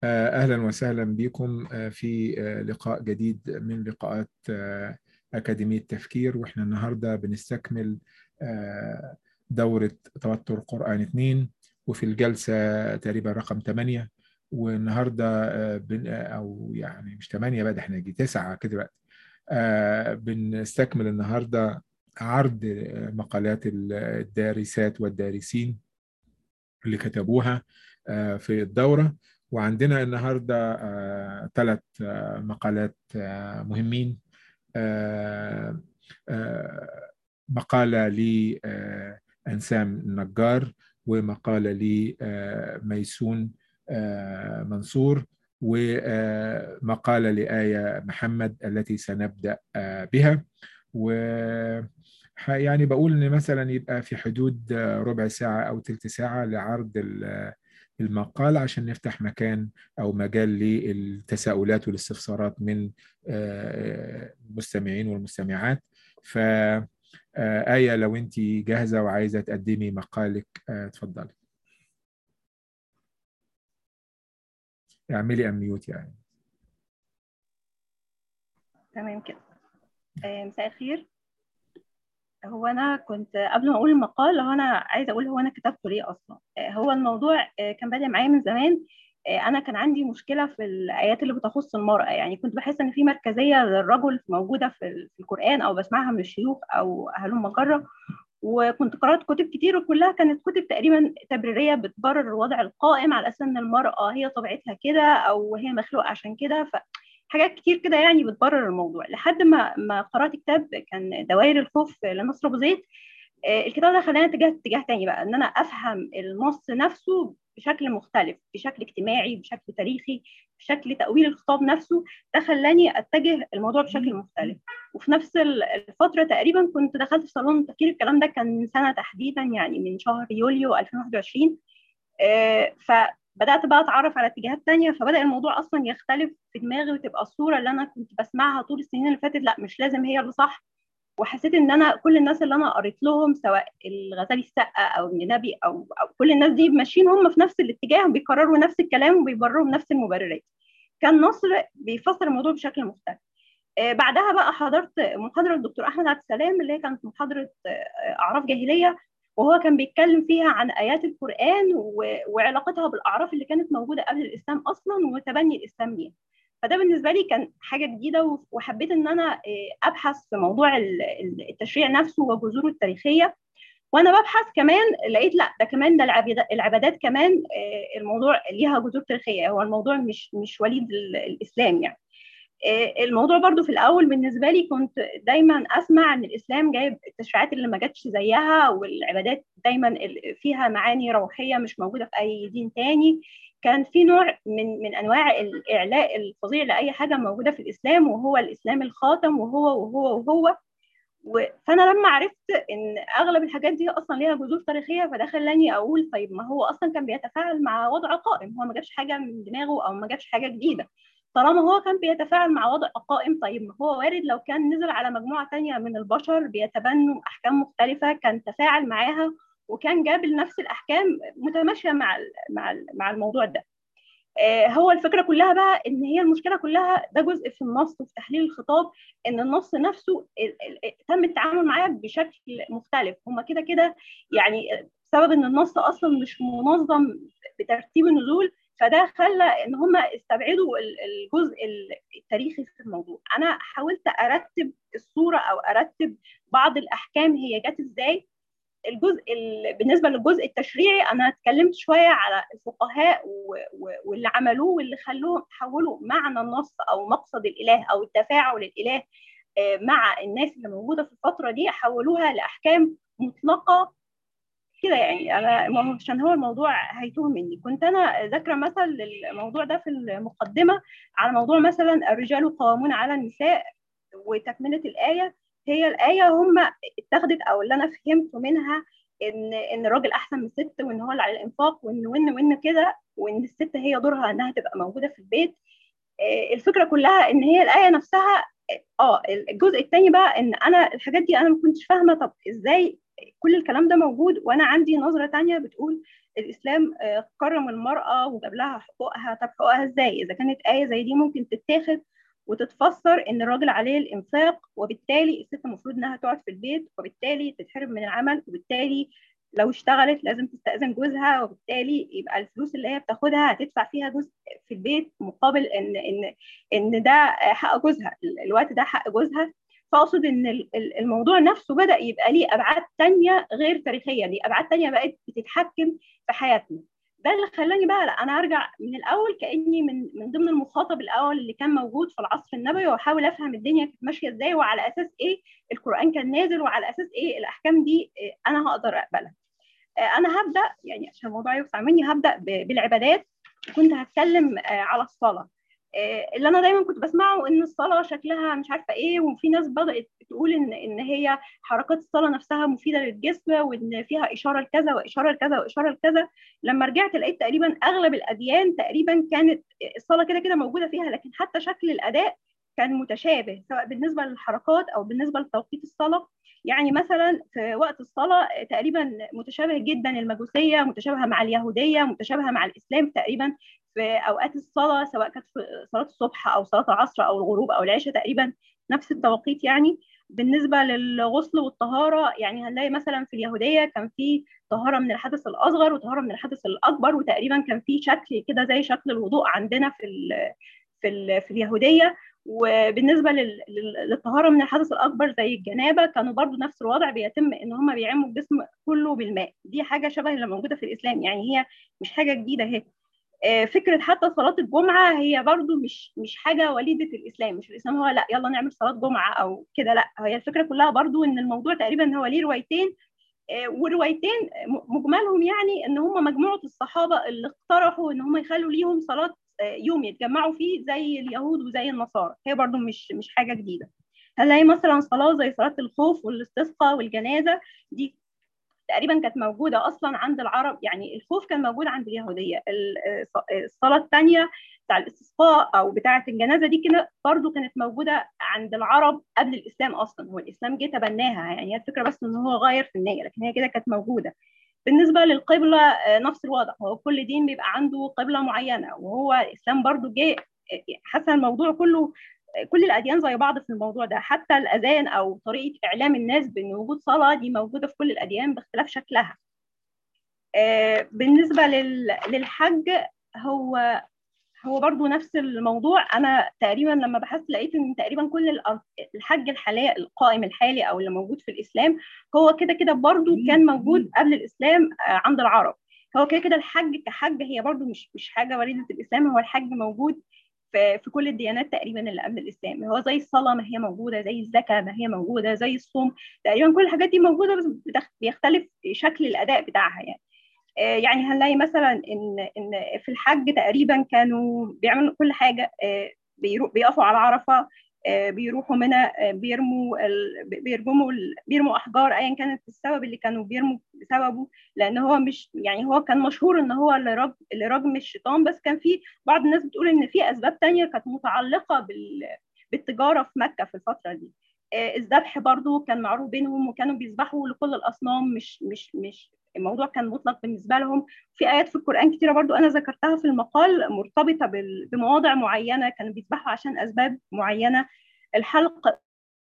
أهلا وسهلا بكم في لقاء جديد من لقاءات أكاديمية تفكير وإحنا النهاردة بنستكمل دورة توتر قرآن 2 وفي الجلسة تقريبا رقم 8 والنهاردة بن أو يعني مش 8 بقى ده احنا نجي 9 كده بقى بنستكمل النهاردة عرض مقالات الدارسات والدارسين اللي كتبوها في الدورة وعندنا النهاردة ثلاث مقالات مهمين مقالة لأنسام النجار ومقالة لميسون منصور ومقالة لآية محمد التي سنبدأ بها و يعني بقول ان مثلا يبقى في حدود ربع ساعة او ثلث ساعة لعرض المقال عشان نفتح مكان او مجال للتساؤلات والاستفسارات من المستمعين والمستمعات ف آية لو انت جاهزة وعايزة تقدمي مقالك اتفضلي اعملي اميوت يعني تمام كده مساء الخير هو انا كنت قبل ما اقول المقال هو انا عايزه اقول هو انا كتبته ليه اصلا هو الموضوع كان بادئ معايا من زمان انا كان عندي مشكله في الايات اللي بتخص المراه يعني كنت بحس ان في مركزيه للرجل موجوده في القران او بسمعها من الشيوخ او هلم جره وكنت قرات كتب كتير وكلها كانت كتب تقريبا تبريريه بتبرر الوضع القائم على اساس ان المراه هي طبيعتها كده او هي مخلوقه عشان كده ف حاجات كتير كده يعني بتبرر الموضوع لحد ما ما قرات كتاب كان دوائر الخوف لنصر ابو زيد الكتاب ده خلاني اتجاه اتجاه تاني بقى ان انا افهم النص نفسه بشكل مختلف بشكل اجتماعي بشكل تاريخي بشكل تأويل الخطاب نفسه ده خلاني اتجه الموضوع بشكل مختلف وفي نفس الفترة تقريبا كنت دخلت في صالون التفكير الكلام ده كان من سنة تحديدا يعني من شهر يوليو 2021 فبدأت بقى اتعرف على اتجاهات تانية فبدأ الموضوع اصلا يختلف في دماغي وتبقى الصورة اللي انا كنت بسمعها طول السنين اللي فاتت لا مش لازم هي اللي صح وحسيت ان انا كل الناس اللي انا قريت لهم سواء الغزالي السقا او ابن نبي او او كل الناس دي ماشيين هم في نفس الاتجاه بيكرروا نفس الكلام وبيبرروا بنفس المبررات كان نصر بيفسر الموضوع بشكل مختلف آه بعدها بقى حضرت محاضره الدكتور احمد عبد السلام اللي هي كانت محاضره آه اعراف جاهليه وهو كان بيتكلم فيها عن ايات القران وعلاقتها بالاعراف اللي كانت موجوده قبل الاسلام اصلا وتبني الاسلام ليها فده بالنسبه لي كان حاجه جديده وحبيت ان انا ابحث في موضوع التشريع نفسه وجذوره التاريخيه وانا ببحث كمان لقيت لا ده كمان ده العبادات كمان الموضوع ليها جذور تاريخيه هو الموضوع مش مش وليد الاسلام يعني الموضوع برضو في الاول بالنسبه لي كنت دايما اسمع ان الاسلام جايب التشريعات اللي ما جاتش زيها والعبادات دايما فيها معاني روحيه مش موجوده في اي دين تاني كان في نوع من من انواع الاعلاء الفظيع لاي حاجه موجوده في الاسلام وهو الاسلام الخاتم وهو وهو وهو فانا لما عرفت ان اغلب الحاجات دي اصلا ليها جذور تاريخيه فده خلاني اقول طيب ما هو اصلا كان بيتفاعل مع وضع قائم هو ما جابش حاجه من دماغه او ما جابش حاجه جديده طالما هو كان بيتفاعل مع وضع قائم طيب ما هو وارد لو كان نزل على مجموعه تانية من البشر بيتبنوا احكام مختلفه كان تفاعل معاها وكان جاب نفس الاحكام متماشيه مع مع مع الموضوع ده هو الفكره كلها بقى ان هي المشكله كلها ده جزء في النص وفي تحليل الخطاب ان النص نفسه تم التعامل معاه بشكل مختلف هما كده كده يعني بسبب ان النص اصلا مش منظم بترتيب النزول فده خلى ان هم استبعدوا الجزء التاريخي في الموضوع انا حاولت ارتب الصوره او ارتب بعض الاحكام هي جت ازاي الجزء بالنسبه للجزء التشريعي انا اتكلمت شويه على الفقهاء واللي عملوه واللي خلوهم حولوا معنى النص او مقصد الاله او التفاعل الاله مع الناس اللي موجوده في الفتره دي حولوها لاحكام مطلقه كده يعني انا عشان هو الموضوع هيتوه مني كنت انا ذاكره مثل للموضوع ده في المقدمه على موضوع مثلا الرجال قوامون على النساء وتكمله الايه هي الايه هم اتخذت او اللي انا فهمته منها ان ان الراجل احسن من الست وان هو اللي على الانفاق وان وان وان كده وان الست هي دورها انها تبقى موجوده في البيت الفكره كلها ان هي الايه نفسها اه الجزء الثاني بقى ان انا الحاجات دي انا ما كنتش فاهمه طب ازاي كل الكلام ده موجود وانا عندي نظره تانية بتقول الاسلام كرم المراه وجاب لها حقوقها طب حقوقها ازاي اذا كانت ايه زي دي ممكن تتاخد وتتفسر ان الراجل عليه الانفاق وبالتالي الست المفروض انها تقعد في البيت وبالتالي تتحرم من العمل وبالتالي لو اشتغلت لازم تستأذن جوزها وبالتالي يبقى الفلوس اللي هي بتاخدها هتدفع فيها جزء في البيت مقابل ان ان ان ده حق جوزها الوقت ده حق جوزها فاقصد ان الموضوع نفسه بدا يبقى ليه ابعاد تانية غير تاريخيه ليه ابعاد تانية بقت بتتحكم في حياتنا ده اللي خلاني بقى لا انا ارجع من الاول كاني من من ضمن المخاطب الاول اللي كان موجود في العصر النبوي واحاول افهم الدنيا كانت ماشيه ازاي وعلى اساس ايه القران كان نازل وعلى اساس ايه الاحكام دي انا هقدر اقبلها انا هبدا يعني عشان الموضوع يوسع مني هبدا بالعبادات كنت هتكلم على الصلاه اللي انا دايما كنت بسمعه ان الصلاه شكلها مش عارفه ايه وفي ناس بدات تقول ان ان هي حركات الصلاه نفسها مفيده للجسم وان فيها اشاره لكذا واشاره لكذا واشاره لكذا لما رجعت لقيت تقريبا اغلب الاديان تقريبا كانت الصلاه كده كده موجوده فيها لكن حتى شكل الاداء كان متشابه سواء بالنسبه للحركات او بالنسبه لتوقيت الصلاه يعني مثلا في وقت الصلاه تقريبا متشابه جدا المجوسيه متشابهه مع اليهوديه متشابهه مع الاسلام تقريبا في اوقات الصلاه سواء كانت في صلاه الصبح او صلاه العصر او الغروب او العشاء تقريبا نفس التوقيت يعني بالنسبه للغسل والطهاره يعني هنلاقي مثلا في اليهوديه كان في طهاره من الحدث الاصغر وطهاره من الحدث الاكبر وتقريبا كان في شكل كده زي شكل الوضوء عندنا في ال في ال في اليهوديه وبالنسبه للطهاره من الحدث الاكبر زي الجنابه كانوا برضو نفس الوضع بيتم ان هم بيعموا الجسم كله بالماء دي حاجه شبه اللي موجوده في الاسلام يعني هي مش حاجه جديده اهي فكره حتى صلاه الجمعه هي برضو مش مش حاجه وليده الاسلام مش الاسلام هو لا يلا نعمل صلاه جمعه او كده لا هي الفكره كلها برضو ان الموضوع تقريبا هو ليه روايتين والروايتين مجملهم يعني ان هم مجموعه الصحابه اللي اقترحوا ان هم يخلوا ليهم صلاه يوم يتجمعوا فيه زي اليهود وزي النصارى هي برضو مش مش حاجه جديده هنلاقي مثلا صلاه زي صلاه الخوف والاستسقاء والجنازه دي تقريبا كانت موجوده اصلا عند العرب يعني الخوف كان موجود عند اليهوديه الصلاه الثانيه بتاع الاستسقاء او بتاعه الجنازه دي كده برضو كانت موجوده عند العرب قبل الاسلام اصلا هو الاسلام جه تبناها يعني هي الفكره بس ان هو غير في النيه لكن هي كده كانت موجوده بالنسبه للقبله نفس الوضع هو كل دين بيبقى عنده قبله معينه وهو الاسلام برضو جه حسن الموضوع كله كل الاديان زي بعض في الموضوع ده حتى الاذان او طريقه اعلام الناس بان وجود صلاه دي موجوده في كل الاديان باختلاف شكلها بالنسبه للحج هو هو برضو نفس الموضوع انا تقريبا لما بحثت لقيت ان تقريبا كل الحج الحالي القائم الحالي او اللي موجود في الاسلام هو كده كده برضو كان موجود قبل الاسلام عند العرب هو كده كده الحج كحج هي برضو مش مش حاجه وليده الاسلام هو الحج موجود في في كل الديانات تقريبا اللي قبل الاسلام هو زي الصلاه ما هي موجوده زي الزكاه ما هي موجوده زي الصوم تقريبا كل الحاجات دي موجوده بس بيختلف شكل الاداء بتاعها يعني يعني هنلاقي مثلا ان ان في الحج تقريبا كانوا بيعملوا كل حاجه بيقفوا على عرفه بيروحوا منى بيرموا بيرجموا بيرموا احجار ايا كانت السبب اللي كانوا بيرموا بسببه لان هو مش يعني هو كان مشهور ان هو اللي رجم اللي رجم الشيطان بس كان في بعض الناس بتقول ان في اسباب تانية كانت متعلقه بال بالتجاره في مكه في الفتره دي الذبح برضو كان معروف بينهم وكانوا بيذبحوا لكل الاصنام مش مش مش الموضوع كان مطلق بالنسبه لهم في ايات في القران كتيره برضو انا ذكرتها في المقال مرتبطه بمواضع معينه كانوا بيذبحوا عشان اسباب معينه الحلق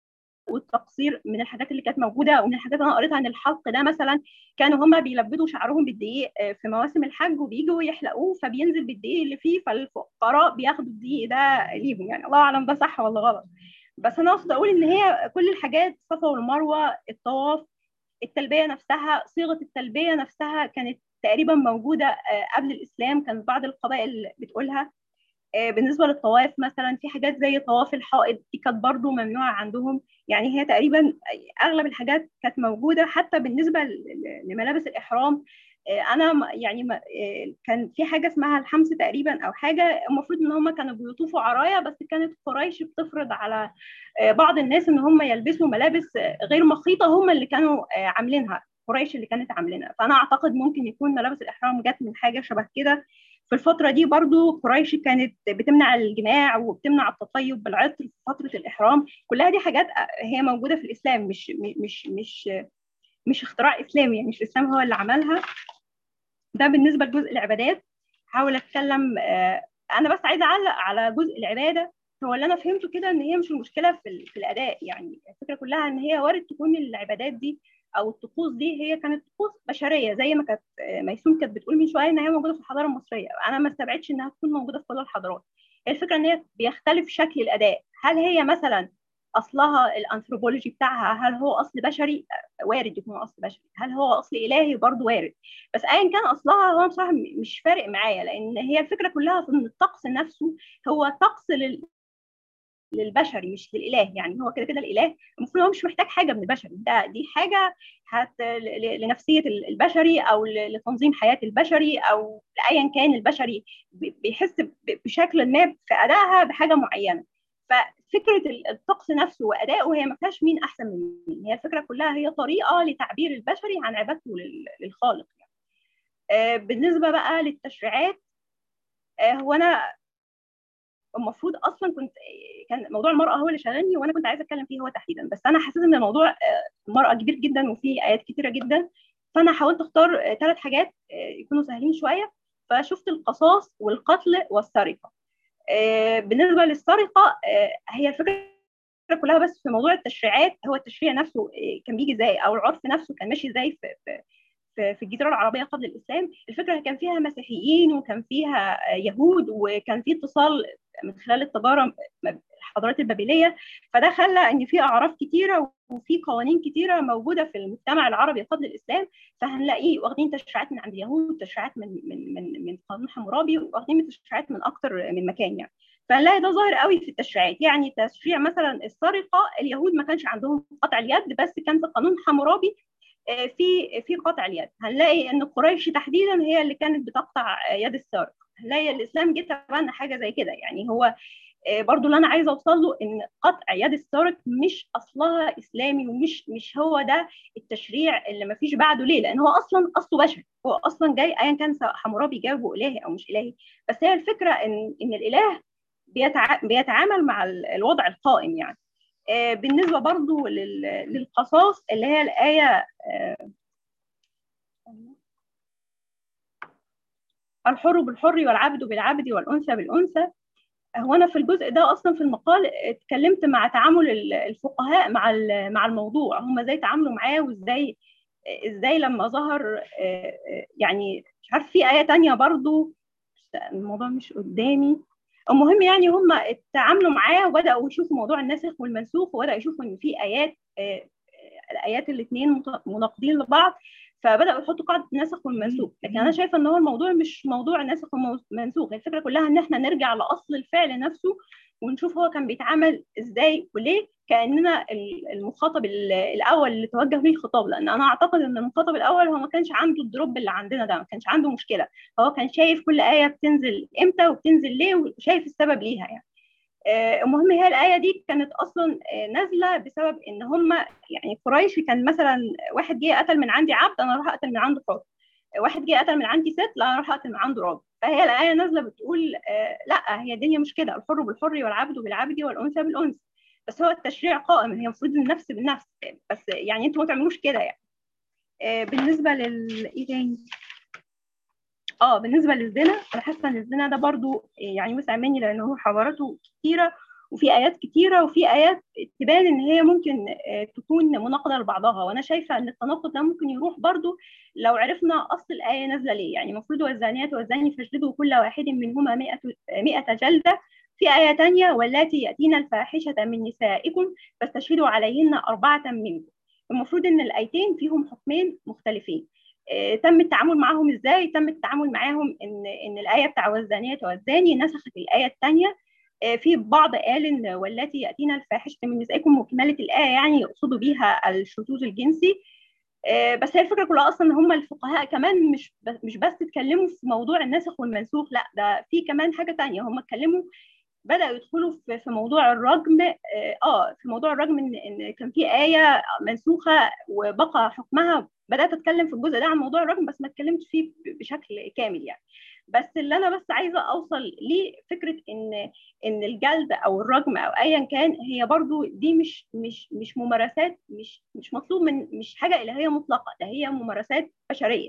والتقصير من الحاجات اللي كانت موجوده ومن الحاجات اللي انا قريتها عن الحلق ده مثلا كانوا هم بيلبدوا شعرهم بالدقيق في مواسم الحج وبيجوا يحلقوه فبينزل بالدقيق اللي فيه فالفقراء بياخدوا الدقيق ده ليهم يعني الله اعلم ده صح ولا غلط بس انا اقصد اقول ان هي كل الحاجات الصفا والمروه الطواف التلبيه نفسها صيغه التلبيه نفسها كانت تقريبا موجوده قبل الاسلام كانت بعض القبائل بتقولها بالنسبه للطواف مثلا في حاجات زي طواف الحائط دي كانت برضه ممنوعه عندهم يعني هي تقريبا اغلب الحاجات كانت موجوده حتى بالنسبه لملابس الاحرام انا يعني كان في حاجه اسمها الحمس تقريبا او حاجه المفروض ان هم كانوا بيطوفوا عرايا بس كانت قريش بتفرض على بعض الناس ان هم يلبسوا ملابس غير مخيطه هم اللي كانوا عاملينها قريش اللي كانت عاملينها فانا اعتقد ممكن يكون ملابس الاحرام جت من حاجه شبه كده في الفتره دي برضو قريش كانت بتمنع الجماع وبتمنع التطيب بالعطر في فتره الاحرام كلها دي حاجات هي موجوده في الاسلام مش مش مش مش اختراع اسلامي يعني مش الاسلام هو اللي عملها ده بالنسبه لجزء العبادات هحاول اتكلم انا بس عايزه اعلق على جزء العباده هو اللي انا فهمته كده ان هي مش المشكله في, في الاداء يعني الفكره كلها ان هي وارد تكون العبادات دي او الطقوس دي هي كانت طقوس بشريه زي ما كانت ميسوم كانت بتقول من شويه ان هي موجوده في الحضاره المصريه انا ما استبعدش انها تكون موجوده في كل الحضارات هي الفكره ان هي بيختلف شكل الاداء هل هي مثلا اصلها الانثروبولوجي بتاعها هل هو اصل بشري وارد يكون اصل بشري هل هو اصل الهي برضه وارد بس ايا كان اصلها هو بصراحه مش فارق معايا لان هي الفكره كلها في ان الطقس نفسه هو طقس لل... للبشري مش للاله يعني هو كده كده الاله المفروض هو مش محتاج حاجه من البشري ده دي حاجه هت لنفسيه البشري او لتنظيم حياه البشري او لايا كان البشري بيحس بشكل ما في ادائها بحاجه معينه ففكره الطقس نفسه وادائه هي ما فيهاش مين احسن من مين هي الفكره كلها هي طريقه لتعبير البشري عن عبادته للخالق يعني. بالنسبه بقى للتشريعات هو انا المفروض اصلا كنت كان موضوع المراه هو اللي شغلني وانا كنت عايزه اتكلم فيه هو تحديدا بس انا حسيت ان الموضوع المراه كبير جدا وفيه ايات كتيره جدا فانا حاولت اختار ثلاث حاجات يكونوا سهلين شويه فشفت القصاص والقتل والسرقه بالنسبه للسرقه هي الفكره كلها بس في موضوع التشريعات هو التشريع نفسه كان بيجي ازاي او العرف نفسه كان ماشي ازاي في, في في الجزيره العربيه قبل الاسلام الفكره كان فيها مسيحيين وكان فيها يهود وكان في اتصال من خلال التجاره الحضارات البابليه فده خلى ان في اعراف كتيره وفي قوانين كتيره موجوده في المجتمع العربي قبل الاسلام فهنلاقيه واخدين تشريعات من عند اليهود تشريعات من من من من قانون حمورابي واخدين من تشريعات من اكتر من مكان يعني فنلاقي ده ظاهر قوي في التشريعات يعني تشريع مثلا السرقه اليهود ما كانش عندهم قطع اليد بس كان في قانون حمورابي في في قطع اليد هنلاقي ان قريش تحديدا هي اللي كانت بتقطع يد السارق هنلاقي الاسلام جه تبنى حاجه زي كده يعني هو برضو اللي انا عايزه اوصل له ان قطع يد السارق مش اصلها اسلامي ومش مش هو ده التشريع اللي ما فيش بعده ليه لان هو اصلا اصله بشري هو اصلا جاي ايا كان سواء حمورابي جابه الهي او مش الهي بس هي الفكره ان ان الاله بيتع... بيتعامل مع الوضع القائم يعني بالنسبه برضو للقصاص اللي هي الايه الحر بالحر والعبد بالعبد والانثى بالانثى هو انا في الجزء ده اصلا في المقال اتكلمت مع تعامل الفقهاء مع مع الموضوع هم ازاي تعاملوا معاه وازاي ازاي لما ظهر يعني مش عارف في ايه تانية برضو الموضوع مش قدامي المهم يعني هم اتعاملوا معاه وبداوا يشوفوا موضوع الناسخ والمنسوخ وبداوا يشوفوا ان في ايات الايات الاثنين مناقضين لبعض فبداوا يحطوا قاعده الناسخ والمنسوخ لكن انا شايفه ان هو الموضوع مش موضوع ناسخ ومنسوخ الفكره كلها ان احنا نرجع لاصل الفعل نفسه ونشوف هو كان بيتعامل ازاي وليه كاننا المخاطب الاول اللي توجه ليه الخطاب لان انا اعتقد ان المخاطب الاول هو ما كانش عنده الدروب اللي عندنا ده ما كانش عنده مشكله هو كان شايف كل ايه بتنزل امتى وبتنزل ليه وشايف السبب ليها يعني المهم هي الايه دي كانت اصلا نازله بسبب ان هم يعني قريش كان مثلا واحد جه قتل من عندي عبد انا اروح اقتل من عنده حر واحد جه قتل من عندي ست لا انا اروح اقتل من عنده راجل فهي الايه نازله بتقول آه لا هي الدنيا مش كده الحر بالحر والعبد بالعبد والانثى بالانثى بس هو التشريع قائم هي المفروض النفس بالنفس بس يعني انتوا ما تعملوش كده يعني آه بالنسبه لل ايه تاني اه بالنسبه للزنا انا حاسه ان الزنا ده برضو يعني وسع مني لان هو حواراته كتيره وفي ايات كتيره وفي ايات تبان ان هي ممكن تكون مناقضه لبعضها وانا شايفه ان التناقض ده ممكن يروح برضو لو عرفنا اصل الايه نازله ليه يعني المفروض والزانيات والزاني فاجلدوا كل واحد منهما 100 100 جلده في آية تانية واللاتي يأتين الفاحشة من نسائكم فاستشهدوا عليهن أربعة منكم المفروض إن الآيتين فيهم حكمين مختلفين تم التعامل معاهم ازاي تم التعامل معاهم ان ان الايه بتاع والزانيات والزاني نسخت الايه الثانيه في بعض قال ان والتي ياتينا الفاحشه من نسائكم وكماله الايه يعني يقصدوا بيها الشذوذ الجنسي بس هي الفكره كلها اصلا ان هم الفقهاء كمان مش مش بس اتكلموا في موضوع الناسخ والمنسوخ لا ده في كمان حاجه تانية هم اتكلموا بداوا يدخلوا في موضوع الرجم اه في موضوع الرجم ان ان كان في ايه منسوخه وبقى حكمها بدات اتكلم في الجزء ده عن موضوع الرجم بس ما اتكلمتش فيه بشكل كامل يعني بس اللي انا بس عايزه اوصل ليه فكره ان ان الجلد او الرجم او ايا كان هي برضو دي مش مش مش ممارسات مش مش مطلوب من مش حاجه الهيه مطلقه ده هي ممارسات بشريه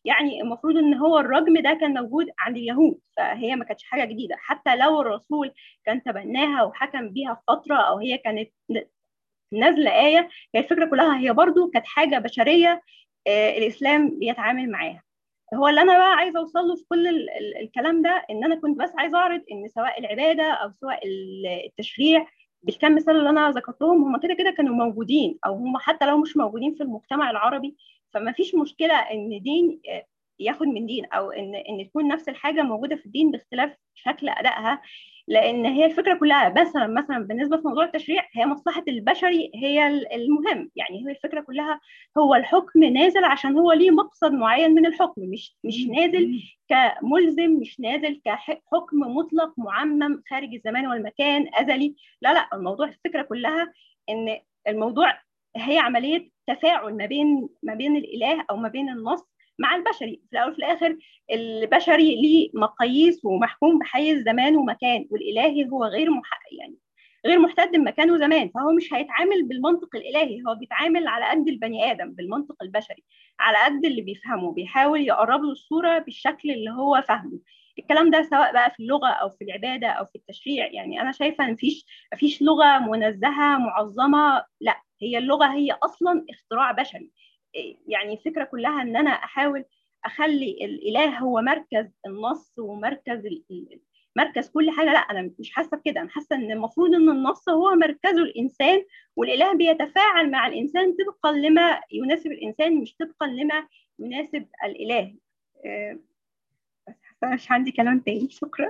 يعني المفروض ان هو الرجم ده كان موجود عند اليهود فهي ما كانتش حاجه جديده حتى لو الرسول كان تبناها وحكم بيها فتره او هي كانت نازله ايه هي الفكره كلها هي برضو كانت حاجه بشريه الاسلام بيتعامل معاها هو اللي انا بقى عايزه اوصل له في كل ال ال الكلام ده ان انا كنت بس عايزه اعرض ان سواء العباده او سواء التشريع بالكم مثال اللي انا ذكرتهم هم كده كده كانوا موجودين او هم حتى لو مش موجودين في المجتمع العربي فما فيش مشكله ان دين ياخد من دين او ان ان تكون نفس الحاجه موجوده في الدين باختلاف شكل ادائها لان هي الفكره كلها مثلا مثلا بالنسبه في موضوع التشريع هي مصلحه البشري هي المهم يعني هي الفكره كلها هو الحكم نازل عشان هو ليه مقصد معين من الحكم مش مش نازل كملزم مش نازل كحكم مطلق معمم خارج الزمان والمكان ازلي لا لا الموضوع الفكره كلها ان الموضوع هي عمليه تفاعل ما بين ما بين الاله او ما بين النص مع البشري في الاول وفي الاخر البشري ليه مقاييس ومحكوم بحيز زمان ومكان والالهي هو غير محقق يعني غير محتد بمكان وزمان فهو مش هيتعامل بالمنطق الالهي هو بيتعامل على قد البني ادم بالمنطق البشري على قد اللي بيفهمه بيحاول يقرب له الصوره بالشكل اللي هو فاهمه الكلام ده سواء بقى في اللغه او في العباده او في التشريع يعني انا شايفه ان مفيش مفيش لغه منزهه معظمه لا هي اللغه هي اصلا اختراع بشري يعني الفكره كلها ان انا احاول اخلي الاله هو مركز النص ومركز مركز كل حاجه لا انا مش حاسه بكده انا حاسه ان المفروض ان النص هو مركزه الانسان والاله بيتفاعل مع الانسان طبقا لما يناسب الانسان مش طبقا لما يناسب الاله بس حاسه مش عندي كلام تاني شكرا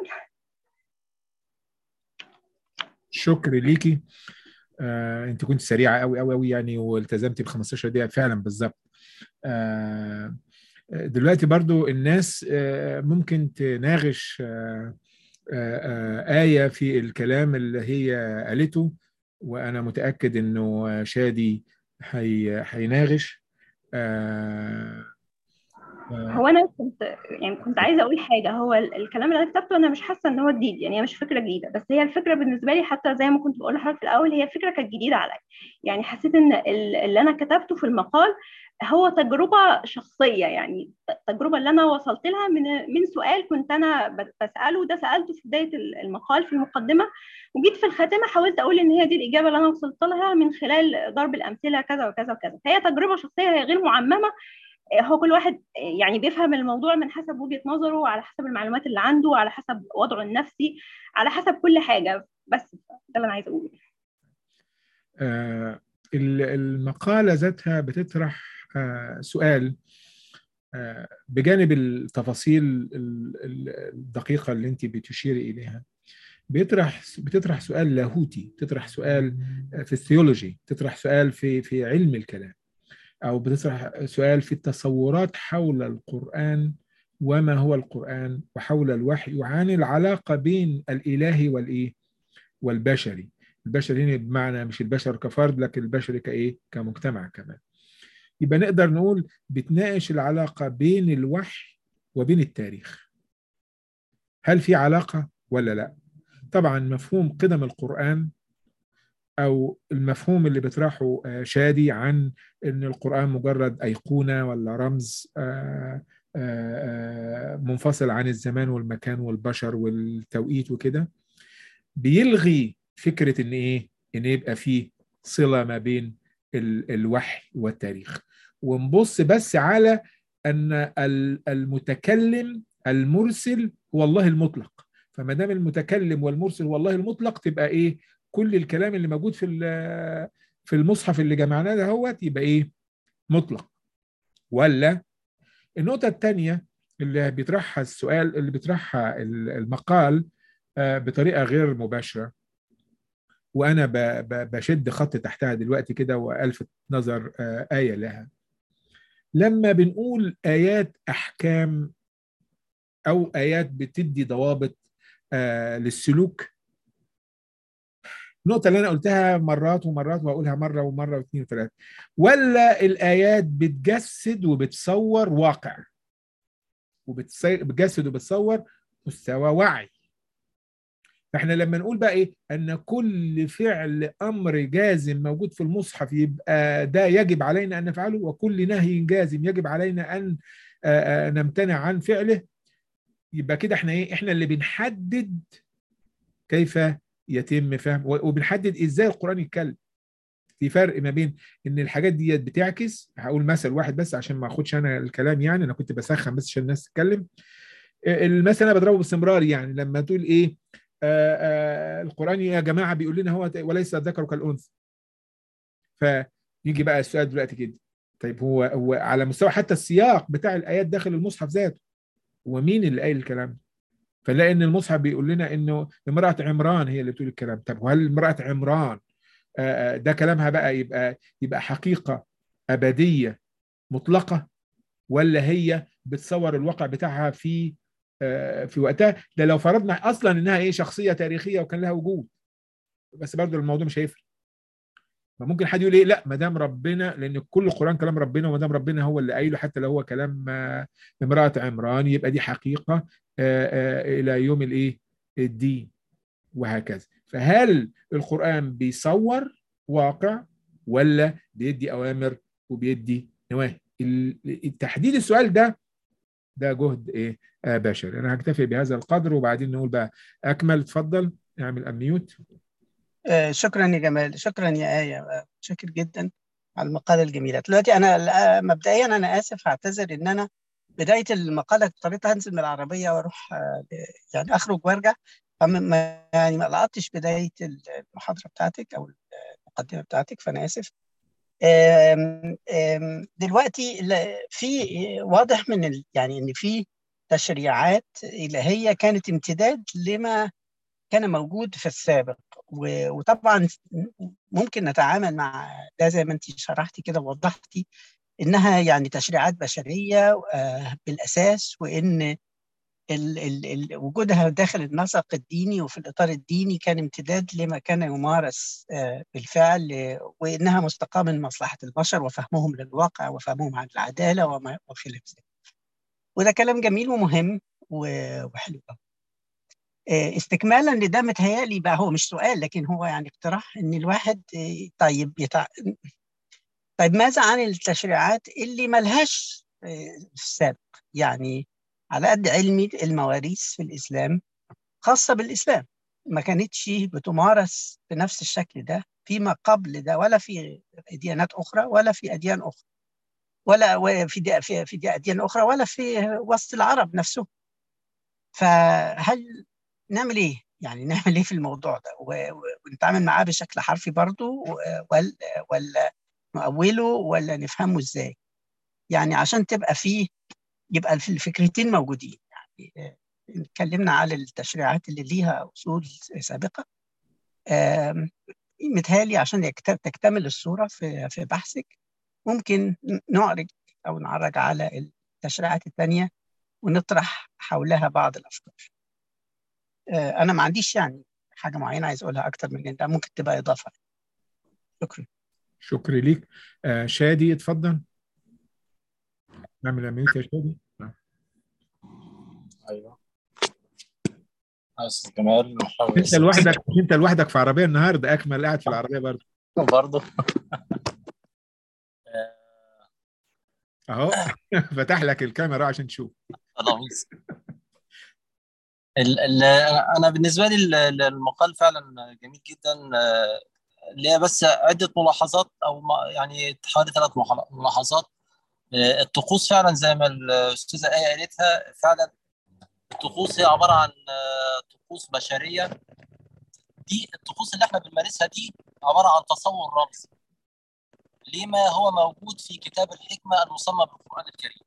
شكر ليكي آه، انت كنت سريعه قوي قوي قوي يعني والتزمتي ب 15 دقيقه فعلا بالظبط آه، دلوقتي برضو الناس آه، ممكن تناغش آية في الكلام اللي هي قالته وأنا متأكد إنه شادي هيناغش هو انا كنت يعني كنت عايزه اقول حاجه هو الكلام اللي انا كتبته انا مش حاسه ان هو جديد يعني هي مش فكره جديده بس هي الفكره بالنسبه لي حتى زي ما كنت بقول لحضرتك في الاول هي فكره كانت جديده عليا يعني حسيت ان اللي انا كتبته في المقال هو تجربه شخصيه يعني التجربه اللي انا وصلت لها من من سؤال كنت انا بساله ده سالته في بدايه المقال في المقدمه وجيت في الخاتمه حاولت اقول ان هي دي الاجابه اللي انا وصلت لها من خلال ضرب الامثله كذا وكذا وكذا فهي تجربه شخصيه هي غير معممه هو كل واحد يعني بيفهم الموضوع من حسب وجهة نظره على حسب المعلومات اللي عنده على حسب وضعه النفسي على حسب كل حاجة بس ده اللي أنا عايزة أقوله آه المقالة ذاتها بتطرح آه سؤال آه بجانب التفاصيل الدقيقة اللي أنت بتشيري إليها بيطرح بتطرح سؤال لاهوتي تطرح سؤال في الثيولوجي تطرح سؤال في في علم الكلام أو بتطرح سؤال في التصورات حول القرآن وما هو القرآن وحول الوحي وعن العلاقة بين الإلهي والإيه والبشري البشري هنا بمعنى مش البشر كفرد لكن البشري كإيه كمجتمع كمان يبقى نقدر نقول بتناقش العلاقة بين الوحي وبين التاريخ هل في علاقة ولا لا طبعا مفهوم قدم القرآن او المفهوم اللي بيطرحه شادي عن ان القران مجرد ايقونه ولا رمز منفصل عن الزمان والمكان والبشر والتوقيت وكده بيلغي فكره ان ايه ان يبقى فيه صله ما بين الوحي والتاريخ ونبص بس على ان المتكلم المرسل هو الله المطلق فما دام المتكلم والمرسل هو الله المطلق تبقى ايه كل الكلام اللي موجود في في المصحف اللي جمعناه ده هو يبقى ايه مطلق ولا النقطة الثانية اللي بيطرحها السؤال اللي بيطرحها المقال بطريقة غير مباشرة وأنا بشد خط تحتها دلوقتي كده وألفت نظر آية لها لما بنقول آيات أحكام أو آيات بتدي ضوابط للسلوك النقطة اللي أنا قلتها مرات ومرات وهقولها مرة ومرة واثنين وثلاثة ولا الآيات بتجسد وبتصور واقع وبتجسد وبتصور مستوى وعي فاحنا لما نقول بقى ايه ان كل فعل امر جازم موجود في المصحف يبقى ده يجب علينا ان نفعله وكل نهي جازم يجب علينا ان نمتنع عن فعله يبقى كده احنا ايه احنا اللي بنحدد كيف يتم فهم وبنحدد ازاي القران يتكلم في فرق ما بين ان الحاجات ديت بتعكس هقول مثل واحد بس عشان ما اخدش انا الكلام يعني انا كنت بسخن بس عشان الناس تتكلم المثل انا بضربه باستمرار يعني لما تقول ايه آآ آآ القران يا جماعه بيقول لنا هو وليس الذكر كالانثى فيجي بقى السؤال دلوقتي كده طيب هو هو على مستوى حتى السياق بتاع الايات داخل المصحف ذاته هو مين اللي قايل الكلام ده؟ فنلاقي ان المصحف بيقول لنا انه امراه عمران هي اللي بتقول الكلام طب وهل امراه عمران ده كلامها بقى يبقى يبقى حقيقه ابديه مطلقه ولا هي بتصور الواقع بتاعها في في وقتها ده لو فرضنا اصلا انها ايه شخصيه تاريخيه وكان لها وجود بس برضه الموضوع مش هيفرق فممكن حد يقول ايه لا ما دام ربنا لان كل القران كلام ربنا وما دام ربنا هو اللي قايله حتى لو هو كلام امراه عمران يبقى دي حقيقه الى يوم الايه الدين وهكذا فهل القران بيصور واقع ولا بيدي اوامر وبيدي نواهي التحديد السؤال ده ده جهد ايه آه بشري انا هكتفي بهذا القدر وبعدين نقول بقى اكمل اتفضل اعمل اميوت آه شكرا يا جمال شكرا يا آية شكر جدا على المقالة الجميلة دلوقتي أنا مبدئيا أنا آسف أعتذر إن أنا بداية المقالة اضطريت أنزل من العربية وأروح يعني أخرج وأرجع فما يعني ما لقطتش بداية المحاضرة بتاعتك أو المقدمة بتاعتك فأنا آسف آم آم دلوقتي في واضح من ال يعني ان في تشريعات الهيه كانت امتداد لما كان موجود في السابق وطبعا ممكن نتعامل مع ده زي ما انت شرحتي كده ووضحتي انها يعني تشريعات بشريه بالاساس وان ال ال ال وجودها داخل النسق الديني وفي الإطار الديني كان امتداد لما كان يمارس بالفعل وإنها مستقاة من مصلحة البشر وفهمهم للواقع وفهمهم عن العدالة وما وخلاف ذلك وده كلام جميل ومهم وحلو قوي استكمالا لده متهيألي بقى هو مش سؤال لكن هو يعني اقتراح ان الواحد طيب يتع... طيب ماذا عن التشريعات اللي ملهاش في السابق يعني على قد علمي المواريث في الإسلام خاصة بالإسلام ما كانتش بتمارس بنفس الشكل ده فيما قبل ده ولا في ديانات أخرى ولا في أديان أخرى ولا في دي في في دي أديان أخرى ولا في وسط العرب نفسهم فهل نعمل إيه؟ يعني نعمل إيه في الموضوع ده ونتعامل معاه بشكل حرفي برضه ولا ولا نؤوله ولا نفهمه إزاي؟ يعني عشان تبقى فيه يبقى الفكرتين موجودين يعني اتكلمنا على التشريعات اللي ليها اصول سابقه متهيألي عشان تكتمل الصوره في في بحثك ممكن نعرج او نعرج على التشريعات الثانيه ونطرح حولها بعض الافكار انا ما عنديش يعني حاجه معينه عايز اقولها اكتر من ده ممكن تبقى اضافه شكرا شكرا ليك آه شادي اتفضل نعمل اميوت يا شادي ايوه استاذ جمال انت لوحدك انت لوحدك في عربيه النهارده اكمل قاعد في العربيه برضه برضه اهو فتح لك الكاميرا عشان تشوف خلاص انا بالنسبه لي المقال فعلا جميل جدا اللي هي بس عده ملاحظات او يعني حوالي ثلاث ملاحظات الطقوس فعلا زي ما الاستاذه ايه قالتها فعلا الطقوس هي عباره عن طقوس بشريه دي الطقوس اللي احنا بنمارسها دي عباره عن تصور رمزي لما هو موجود في كتاب الحكمه المسمى بالقران الكريم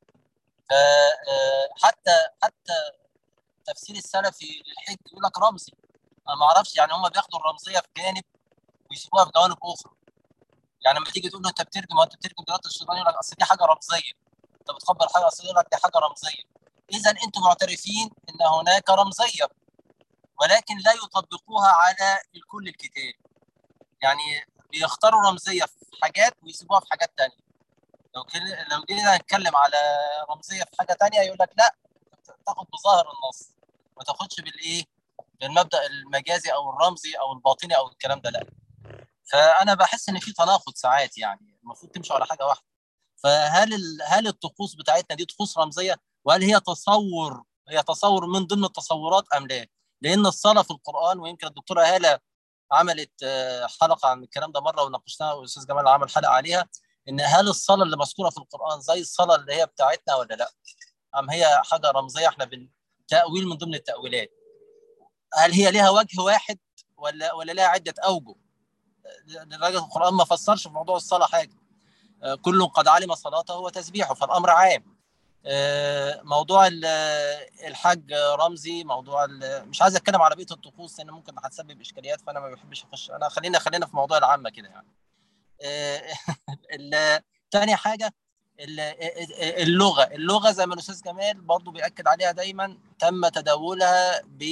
فحتى حتى التفسير السلفي للحج يقول لك رمزي انا ما اعرفش يعني هم بياخدوا الرمزيه في جانب ويسيبوها في جوانب اخرى يعني لما تيجي تقول له انت بترجم انت بترجم دلوقتي الشيطان يقول لك اصل دي حاجه رمزيه انت بتخبر حاجه اصل يقول لك دي حاجه رمزيه اذا انتم معترفين ان هناك رمزيه ولكن لا يطبقوها على كل الكتاب يعني بيختاروا رمزيه في حاجات ويسيبوها في حاجات ثانيه لو لو جينا نتكلم على رمزيه في حاجه ثانيه يقول لك لا تاخد بظاهر النص ما تاخدش بالايه بالمبدا المجازي او الرمزي او الباطني او الكلام ده لا فانا بحس ان في تناقض ساعات يعني المفروض تمشوا على حاجه واحده فهل ال... هل الطقوس بتاعتنا دي طقوس رمزيه وهل هي تصور هي تصور من ضمن التصورات ام لا؟ لان الصلاه في القران ويمكن الدكتوره هاله عملت حلقه عن الكلام ده مره وناقشناها والاستاذ جمال عمل حلقه عليها ان هل الصلاه اللي مذكوره في القران زي الصلاه اللي هي بتاعتنا ولا لا؟ ام هي حاجه رمزيه احنا بالتاويل من ضمن التاويلات؟ هل هي لها وجه واحد ولا ولا لها عده اوجه؟ لدرجه القران ما فسرش في موضوع الصلاه حاجه. كل قد علم صلاته وتسبيحه فالامر عام. موضوع الحج رمزي موضوع مش عايز اتكلم على بقيه الطقوس لان ممكن هتسبب اشكاليات فانا ما بحبش اخش انا خلينا خلينا في موضوع العامه كده يعني تاني حاجه اللغه اللغه زي ما الاستاذ جمال برضو بياكد عليها دايما تم تداولها ب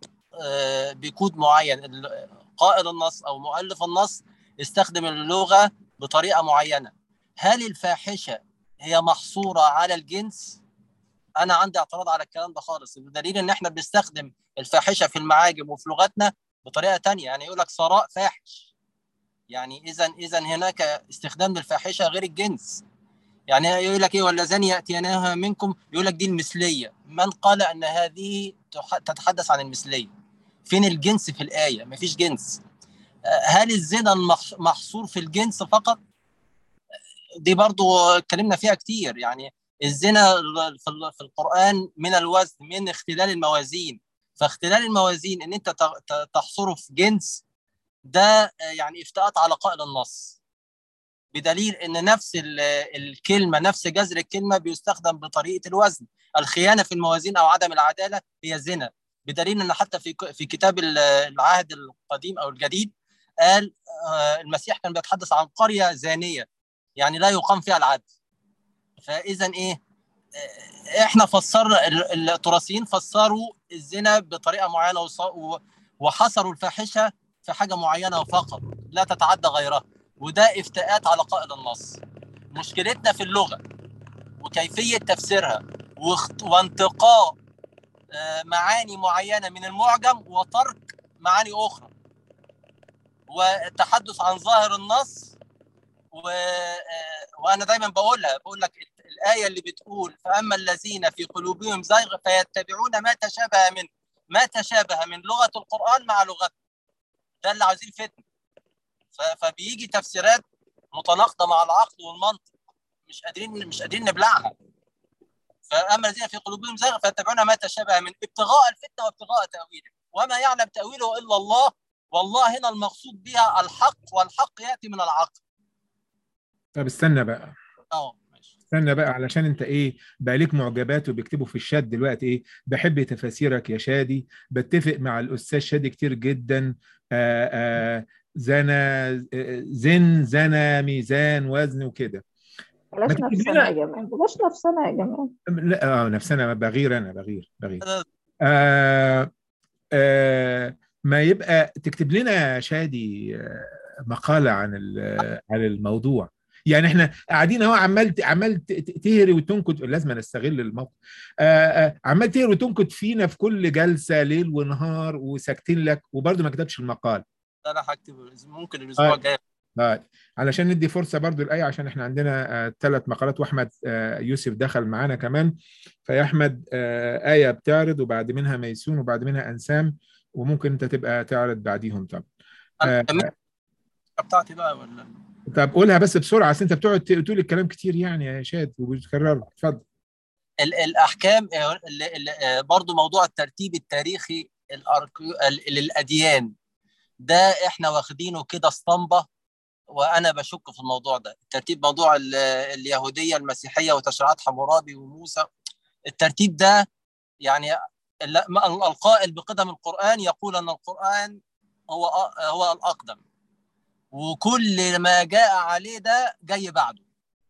بكود معين قائل النص او مؤلف النص استخدم اللغه بطريقه معينه هل الفاحشه هي محصوره على الجنس انا عندي اعتراض على الكلام ده خالص بدليل ان احنا بنستخدم الفاحشه في المعاجم وفي لغتنا بطريقه تانية يعني يقول لك ثراء فاحش يعني اذا اذا هناك استخدام للفاحشه غير الجنس يعني يقول لك ايه واللذان ياتيانها منكم يقول لك دي المثليه من قال ان هذه تتحدث عن المثليه فين الجنس في الايه مفيش جنس هل الزنا محصور في الجنس فقط دي برضو اتكلمنا فيها كتير يعني الزنا في القرآن من الوزن من اختلال الموازين فاختلال الموازين ان انت تحصره في جنس ده يعني افتاءات على قائل النص بدليل ان نفس الكلمه نفس جذر الكلمه بيستخدم بطريقه الوزن الخيانه في الموازين او عدم العداله هي زنا بدليل ان حتى في في كتاب العهد القديم او الجديد قال المسيح كان بيتحدث عن قريه زانيه يعني لا يقام فيها العدل فاذا ايه احنا فسر التراثيين فسروا الزنا بطريقه معينه وحصروا الفاحشه في حاجه معينه فقط لا تتعدى غيرها وده افتاءات على قائل النص مشكلتنا في اللغه وكيفيه تفسيرها وانتقاء معاني معينه من المعجم وترك معاني اخرى والتحدث عن ظاهر النص و... وانا دايما بقولها بقول لك الايه اللي بتقول فاما الذين في قلوبهم زيغ فيتبعون ما تشابه منه ما تشابه من لغه القران مع لغتنا ده اللي عايزين فتنه ف... فبيجي تفسيرات متناقضه مع العقل والمنطق مش قادرين مش قادرين نبلعها فاما الذين في قلوبهم زيغ فيتبعون ما تشابه من ابتغاء الفتنه وابتغاء تاويله وما يعلم تاويله الا الله والله هنا المقصود بها الحق والحق ياتي من العقل طب استنى بقى اه ماشي استنى بقى علشان انت ايه بقى ليك معجبات وبيكتبوا في الشات دلوقتي ايه بحب تفاسيرك يا شادي بتفق مع الاستاذ شادي كتير جدا آآ آآ زنا زن زنا ميزان وزن وكده بلاش نفسنا يا جماعه بلاش نفسنا يا جماعه لا اه نفسنا بغير انا بغير بغير آه آه ما يبقى تكتب لنا يا شادي مقاله عن عن الموضوع يعني احنا قاعدين اهو عمال عمال تهري وتنكت لازم نستغل الموقف عمال تهري وتنكت فينا في كل جلسه ليل ونهار وساكتين لك وبرضه ما كتبتش المقال انا هكتب ممكن الاسبوع الجاي طيب علشان ندي فرصه برضو الايه عشان احنا عندنا ثلاث مقالات واحمد يوسف دخل معانا كمان فيا احمد ايه بتعرض وبعد منها ميسون وبعد منها انسام وممكن انت تبقى تعرض بعديهم طبعا آه بتاعتي بقى ولا طب قولها بس بسرعه اصل انت بتقعد تقول الكلام كتير يعني يا شاد وبتكرره اتفضل الاحكام برضو موضوع الترتيب التاريخي للاديان ده احنا واخدينه كده اسطمبه وانا بشك في الموضوع ده الترتيب موضوع اليهوديه المسيحيه وتشريعات حمورابي وموسى الترتيب ده يعني القائل بقدم القران يقول ان القران هو هو الاقدم وكل ما جاء عليه ده جاي بعده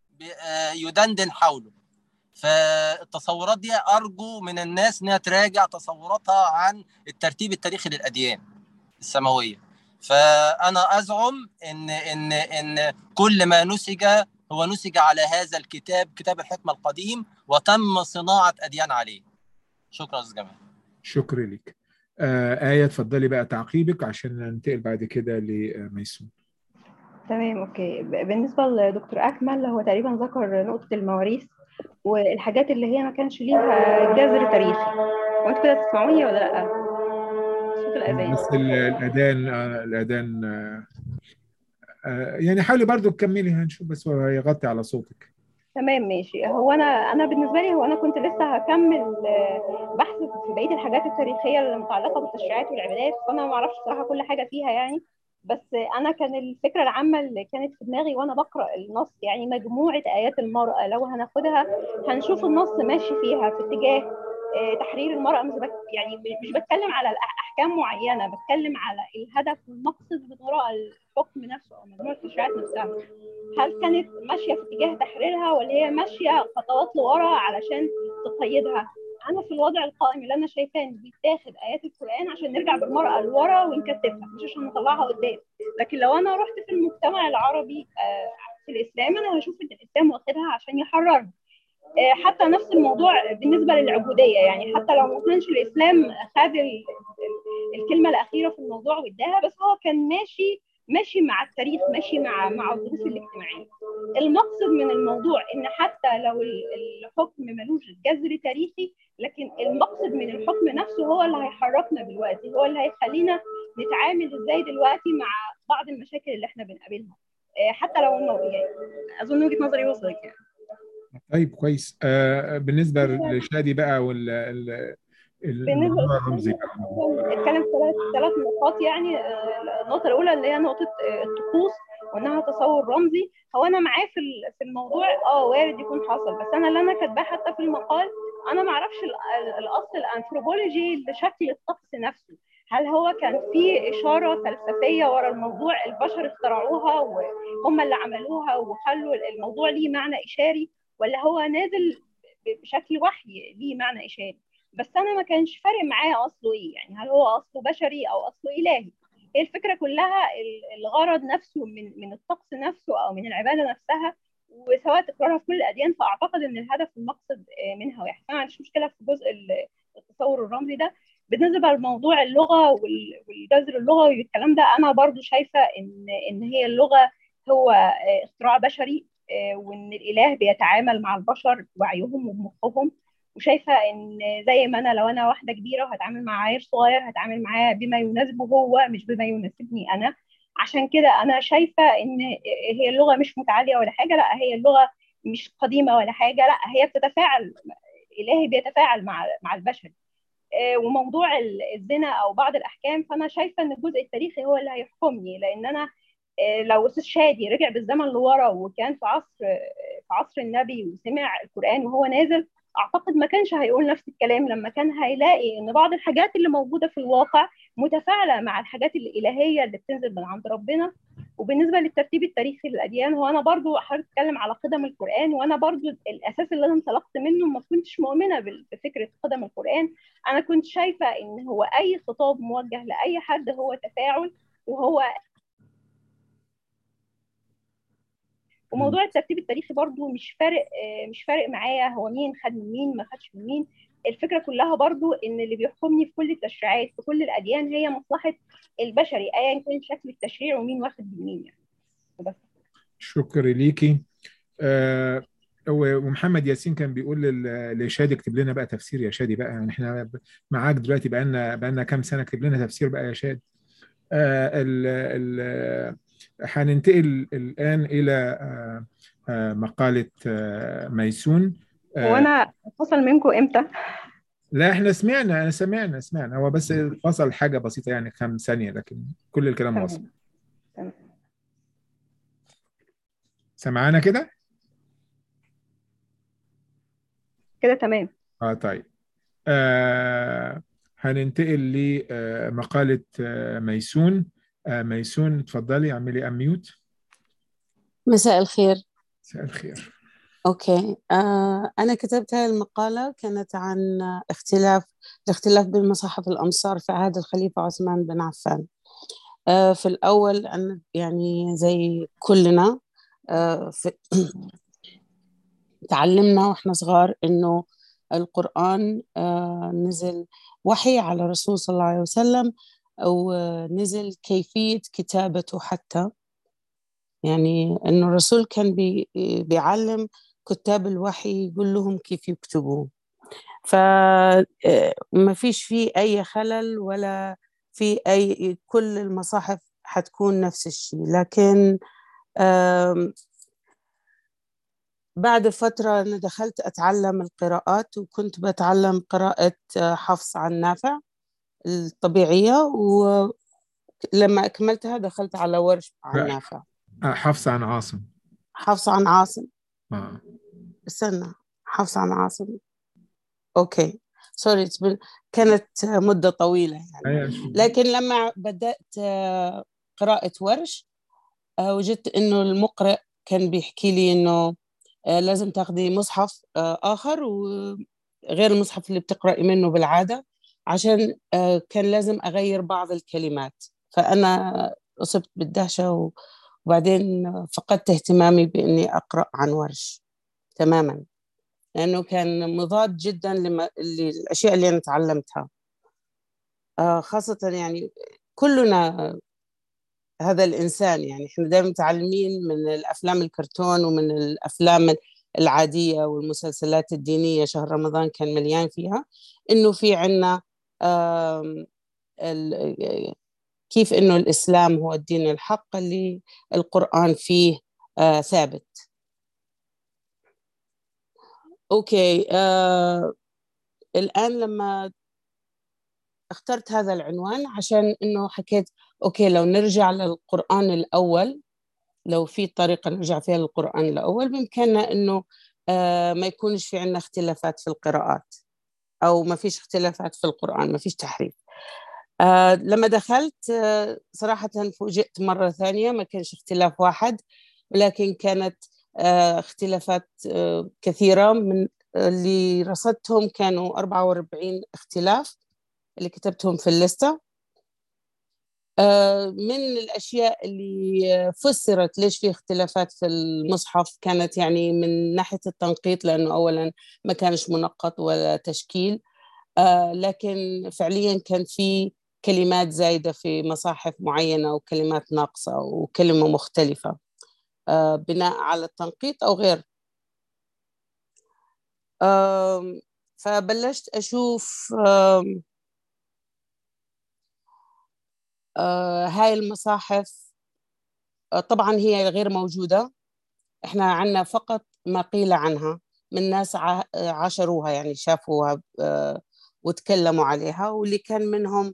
يدندن حوله فالتصورات دي ارجو من الناس انها تراجع تصوراتها عن الترتيب التاريخي للاديان السماويه فانا ازعم ان ان ان كل ما نسج هو نسج على هذا الكتاب كتاب الحكمه القديم وتم صناعه اديان عليه شكرا استاذ جمال شكرا لك آه آية اتفضلي بقى تعقيبك عشان ننتقل بعد كده لميسون تمام اوكي بالنسبه لدكتور اكمل هو تقريبا ذكر نقطه المواريث والحاجات اللي هي ما كانش ليها جذر تاريخي وانتوا كده تسمعوني ولا لا صوت الاذان بس الاذان الاذان يعني حاولي برضو تكملي هنشوف بس هو هيغطي على صوتك تمام ماشي هو انا انا بالنسبه لي هو انا كنت لسه هكمل بحث في بقيه الحاجات التاريخيه المتعلقه بالتشريعات والعبادات فانا ما اعرفش صراحه كل حاجه فيها يعني بس انا كان الفكره العامه اللي كانت في دماغي وانا بقرا النص يعني مجموعه ايات المراه لو هناخدها هنشوف النص ماشي فيها في اتجاه تحرير المراه مش بك يعني مش بتكلم على احكام معينه بتكلم على الهدف والمقصد من وراء الحكم نفسه او مجموعه التشريعات نفسها هل كانت ماشيه في اتجاه تحريرها ولا هي ماشيه خطوات لورا علشان تقيدها انا في الوضع القائم اللي انا شايفاه ان بيتاخد ايات القران عشان نرجع بالمراه لورا ونكتفها مش عشان نطلعها قدام لكن لو انا رحت في المجتمع العربي في الاسلام انا هشوف ان الاسلام واخدها عشان يحررها حتى نفس الموضوع بالنسبه للعبوديه يعني حتى لو ما كانش الاسلام خد الكلمه الاخيره في الموضوع واداها بس هو كان ماشي ماشي مع التاريخ ماشي مع مع الظروف الاجتماعيه المقصد من الموضوع ان حتى لو الحكم ملوش جذر تاريخي لكن المقصد من الحكم نفسه هو اللي هيحركنا دلوقتي هو اللي هيخلينا نتعامل ازاي دلوقتي مع بعض المشاكل اللي احنا بنقابلها حتى لو يعني اظن وجهه نظري وصلت يعني طيب كويس آه بالنسبه لشادي بقى وال بالنسبه الرمزي اتكلم ثلاث ثلاث نقاط يعني النقطه الاولى اللي هي نقطه الطقوس وانها تصور رمزي هو انا معاه في في الموضوع اه وارد يكون حصل بس انا اللي انا كاتباه حتى في المقال انا ما اعرفش الاصل الانثروبولوجي لشكل الطقس نفسه هل هو كان في اشاره فلسفيه ورا الموضوع البشر اخترعوها وهم اللي عملوها وخلوا الموضوع ليه معنى اشاري ولا هو نازل بشكل وحي ليه معنى اشاري بس انا ما كانش فارق معايا اصله ايه يعني هل هو اصله بشري او اصله الهي هي الفكره كلها الغرض نفسه من من الطقس نفسه او من العباده نفسها وسواء تكرارها في كل الاديان فاعتقد ان الهدف والمقصد منها واحد انا ما عنديش مشكله في جزء التصور الرمزي ده بالنسبه لموضوع اللغه والجذر اللغوي والكلام ده انا برضو شايفه ان ان هي اللغه هو اختراع بشري وان الاله بيتعامل مع البشر بوعيهم وبمخهم وشايفه ان زي ما انا لو انا واحده كبيره وهتعامل مع عيل صغير هتعامل معاه بما يناسبه هو مش بما يناسبني انا عشان كده انا شايفه ان هي اللغه مش متعاليه ولا حاجه لا هي اللغه مش قديمه ولا حاجه لا هي بتتفاعل الهي بيتفاعل مع مع البشر وموضوع الزنا او بعض الاحكام فانا شايفه ان الجزء التاريخي هو اللي هيحكمني لان انا لو استاذ شادي رجع بالزمن لورا وكان في عصر في عصر النبي وسمع القران وهو نازل اعتقد ما كانش هيقول نفس الكلام لما كان هيلاقي ان بعض الحاجات اللي موجوده في الواقع متفاعله مع الحاجات الالهيه اللي بتنزل من عند ربنا وبالنسبه للترتيب التاريخي للاديان هو انا برضو حابب اتكلم على قدم القران وانا برضو الاساس اللي انا انطلقت منه ما كنتش مؤمنه بفكره قدم القران انا كنت شايفه ان هو اي خطاب موجه لاي حد هو تفاعل وهو وموضوع الترتيب التاريخي برضو مش فارق مش فارق معايا هو مين خد من مين ما خدش من مين الفكره كلها برضو ان اللي بيحكمني في كل التشريعات في كل الاديان هي مصلحه البشري ايا كان شكل التشريع ومين واخد من مين يعني وبس شكرا ليكي آه ومحمد ياسين كان بيقول لشادي اكتب لنا بقى تفسير يا شادي بقى يعني احنا معاك دلوقتي بقى لنا بقى لنا كام سنه اكتب لنا تفسير بقى يا شادي آه ال ال هننتقل الآن إلى مقالة ميسون هو أنا فصل منكم إمتى؟ لا احنا سمعنا انا سمعنا سمعنا هو بس فصل حاجة بسيطة يعني كام ثانية لكن كل الكلام وصل سمعانا كده؟ كده تمام اه طيب آه هننتقل لمقالة ميسون ميسون اتفضلي اعملي اميوت مساء الخير مساء الخير اوكي آه انا كتبت هاي المقاله كانت عن اختلاف الاختلاف بين مصاحف الامصار في عهد الخليفه عثمان بن عفان آه في الاول أن يعني زي كلنا آه في تعلمنا واحنا صغار انه القران آه نزل وحي على الرسول صلى الله عليه وسلم أو نزل كيفية كتابته حتى يعني إنه الرسول كان بي بيعلم كتاب الوحي يقول لهم كيف يكتبوه فما فيش فيه أي خلل ولا في أي كل المصاحف حتكون نفس الشيء لكن بعد فترة أنا دخلت أتعلم القراءات وكنت بتعلم قراءة حفص عن نافع الطبيعية ولما أكملتها دخلت على ورش عن نافع حفص عن عاصم حفص عن عاصم آه. استنى حفص عن عاصم أوكي سوري كانت مدة طويلة يعني لكن لما بدأت قراءة ورش وجدت إنه المقرئ كان بيحكي لي إنه لازم تاخدي مصحف آخر وغير المصحف اللي بتقرأي منه بالعادة عشان كان لازم أغير بعض الكلمات فأنا أصبت بالدهشة وبعدين فقدت اهتمامي بإني أقرأ عن ورش تماما لأنه كان مضاد جدا لما للأشياء اللي أنا تعلمتها خاصة يعني كلنا هذا الإنسان يعني إحنا دائما متعلمين من الأفلام الكرتون ومن الأفلام العادية والمسلسلات الدينية شهر رمضان كان مليان فيها إنه في عنا كيف إنه الإسلام هو الدين الحق اللي القرآن فيه ثابت أوكي آه الآن لما اخترت هذا العنوان عشان إنه حكيت أوكي لو نرجع للقرآن الأول لو في طريقة نرجع فيها للقرآن الأول بإمكاننا إنه آه ما يكونش في عندنا اختلافات في القراءات أو ما فيش اختلافات في القرآن ما فيش تحريف آه لما دخلت آه صراحة فوجئت مرة ثانية ما كانش اختلاف واحد ولكن كانت آه اختلافات آه كثيرة من اللي رصدتهم كانوا 44 اختلاف اللي كتبتهم في الليستة من الأشياء اللي فسرت ليش في اختلافات في المصحف كانت يعني من ناحية التنقيط لأنه أولا ما كانش منقط ولا تشكيل لكن فعليا كان في كلمات زايدة في مصاحف معينة وكلمات ناقصة وكلمة مختلفة بناء على التنقيط أو غير فبلشت أشوف هاي المصاحف طبعا هي غير موجودة احنا عنا فقط ما قيل عنها من ناس عاشروها يعني شافوها وتكلموا عليها واللي كان منهم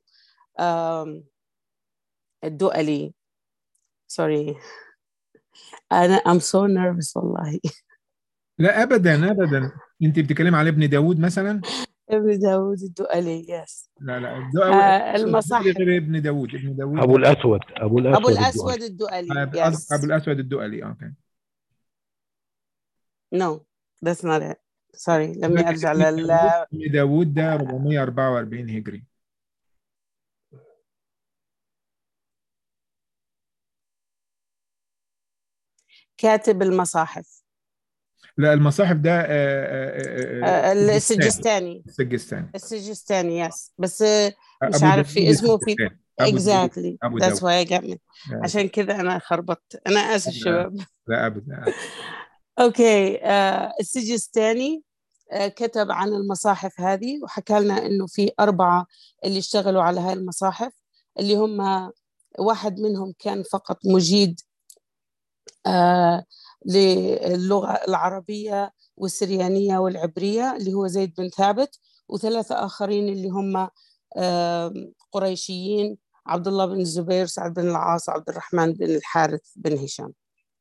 الدؤلي سوري أنا I'm so nervous والله لا أبدا أبدا أنت بتتكلم على ابن داود مثلا ابن داود الدؤلي يس لا لا الدؤلي آه المصاحف غير ابن داود ابن داود ابو الاسود ابو الاسود ابو الاسود الدؤلي يس ابو الاسود الدؤلي اوكي نو ذاتس نوت ات سوري لم ارجع لل ابن داود ده 444 هجري كاتب المصاحف لا المصاحف ده السجستاني السجستاني السجستاني يس بس مش عارف في اسمه في exactly that's why I got me عشان كذا انا خربطت انا اسف شباب لا ابدا اوكي السجستاني كتب عن المصاحف هذه وحكى لنا انه في اربعه اللي اشتغلوا على هاي المصاحف اللي هم واحد منهم كان فقط مجيد آه للغة العربية والسريانية والعبرية اللي هو زيد بن ثابت وثلاثة آخرين اللي هم قريشيين عبد الله بن الزبير سعد بن العاص عبد الرحمن بن الحارث بن هشام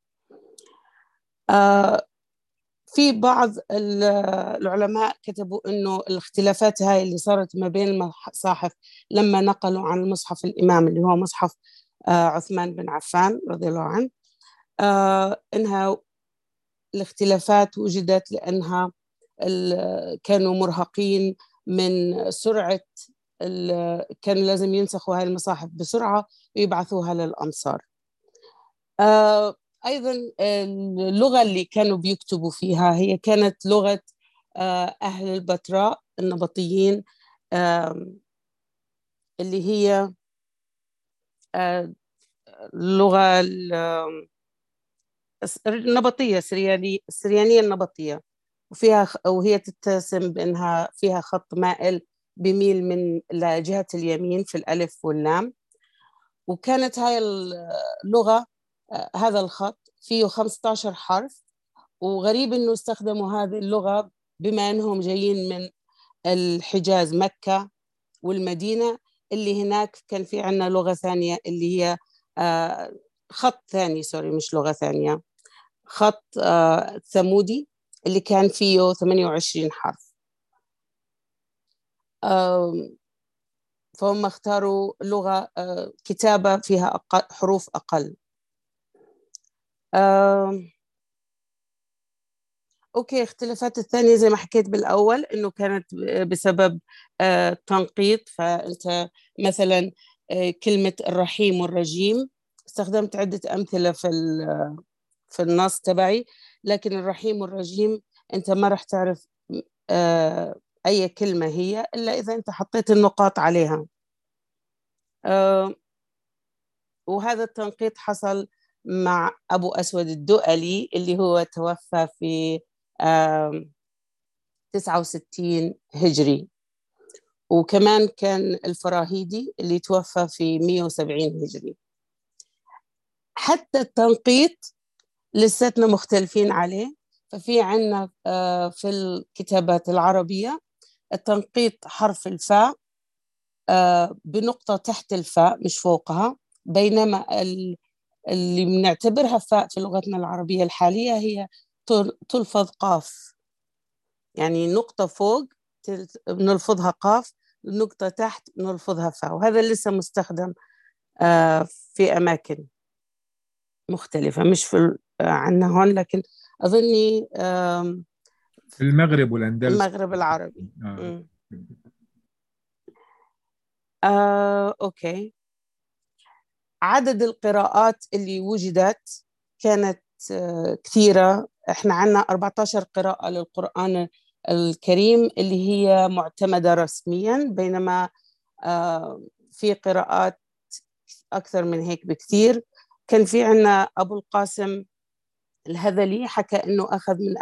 في بعض العلماء كتبوا انه الاختلافات هاي اللي صارت ما بين المصاحف لما نقلوا عن المصحف الامام اللي هو مصحف عثمان بن عفان رضي الله عنه آه إنها الاختلافات وجدت لأنها كانوا مرهقين من سرعة كان لازم ينسخوا هاي المصاحف بسرعة ويبعثوها للأمصار آه أيضا اللغة اللي كانوا بيكتبوا فيها هي كانت لغة آه أهل البتراء النبطيين اللي هي اللغة نبطية سريانية السريانية النبطية وفيها وهي تتسم بأنها فيها خط مائل بميل من لجهة اليمين في الألف واللام وكانت هاي اللغة هذا الخط فيه 15 حرف وغريب انه استخدموا هذه اللغة بما انهم جايين من الحجاز مكة والمدينة اللي هناك كان في عنا لغة ثانية اللي هي خط ثاني سوري مش لغة ثانية خط ثمودي اللي كان فيه 28 حرف فهم اختاروا لغة كتابة فيها أقل حروف أقل اوكي اختلافات الثانيه زي ما حكيت بالاول انه كانت بسبب تنقيط فانت مثلا كلمه الرحيم والرجيم استخدمت عده امثله في في النص تبعي لكن الرحيم والرجيم انت ما راح تعرف اي كلمه هي الا اذا انت حطيت النقاط عليها وهذا التنقيط حصل مع أبو أسود الدؤلي اللي هو توفى في 69 هجري وكمان كان الفراهيدي اللي توفى في 170 هجري حتى التنقيط لساتنا مختلفين عليه ففي عنا في الكتابات العربية التنقيط حرف الفاء بنقطة تحت الفاء مش فوقها بينما اللي بنعتبرها فاء في لغتنا العربية الحالية هي تلفظ قاف يعني نقطة فوق بنلفظها قاف نقطة تحت بنلفظها فاء وهذا لسه مستخدم في أماكن مختلفة مش في عنا هون لكن أظني في المغرب والأندلس المغرب العربي آه. آه، أوكي عدد القراءات اللي وجدت كانت كثيرة احنا عنا 14 قراءة للقرآن الكريم اللي هي معتمدة رسميا بينما في قراءات أكثر من هيك بكثير كان في عنا أبو القاسم الهذلي حكى أنه أخذ من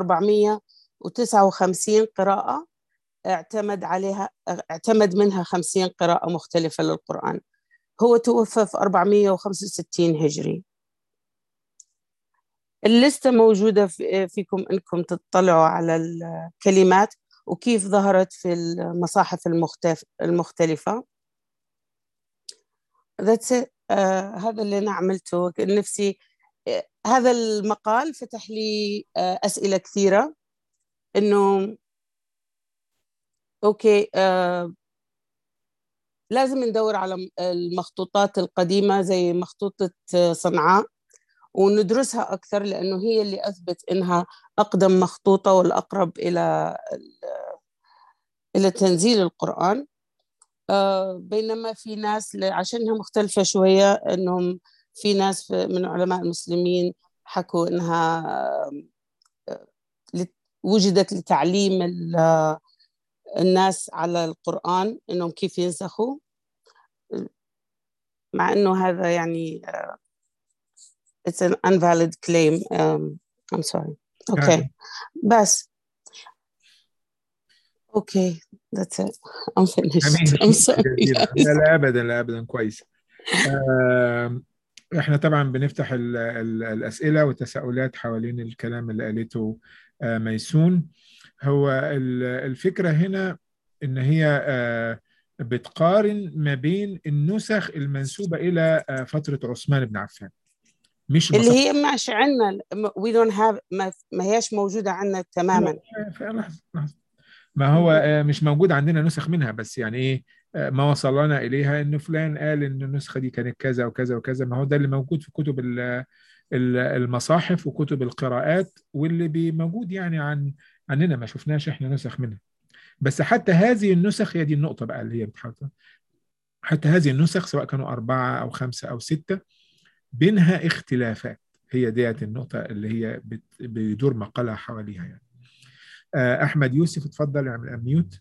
1459 قراءة اعتمد عليها اعتمد منها 50 قراءة مختلفة للقرآن هو توفى في 465 هجري اللستة موجودة فيكم أنكم تطلعوا على الكلمات وكيف ظهرت في المصاحف المختلف المختلفة That's it. آه هذا اللي أنا عملته نفسي آه هذا المقال فتح لي آه أسئلة كثيرة إنه أوكي آه لازم ندور على المخطوطات القديمة زي مخطوطة صنعاء وندرسها أكثر لأنه هي اللي أثبت إنها أقدم مخطوطة والأقرب إلى إلى تنزيل القرآن بينما في ناس عشانها مختلفة شوية إنهم في ناس من علماء المسلمين حكوا إنها وجدت لتعليم الناس على القرآن إنهم كيف ينسخوا مع إنه هذا يعني uh, it's an invalid claim um, I'm sorry okay يعني. بس okay that's it I'm finished جميل. I'm sorry جميل. guys. لا لا ابدا لا ابدا كويس آه، احنا طبعا بنفتح ال ال الاسئله والتساؤلات حوالين الكلام اللي قالته آه، ميسون هو ال- الفكره هنا ان هي آه، بتقارن ما بين النسخ المنسوبه الى آه، فتره عثمان بن عفان مش اللي المصحف هي مش عندنا we don't have ما, ما هيش موجودة عندنا تماما لحظه لحظه ما هو آه، مش موجود عندنا نسخ منها بس يعني ايه آه، ما وصلنا اليها انه فلان قال ان النسخه دي كانت كذا وكذا وكذا ما هو ده اللي موجود في كتب ال- ال- المصاحف وكتب القراءات واللي بي- موجود يعني عن عننا ما شفناش احنا نسخ منها بس حتى هذه النسخ هي دي النقطه بقى اللي هي بتحاول حتى هذه النسخ سواء كانوا أربعة أو خمسة أو ستة بينها اختلافات هي ديت النقطة اللي هي بت- بيدور مقالها حواليها يعني آه، أحمد يوسف اتفضل اعمل أميوت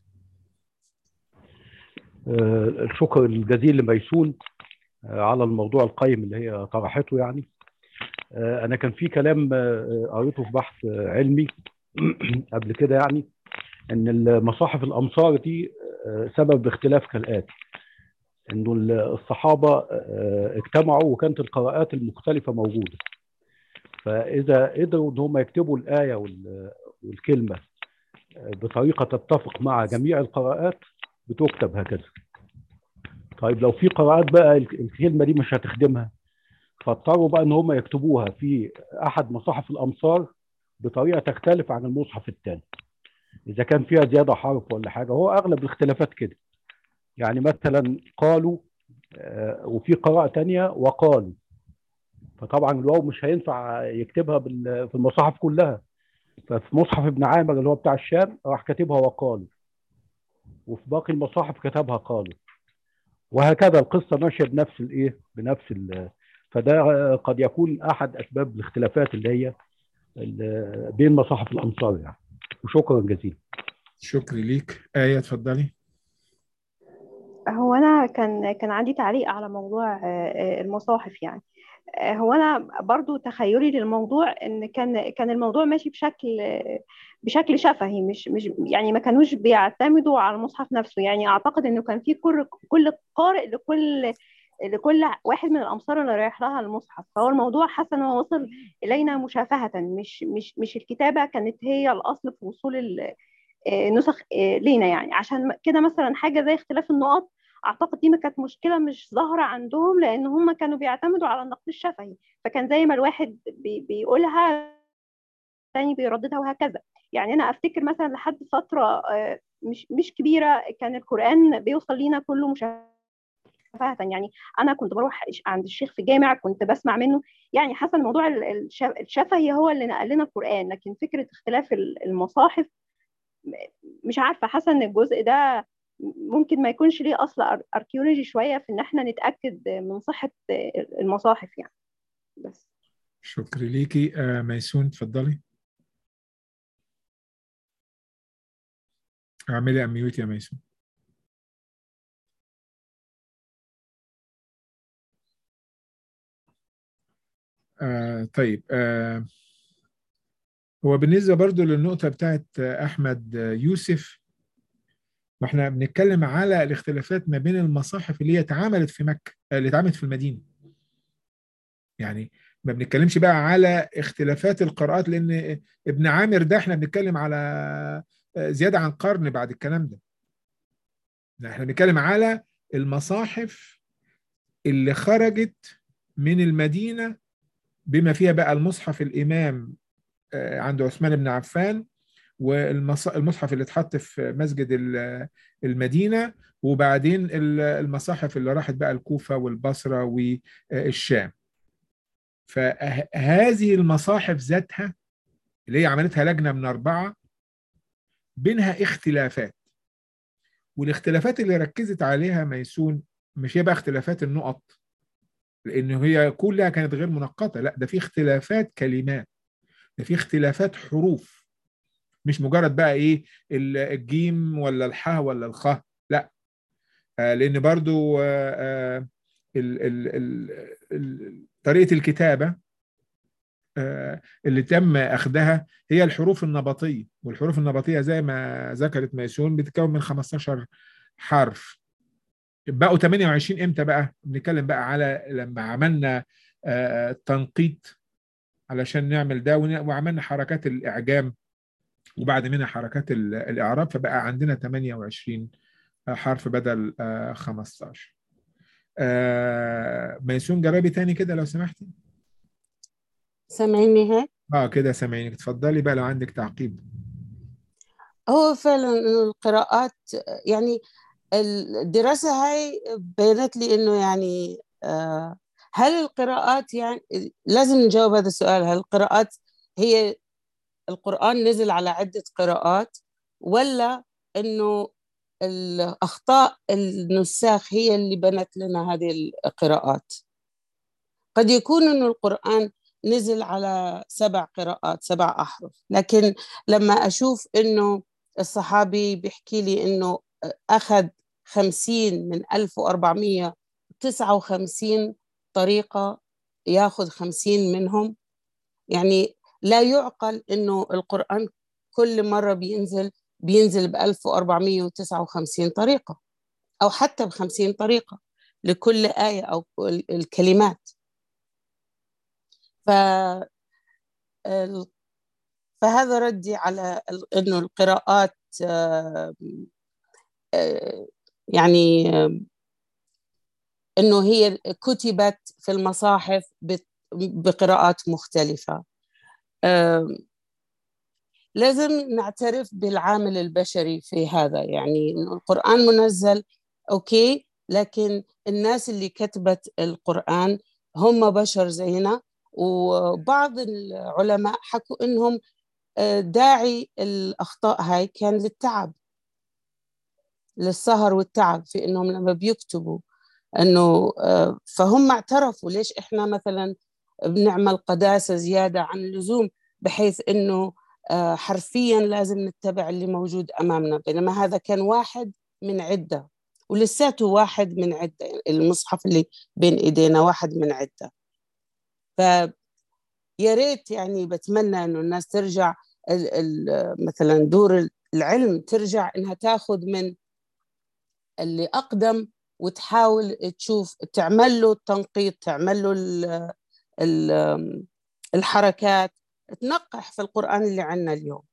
آه، الشكر الجزيل لميسون آه، على الموضوع القيم اللي هي طرحته يعني انا كان في كلام قريته في بحث علمي قبل كده يعني ان المصاحف الامصار دي سبب اختلاف كالاتي انه الصحابه اجتمعوا وكانت القراءات المختلفه موجوده فاذا قدروا ان هم يكتبوا الايه والكلمه بطريقه تتفق مع جميع القراءات بتكتب هكذا طيب لو في قراءات بقى الكلمه دي مش هتخدمها فاضطروا بقى ان هم يكتبوها في احد مصاحف الامصار بطريقه تختلف عن المصحف الثاني اذا كان فيها زياده حرف ولا حاجه هو اغلب الاختلافات كده يعني مثلا قالوا آه وفي قراءه ثانيه وقالوا فطبعا الواو مش هينفع يكتبها في المصاحف كلها ففي مصحف ابن عامر اللي هو بتاع الشام راح كاتبها وقالوا وفي باقي المصاحف كتبها قالوا وهكذا القصه ماشيه بنفس الايه بنفس ال فده قد يكون احد اسباب الاختلافات اللي هي بين مصاحف الامصار يعني وشكرا جزيلا شكرا ليك آية اتفضلي هو أنا كان كان عندي تعليق على موضوع المصاحف يعني هو أنا برضو تخيلي للموضوع إن كان كان الموضوع ماشي بشكل بشكل شفهي مش مش يعني ما كانوش بيعتمدوا على المصحف نفسه يعني أعتقد إنه كان في كل كل قارئ لكل لكل واحد من الامصار اللي رايح لها المصحف فهو الموضوع حاسه انه وصل الينا مشافهه مش مش مش الكتابه كانت هي الاصل في وصول النسخ لينا يعني عشان كده مثلا حاجه زي اختلاف النقط اعتقد دي ما كانت مشكله مش ظاهره عندهم لان هم كانوا بيعتمدوا على النقد الشفهي فكان زي ما الواحد بي بيقولها الثاني بيرددها وهكذا يعني انا افتكر مثلا لحد فتره مش مش كبيره كان القران بيوصل لينا كله مشافهه شفاهة يعني أنا كنت بروح عند الشيخ في الجامع كنت بسمع منه يعني حاسة الموضوع الشفهي هو اللي نقل لنا القرآن لكن فكرة اختلاف المصاحف مش عارفة حاسة إن الجزء ده ممكن ما يكونش ليه أصل أركيولوجي شوية في إن إحنا نتأكد من صحة المصاحف يعني بس شكرا ليكي آه ميسون اتفضلي اعملي اميوت يا ميسون آه طيب آه هو بالنسبة برضو للنقطة بتاعت أحمد يوسف واحنا بنتكلم على الاختلافات ما بين المصاحف اللي هي اتعملت في مكة اللي اتعملت في المدينة يعني ما بنتكلمش بقى على اختلافات القراءات لأن ابن عامر ده احنا بنتكلم على زيادة عن قرن بعد الكلام ده احنا بنتكلم على المصاحف اللي خرجت من المدينة بما فيها بقى المصحف الإمام عند عثمان بن عفان والمصحف اللي اتحط في مسجد المدينة وبعدين المصاحف اللي راحت بقى الكوفة والبصرة والشام فهذه المصاحف ذاتها اللي هي عملتها لجنة من أربعة بينها اختلافات والاختلافات اللي ركزت عليها ميسون مش هي بقى اختلافات النقط لأن هي كلها كانت غير منقطة لا ده في اختلافات كلمات ده في اختلافات حروف مش مجرد بقى ايه الجيم ولا الحاء ولا الخاء لا آه لان برضو آه ال ال ال ال طريقه الكتابه آه اللي تم اخذها هي الحروف النبطيه والحروف النبطيه زي ما ذكرت ميسون بتتكون من 15 حرف بقوا 28 امتى بقى بنتكلم بقى على لما عملنا تنقيط علشان نعمل ده وعملنا حركات الاعجام وبعد منها حركات الاعراب فبقى عندنا 28 حرف بدل 15 ميسون جربي تاني كده لو سمحتي سامعيني هيك اه كده سامعينك اتفضلي بقى لو عندك تعقيب هو فعلا القراءات يعني الدراسة هاي بينت لي إنه يعني هل القراءات يعني لازم نجاوب هذا السؤال هل القراءات هي القرآن نزل على عدة قراءات ولا إنه الأخطاء النساخ هي اللي بنت لنا هذه القراءات قد يكون إنه القرآن نزل على سبع قراءات سبع أحرف لكن لما أشوف إنه الصحابي بيحكي لي إنه أخذ خمسين من ألف وأربعمية تسعة وخمسين طريقة ياخذ خمسين منهم يعني لا يعقل انه القرآن كل مرة بينزل بينزل ب 1459 طريقة أو حتى ب 50 طريقة لكل آية أو الكلمات ف فهذا ردي على انه القراءات يعني انه هي كتبت في المصاحف بقراءات مختلفه لازم نعترف بالعامل البشري في هذا يعني انه القران منزل اوكي لكن الناس اللي كتبت القران هم بشر زينا وبعض العلماء حكوا انهم داعي الاخطاء هاي كان للتعب للسهر والتعب في انهم لما بيكتبوا انه فهم اعترفوا ليش احنا مثلا بنعمل قداسه زياده عن اللزوم بحيث انه حرفيا لازم نتبع اللي موجود امامنا بينما هذا كان واحد من عده ولساته واحد من عده المصحف اللي بين ايدينا واحد من عده ف يا ريت يعني بتمنى انه الناس ترجع ال ال مثلا دور العلم ترجع انها تاخذ من اللي اقدم وتحاول تشوف تعمل له التنقيط تعمل له ال ال الحركات تنقح في القرآن اللي عندنا اليوم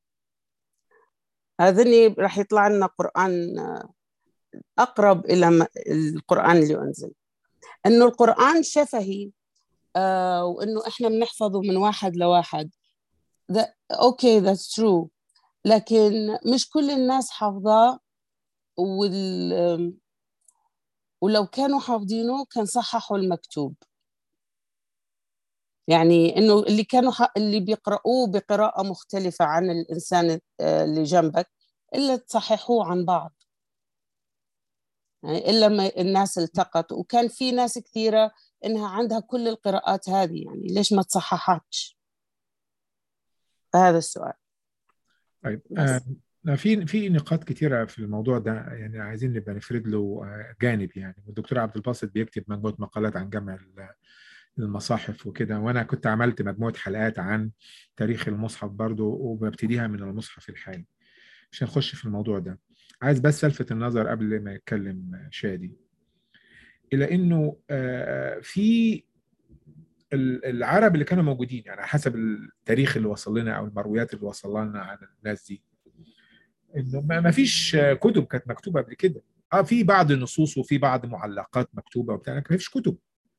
هذني راح يطلع لنا قرآن أقرب إلى القرآن اللي أنزل إنه القرآن شفهي آه وإنه إحنا بنحفظه من واحد لواحد that, أوكي that's true لكن مش كل الناس حافظاه وال ولو كانوا حافظينه كان صححوا المكتوب يعني انه اللي كانوا اللي بيقرأوه بقراءة مختلفة عن الإنسان اللي جنبك إلا تصححوه عن بعض يعني إلا ما الناس التقت وكان في ناس كثيرة إنها عندها كل القراءات هذه يعني ليش ما تصححتش هذا السؤال طيب آه في في نقاط كثيره في الموضوع ده يعني عايزين نبقى نفرد له جانب يعني والدكتور عبد الباسط بيكتب مجموعه مقالات عن جمع المصاحف وكده وانا كنت عملت مجموعه حلقات عن تاريخ المصحف برضو وببتديها من المصحف الحالي مش هنخش في الموضوع ده عايز بس الفت النظر قبل ما يتكلم شادي الى انه في العرب اللي كانوا موجودين يعني حسب التاريخ اللي وصل لنا او المرويات اللي وصل لنا عن الناس دي انه ما فيش كتب كانت مكتوبه قبل كده اه في بعض النصوص وفي بعض معلقات مكتوبه وبتاع لكن ما فيش كتب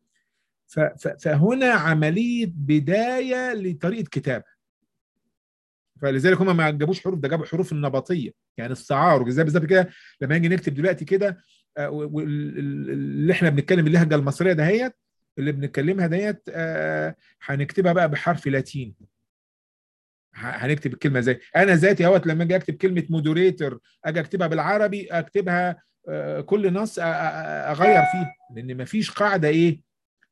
فهنا عمليه بدايه لطريقه كتابه فلذلك هم ما جابوش حروف ده جابوا حروف النبطيه يعني الصعارج زي بالظبط كده لما نيجي نكتب دلوقتي كده اللي احنا بنتكلم اللهجه المصريه دهيت اللي بنتكلمها ديت هنكتبها بقى بحرف لاتيني هنكتب الكلمه ازاي انا ذاتي اهوت لما اجي اكتب كلمه مودوريتور اجي اكتبها بالعربي اكتبها كل نص اغير فيه لان مفيش قاعده ايه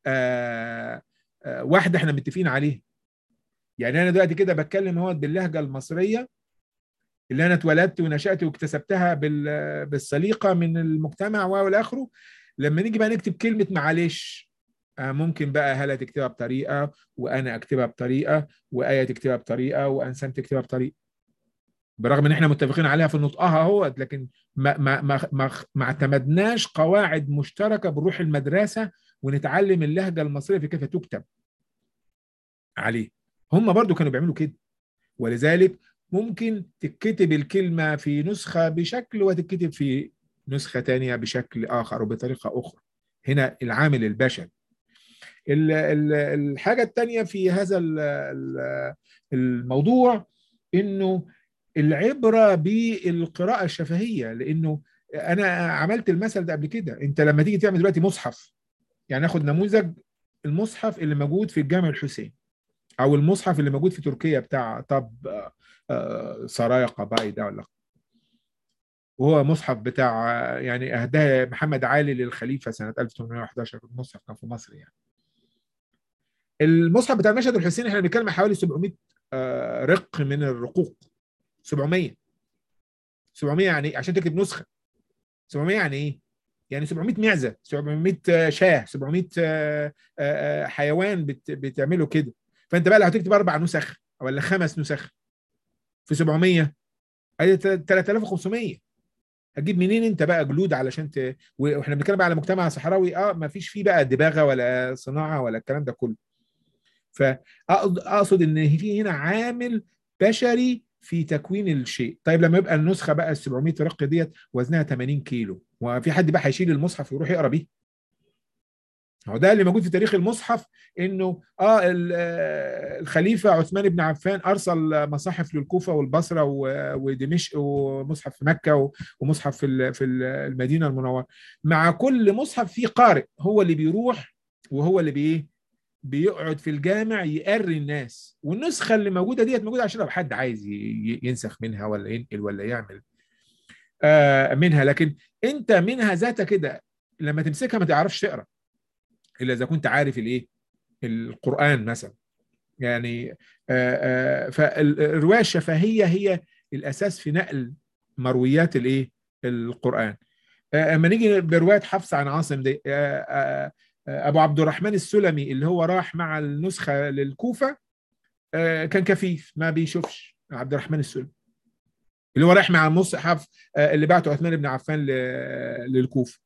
واحده احنا متفقين عليها يعني انا دلوقتي كده بتكلم اهوت باللهجه المصريه اللي انا اتولدت ونشات واكتسبتها بالسليقه من المجتمع والى اخره لما نيجي بقى نكتب كلمه معلش ممكن بقى هلا تكتبها بطريقه وانا اكتبها بطريقه وايه تكتبها بطريقه وانسان تكتبها بطريقه برغم ان احنا متفقين عليها في نطقها اهو لكن ما ما ما ما, ما اعتمدناش قواعد مشتركه بنروح المدرسه ونتعلم اللهجه المصريه في كيف تكتب عليه هم برضو كانوا بيعملوا كده ولذلك ممكن تتكتب الكلمه في نسخه بشكل وتتكتب في نسخه ثانيه بشكل اخر وبطريقه اخرى هنا العامل البشري الحاجة الثانية في هذا الموضوع انه العبرة بالقراءة الشفهية لانه انا عملت المثل ده قبل كده انت لما تيجي تعمل دلوقتي مصحف يعني ناخد نموذج المصحف اللي موجود في الجامع الحسين او المصحف اللي موجود في تركيا بتاع طب سرايا قبائي ده ولا وهو مصحف بتاع يعني اهداه محمد علي للخليفه سنه 1811 المصحف كان في مصر يعني المصحف بتاع المشهد الحسين احنا بنتكلم حوالي 700 رق من الرقوق 700 700 يعني عشان تكتب نسخه 700 يعني ايه؟ يعني 700 معزه 700 شاه 700 حيوان بتعملوا كده فانت بقى لو هتكتب اربع نسخ ولا خمس نسخ في 700 ادي 3500 هتجيب منين انت بقى جلود علشان ت... واحنا بنتكلم بقى على مجتمع صحراوي اه ما فيش فيه بقى دباغه ولا صناعه ولا الكلام ده كله فاقصد ان في هنا عامل بشري في تكوين الشيء طيب لما يبقى النسخه بقى ال 700 رق ديت وزنها 80 كيلو وفي حد بقى هيشيل المصحف ويروح يقرا بيه هو ده اللي موجود في تاريخ المصحف انه اه الخليفه عثمان بن عفان ارسل مصاحف للكوفه والبصره ودمشق ومصحف في مكه ومصحف في في المدينه المنوره مع كل مصحف فيه قارئ هو اللي بيروح وهو اللي بايه بيقعد في الجامع يقري الناس والنسخه اللي موجوده ديت موجوده عشان لو حد عايز ينسخ منها ولا ينقل ولا يعمل آه منها لكن انت منها ذاتها كده لما تمسكها ما تعرفش تقرا الا اذا كنت عارف الايه القران مثلا يعني فالروايه الشفهيه هي الاساس في نقل مرويات الايه القران اما نيجي بروايه حفص عن عاصم دي ابو عبد الرحمن السلمي اللي هو راح مع النسخه للكوفه كان كفيف ما بيشوفش عبد الرحمن السلمي اللي هو رايح مع المصحف اللي بعته عثمان بن عفان للكوفه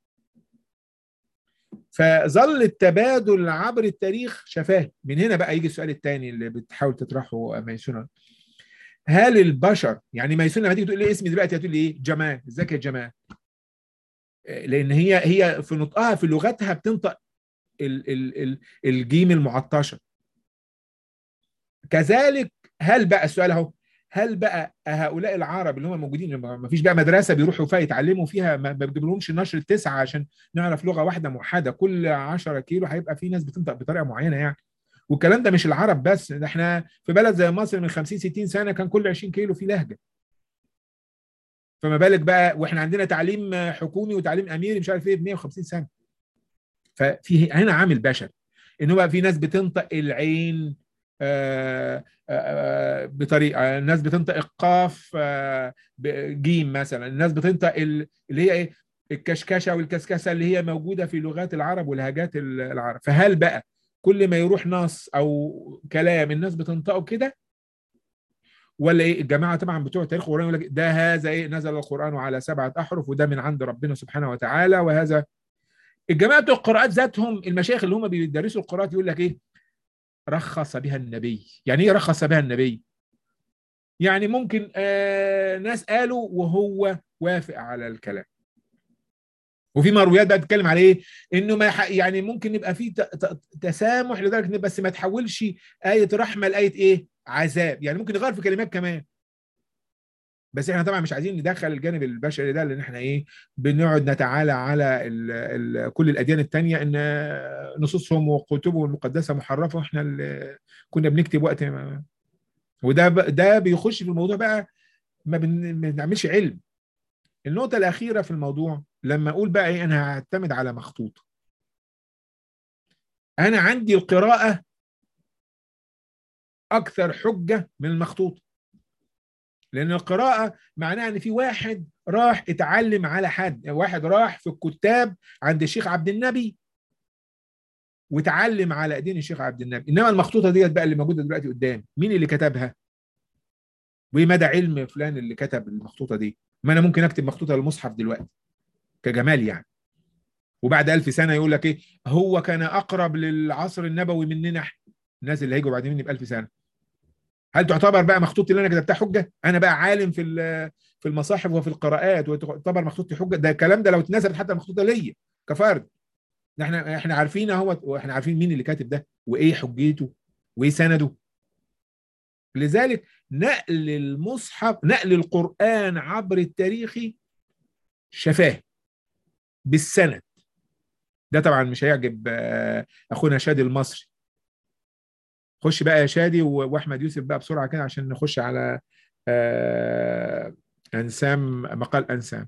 فظل التبادل عبر التاريخ شفاه من هنا بقى يجي السؤال الثاني اللي بتحاول تطرحه ميسونه هل البشر يعني ميسونه لما تيجي تقول لي اسمي دلوقتي هتقول لي ايه جمال ازيك يا جمال لان هي هي في نطقها في لغتها بتنطق ال ال ال الجيم المعطشه كذلك هل بقى السؤال اهو هل بقى هؤلاء العرب اللي هم موجودين ما فيش بقى مدرسه بيروحوا فيها يتعلموا فيها ما بيجيبلهمش النشر التسعه عشان نعرف لغه واحده موحده كل 10 كيلو هيبقى في ناس بتنطق بطريقه معينه يعني والكلام ده مش العرب بس ده احنا في بلد زي مصر من 50 60 سنه كان كل 20 كيلو في لهجه فما بالك بقى واحنا عندنا تعليم حكومي وتعليم اميري مش عارف ايه ب 150 سنه ففي هنا عامل بشري ان هو في ناس بتنطق العين آآ آآ بطريقه الناس بتنطق القاف جيم مثلا الناس بتنطق اللي هي ايه الكشكشه والكسكسه اللي هي موجوده في لغات العرب ولهجات العرب فهل بقى كل ما يروح نص او كلام الناس بتنطقه كده ولا ايه الجماعه طبعا بتوع التاريخ القرآن يقول لك ده هذا ايه نزل القران على سبعه احرف وده من عند ربنا سبحانه وتعالى وهذا الجماعه بتوع القراءات ذاتهم المشايخ اللي هم بيدرسوا القراءات يقول لك ايه رخص بها النبي يعني ايه رخص بها النبي يعني ممكن آه ناس قالوا وهو وافق على الكلام وفي مرويات بقى بتتكلم على ايه انه ما يعني ممكن يبقى في تسامح لدرجه ان بس ما تحولش ايه رحمه لايه ايه عذاب يعني ممكن يغير في كلمات كمان بس احنا طبعا مش عايزين ندخل الجانب البشري ده لان احنا ايه بنقعد نتعالى على ال ال كل الاديان التانية ان نصوصهم وكتبهم المقدسه محرفه واحنا اللي كنا بنكتب وقت ما وده ده بيخش في الموضوع بقى ما بنعملش علم النقطه الاخيره في الموضوع لما اقول بقى ايه انا هعتمد على مخطوط انا عندي القراءه اكثر حجه من المخطوط لان القراءه معناها ان في واحد راح اتعلم على حد واحد راح في الكتاب عند الشيخ عبد النبي وتعلم على ايدين الشيخ عبد النبي انما المخطوطه ديت بقى اللي موجوده دلوقتي قدامي مين اللي كتبها وايه مدى علم فلان اللي كتب المخطوطه دي ما انا ممكن اكتب مخطوطه للمصحف دلوقتي كجمال يعني وبعد ألف سنه يقول لك ايه هو كان اقرب للعصر النبوي مننا احنا الناس اللي هيجوا بعد مني بألف سنه هل تعتبر بقى مخطوطتي اللي انا كتبتها حجه انا بقى عالم في في المصاحف وفي القراءات وتعتبر مخطوطتي حجه ده الكلام ده لو اتنزلت حتى مخطوطه ليا كفرد احنا احنا عارفين اهوت واحنا عارفين مين اللي كاتب ده وايه حجيته وايه سنده لذلك نقل المصحف نقل القرآن عبر التاريخ شفاه بالسند ده طبعا مش هيعجب اخونا شادي المصري خش بقى يا شادي واحمد يوسف بقى بسرعه كده عشان نخش على انسام مقال انسام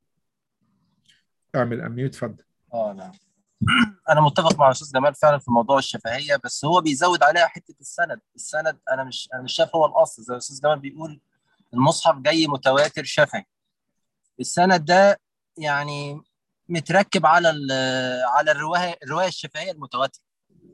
اعمل اميوت اتفضل اه نعم انا متفق مع الاستاذ جمال فعلا في موضوع الشفهيه بس هو بيزود عليها حته السند السند انا مش انا مش شايف هو الاصل زي الاستاذ جمال بيقول المصحف جاي متواتر شفهي السند ده يعني متركب على على الروايه الروايه الشفهيه المتواتره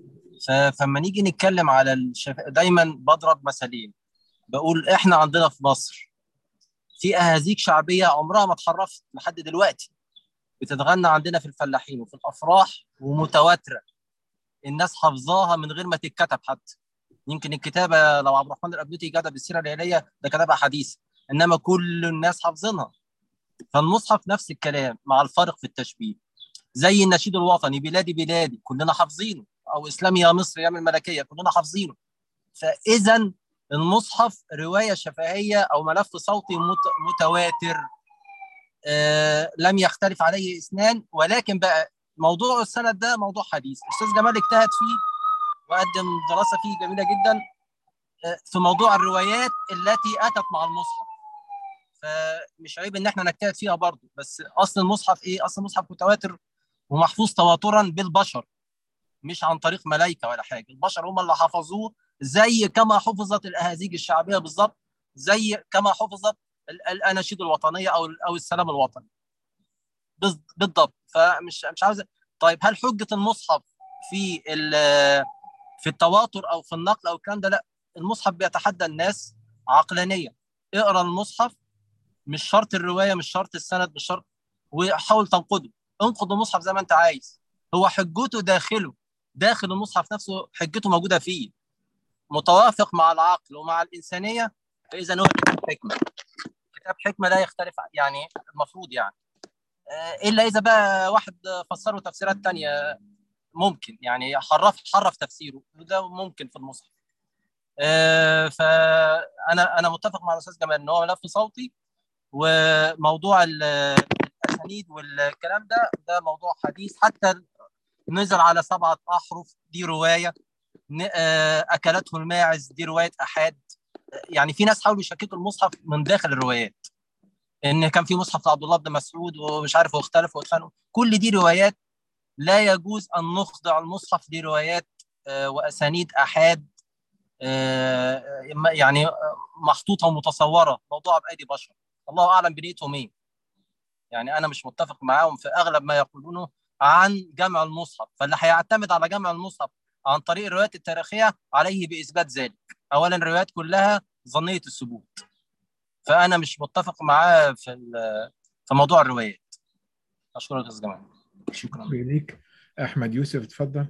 فلما نيجي نتكلم على الشف... دايما بضرب مثالين بقول احنا عندنا في مصر في اهازيج شعبيه عمرها ما اتحرفت لحد دلوقتي بتتغنى عندنا في الفلاحين وفي الافراح ومتواتره الناس حافظاها من غير ما تتكتب حتى يمكن الكتابه لو عبد الرحمن الابنوتي كتب السيره الهلاليه ده كتبها حديث انما كل الناس حافظينها فالمصحف نفس الكلام مع الفرق في التشبيه زي النشيد الوطني بلادي بلادي كلنا حافظينه او اسلامي يا مصر يا الملكيه كلنا حافظينه فاذا المصحف روايه شفهيه او ملف صوتي متواتر آه لم يختلف عليه اثنان ولكن بقى موضوع السند ده موضوع حديث استاذ جمال اجتهد فيه وقدم دراسه فيه جميله جدا آه في موضوع الروايات التي اتت مع المصحف فمش عيب ان احنا نجتهد فيها برضه بس اصل المصحف ايه اصل المصحف متواتر ومحفوظ تواترا بالبشر مش عن طريق ملائكه ولا حاجه البشر هم اللي حفظوه زي كما حفظت الاهازيج الشعبيه بالظبط زي كما حفظت الاناشيد الوطنيه او او السلام الوطني بالضبط فمش مش عاوز طيب هل حجه المصحف في في التواتر او في النقل او الكلام ده لا المصحف بيتحدى الناس عقلانيه اقرا المصحف مش شرط الروايه مش شرط السند مش شرط وحاول تنقده انقد المصحف زي ما انت عايز هو حجته داخله داخل المصحف نفسه حجته موجوده فيه متوافق مع العقل ومع الانسانيه فاذا هو كتاب حكمه كتاب حكمه لا يختلف يعني المفروض يعني الا اذا بقى واحد فسره تفسيرات تانية ممكن يعني حرف حرف تفسيره وده ممكن في المصحف فانا انا متفق مع الاستاذ جمال ان هو ملف صوتي وموضوع الاسانيد والكلام ده ده موضوع حديث حتى نزل على سبعه احرف دي روايه اكلته الماعز دي روايه احاد يعني في ناس حاولوا يشككوا المصحف من داخل الروايات ان كان في مصحف عبد الله بن مسعود ومش عارف واختلفوا واتخانقوا كل دي روايات لا يجوز ان نخضع المصحف لروايات واسانيد احاد يعني محطوطه ومتصوره موضوعه بايدي بشر الله اعلم بنيتهم ايه يعني انا مش متفق معاهم في اغلب ما يقولونه عن جمع المصحف فاللي هيعتمد على جمع المصحف عن طريق الروايات التاريخيه عليه باثبات ذلك اولا الروايات كلها ظنيه الثبوت فانا مش متفق معاه في في موضوع الروايات اشكرك استاذ جمال شكرا ليك احمد يوسف اتفضل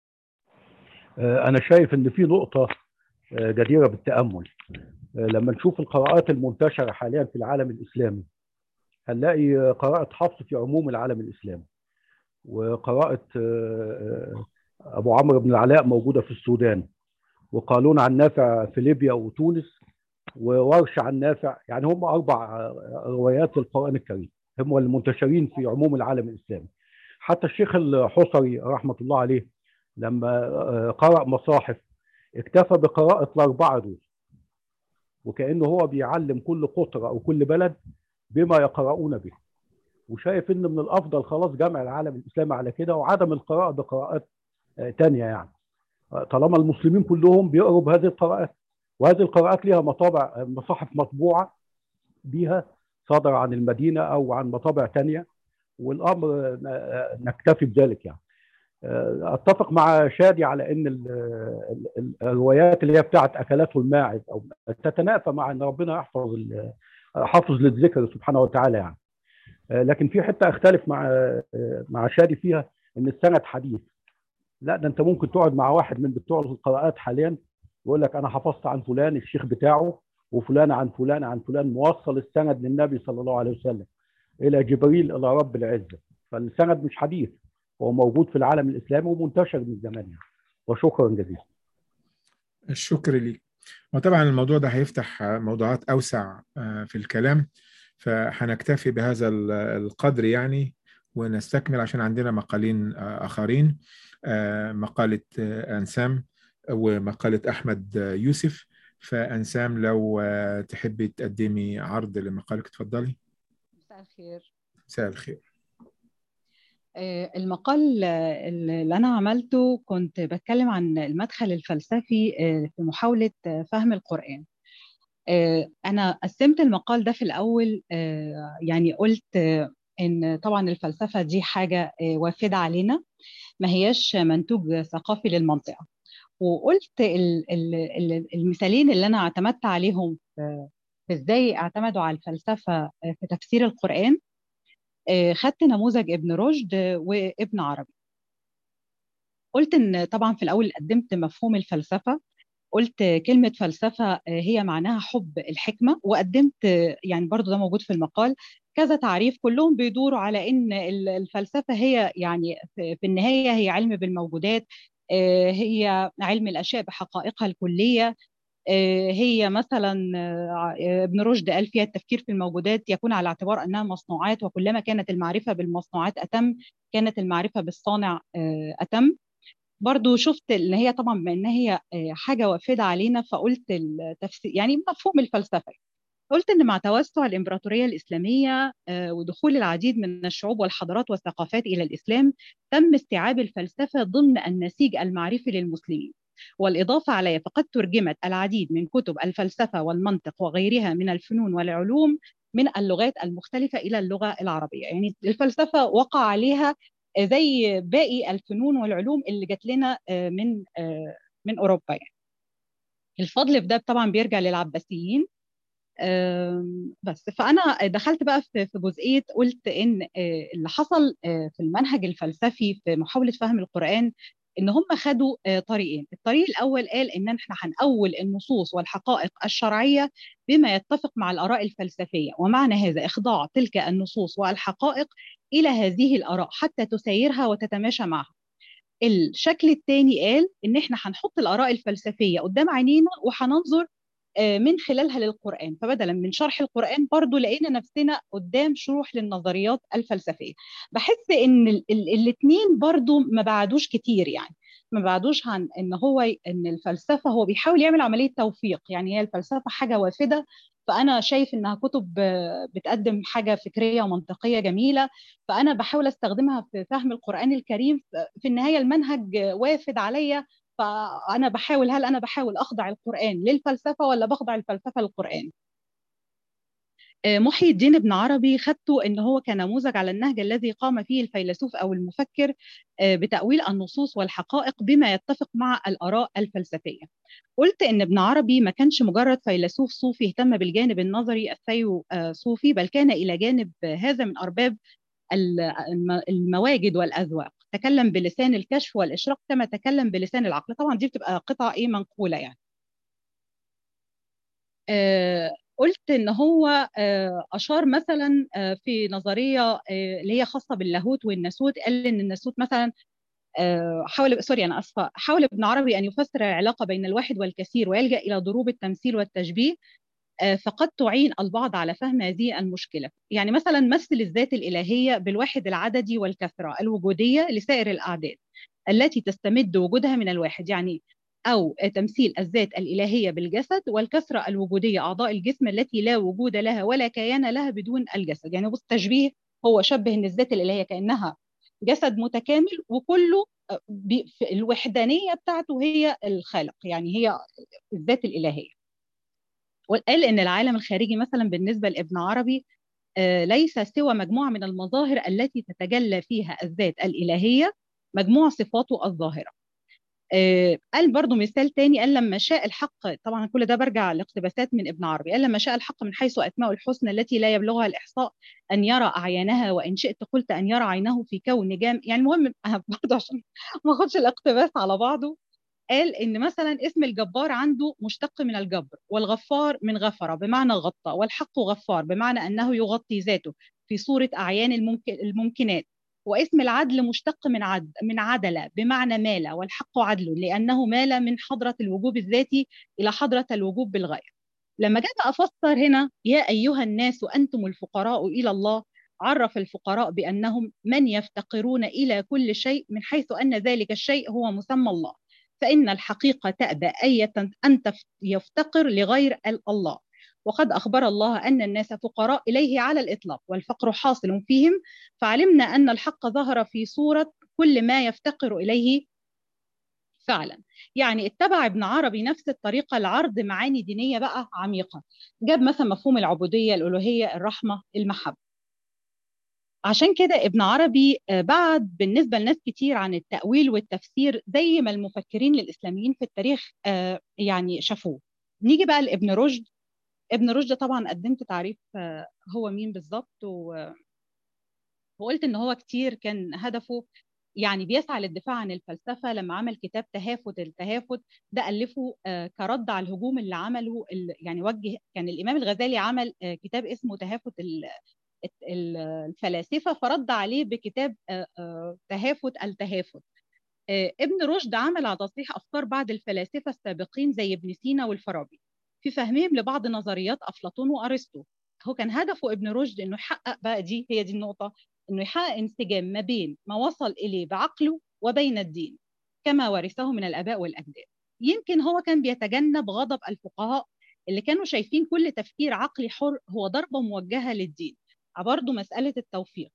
انا شايف ان في نقطه جديره بالتامل لما نشوف القراءات المنتشره حاليا في العالم الاسلامي هنلاقي قراءه حفص في عموم العالم الاسلامي وقراءه ابو عمرو بن العلاء موجوده في السودان وقالون عن نافع في ليبيا وتونس وورش عن نافع يعني هم اربع روايات للقران الكريم هم المنتشرين في عموم العالم الاسلامي حتى الشيخ الحصري رحمه الله عليه لما قرأ مصاحف اكتفى بقراءة الأربعة دول وكأنه هو بيعلم كل قطرة أو كل بلد بما يقرؤون به وشايف إن من الأفضل خلاص جمع العالم الإسلامي على كده وعدم القراءة بقراءات تانية يعني طالما المسلمين كلهم بيقروا بهذه القراءات وهذه القراءات لها مطابع مصاحف مطبوعة بيها صادرة عن المدينة أو عن مطابع تانية والأمر نكتفي بذلك يعني اتفق مع شادي على ان الروايات اللي هي بتاعت اكلته الماعز او تتنافى مع ان ربنا يحفظ حافظ للذكر سبحانه وتعالى يعني لكن في حته اختلف مع مع شادي فيها ان السند حديث لا ده انت ممكن تقعد مع واحد من بتوع القراءات حاليا يقول لك انا حفظت عن فلان الشيخ بتاعه وفلان عن فلان عن فلان موصل السند للنبي صلى الله عليه وسلم الى جبريل الى رب العزه فالسند مش حديث هو موجود في العالم الاسلامي ومنتشر من زمان يعني وشكرا جزيلا الشكر ليك وطبعا الموضوع ده هيفتح موضوعات اوسع في الكلام فهنكتفي بهذا القدر يعني ونستكمل عشان عندنا مقالين اخرين مقاله انسام ومقاله احمد يوسف فانسام لو تحبي تقدمي عرض لمقالك اتفضلي مساء الخير مساء الخير المقال اللي أنا عملته كنت بتكلم عن المدخل الفلسفي في محاولة فهم القرآن أنا قسمت المقال ده في الأول يعني قلت إن طبعا الفلسفة دي حاجة وافدة علينا ما هياش منتوج ثقافي للمنطقة وقلت المثالين اللي انا اعتمدت عليهم في, في ازاي اعتمدوا على الفلسفه في تفسير القران خدت نموذج ابن رشد وابن عربي قلت ان طبعا في الاول قدمت مفهوم الفلسفه قلت كلمة فلسفة هي معناها حب الحكمة وقدمت يعني برضو ده موجود في المقال كذا تعريف كلهم بيدوروا على ان الفلسفة هي يعني في النهاية هي علم بالموجودات هي علم الأشياء بحقائقها الكلية هي مثلا ابن رشد قال فيها التفكير في الموجودات يكون على اعتبار انها مصنوعات وكلما كانت المعرفه بالمصنوعات اتم كانت المعرفه بالصانع اتم برضو شفت ان هي طبعا بما ان هي حاجه وافده علينا فقلت التفسير يعني مفهوم الفلسفه قلت ان مع توسع الامبراطوريه الاسلاميه ودخول العديد من الشعوب والحضارات والثقافات الى الاسلام تم استيعاب الفلسفه ضمن النسيج المعرفي للمسلمين والإضافة عليه فقد ترجمت العديد من كتب الفلسفة والمنطق وغيرها من الفنون والعلوم من اللغات المختلفة إلى اللغة العربية يعني الفلسفة وقع عليها زي باقي الفنون والعلوم اللي جات لنا من من أوروبا يعني الفضل في ده طبعا بيرجع للعباسيين بس فأنا دخلت بقى في جزئية قلت إن اللي حصل في المنهج الفلسفي في محاولة فهم القرآن ان هم خدوا طريقين الطريق الاول قال ان احنا هنأول النصوص والحقائق الشرعيه بما يتفق مع الاراء الفلسفيه ومعنى هذا اخضاع تلك النصوص والحقائق الى هذه الاراء حتى تسيرها وتتماشى معها الشكل الثاني قال ان احنا هنحط الاراء الفلسفيه قدام عينينا وهننظر من خلالها للقرآن فبدلا من شرح القرآن برضو لقينا نفسنا قدام شروح للنظريات الفلسفية بحس ان الاثنين برضو ما بعدوش كتير يعني ما بعدوش عن ان هو ان الفلسفة هو بيحاول يعمل عملية توفيق يعني هي الفلسفة حاجة وافدة فأنا شايف إنها كتب بتقدم حاجة فكرية ومنطقية جميلة فأنا بحاول أستخدمها في فهم القرآن الكريم في النهاية المنهج وافد عليا فانا بحاول هل انا بحاول اخضع القران للفلسفه ولا بخضع الفلسفه للقران محي الدين ابن عربي خدته ان هو كنموذج على النهج الذي قام فيه الفيلسوف او المفكر بتاويل النصوص والحقائق بما يتفق مع الاراء الفلسفيه قلت ان ابن عربي ما كانش مجرد فيلسوف صوفي اهتم بالجانب النظري الثيو صوفي بل كان الى جانب هذا من ارباب المواجد والاذواق تكلم بلسان الكشف والاشراق كما تكلم بلسان العقل طبعا دي بتبقى قطعه ايه منقوله يعني آه قلت ان هو آه اشار مثلا آه في نظريه آه اللي هي خاصه باللاهوت والناسوت قال ان الناسوت مثلا حاول سوري انا اسفه حاول ابن عربي ان يفسر العلاقه بين الواحد والكثير ويلجا الى ضروب التمثيل والتشبيه فقد تعين البعض على فهم هذه المشكله يعني مثلا مثل الذات الالهيه بالواحد العددي والكثره الوجوديه لسائر الاعداد التي تستمد وجودها من الواحد يعني او تمثيل الذات الالهيه بالجسد والكثره الوجوديه اعضاء الجسم التي لا وجود لها ولا كيان لها بدون الجسد يعني بص التشبيه هو شبه ان الذات الالهيه كانها جسد متكامل وكله الوحدانيه بتاعته هي الخالق يعني هي الذات الالهيه وقال ان العالم الخارجي مثلا بالنسبه لابن عربي ليس سوى مجموعه من المظاهر التي تتجلى فيها الذات الالهيه مجموع صفاته الظاهره قال برضو مثال تاني قال لما شاء الحق طبعا كل ده برجع لاقتباسات من ابن عربي قال لما شاء الحق من حيث اسماء الحسنى التي لا يبلغها الاحصاء ان يرى اعيانها وان شئت قلت ان يرى عينه في كون جام يعني المهم برضو عشان ما اخدش الاقتباس على بعضه قال ان مثلا اسم الجبار عنده مشتق من الجبر والغفار من غفر بمعنى غطى والحق غفار بمعنى انه يغطي ذاته في صوره اعيان الممكن الممكنات واسم العدل مشتق من عدل من عدل بمعنى مال والحق عدل لانه مال من حضره الوجوب الذاتي الى حضره الوجوب بالغير لما جاء افسر هنا يا ايها الناس انتم الفقراء الى الله عرف الفقراء بانهم من يفتقرون الى كل شيء من حيث ان ذلك الشيء هو مسمى الله فإن الحقيقة تأبى أية أن يفتقر لغير الله وقد أخبر الله أن الناس فقراء إليه على الإطلاق والفقر حاصل فيهم فعلمنا أن الحق ظهر في صورة كل ما يفتقر إليه فعلا يعني اتبع ابن عربي نفس الطريقة لعرض معاني دينية بقى عميقة جاب مثلا مفهوم العبودية الألوهية الرحمة المحبة عشان كده ابن عربي بعد بالنسبة لناس كتير عن التأويل والتفسير زي ما المفكرين الإسلاميين في التاريخ يعني شافوه نيجي بقى لابن رشد ابن رشد طبعا قدمت تعريف هو مين بالظبط وقلت ان هو كتير كان هدفه يعني بيسعى للدفاع عن الفلسفه لما عمل كتاب تهافت التهافت ده الفه كرد على الهجوم اللي عمله يعني وجه كان الامام الغزالي عمل كتاب اسمه تهافت الفلاسفه فرد عليه بكتاب تهافت التهافت ابن رشد عمل على تصحيح افكار بعض الفلاسفه السابقين زي ابن سينا والفارابي في فهمهم لبعض نظريات افلاطون وارسطو هو كان هدفه ابن رشد انه يحقق بقى دي هي دي النقطه انه يحقق انسجام ما بين ما وصل اليه بعقله وبين الدين كما ورثه من الاباء والاجداد يمكن هو كان بيتجنب غضب الفقهاء اللي كانوا شايفين كل تفكير عقلي حر هو ضربه موجهه للدين برضه مساله التوفيق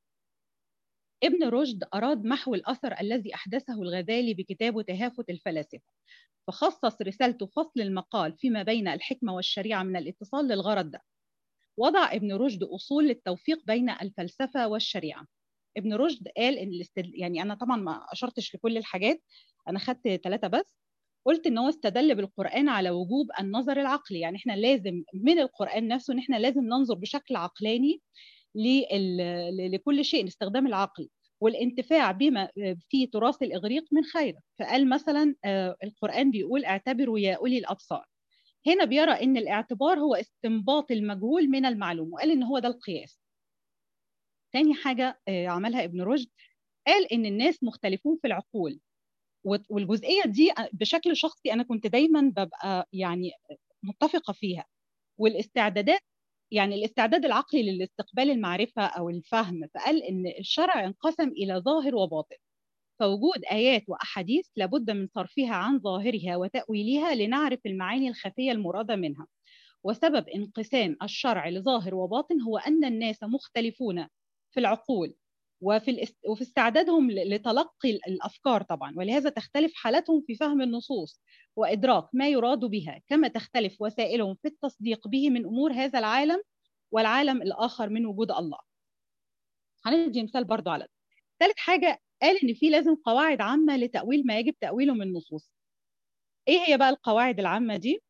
ابن رشد أراد محو الأثر الذي أحدثه الغزالي بكتابه تهافت الفلاسفة فخصص رسالته فصل المقال فيما بين الحكمة والشريعة من الاتصال للغرض ده وضع ابن رشد أصول للتوفيق بين الفلسفة والشريعة ابن رشد قال إن الاستدل... يعني أنا طبعا ما أشرتش لكل الحاجات أنا خدت ثلاثة بس قلت ان هو استدل بالقران على وجوب النظر العقلي يعني احنا لازم من القران نفسه ان احنا لازم ننظر بشكل عقلاني لكل شيء لاستخدام العقل والانتفاع بما في تراث الاغريق من خير فقال مثلا القران بيقول اعتبروا يا اولي الابصار هنا بيرى ان الاعتبار هو استنباط المجهول من المعلوم وقال ان هو ده القياس تاني حاجه عملها ابن رشد قال ان الناس مختلفون في العقول والجزئيه دي بشكل شخصي انا كنت دايما ببقى يعني متفقه فيها والاستعدادات يعني الاستعداد العقلي للاستقبال المعرفة أو الفهم فقال إن الشرع انقسم إلى ظاهر وباطن فوجود آيات وأحاديث لابد من صرفها عن ظاهرها وتأويلها لنعرف المعاني الخفية المرادة منها وسبب انقسام الشرع لظاهر وباطن هو أن الناس مختلفون في العقول وفي الاست... وفي استعدادهم لتلقي الافكار طبعا ولهذا تختلف حالتهم في فهم النصوص وادراك ما يراد بها كما تختلف وسائلهم في التصديق به من امور هذا العالم والعالم الاخر من وجود الله هندي مثال برضو على ده ثالث حاجه قال ان في لازم قواعد عامه لتاويل ما يجب تاويله من النصوص ايه هي بقى القواعد العامه دي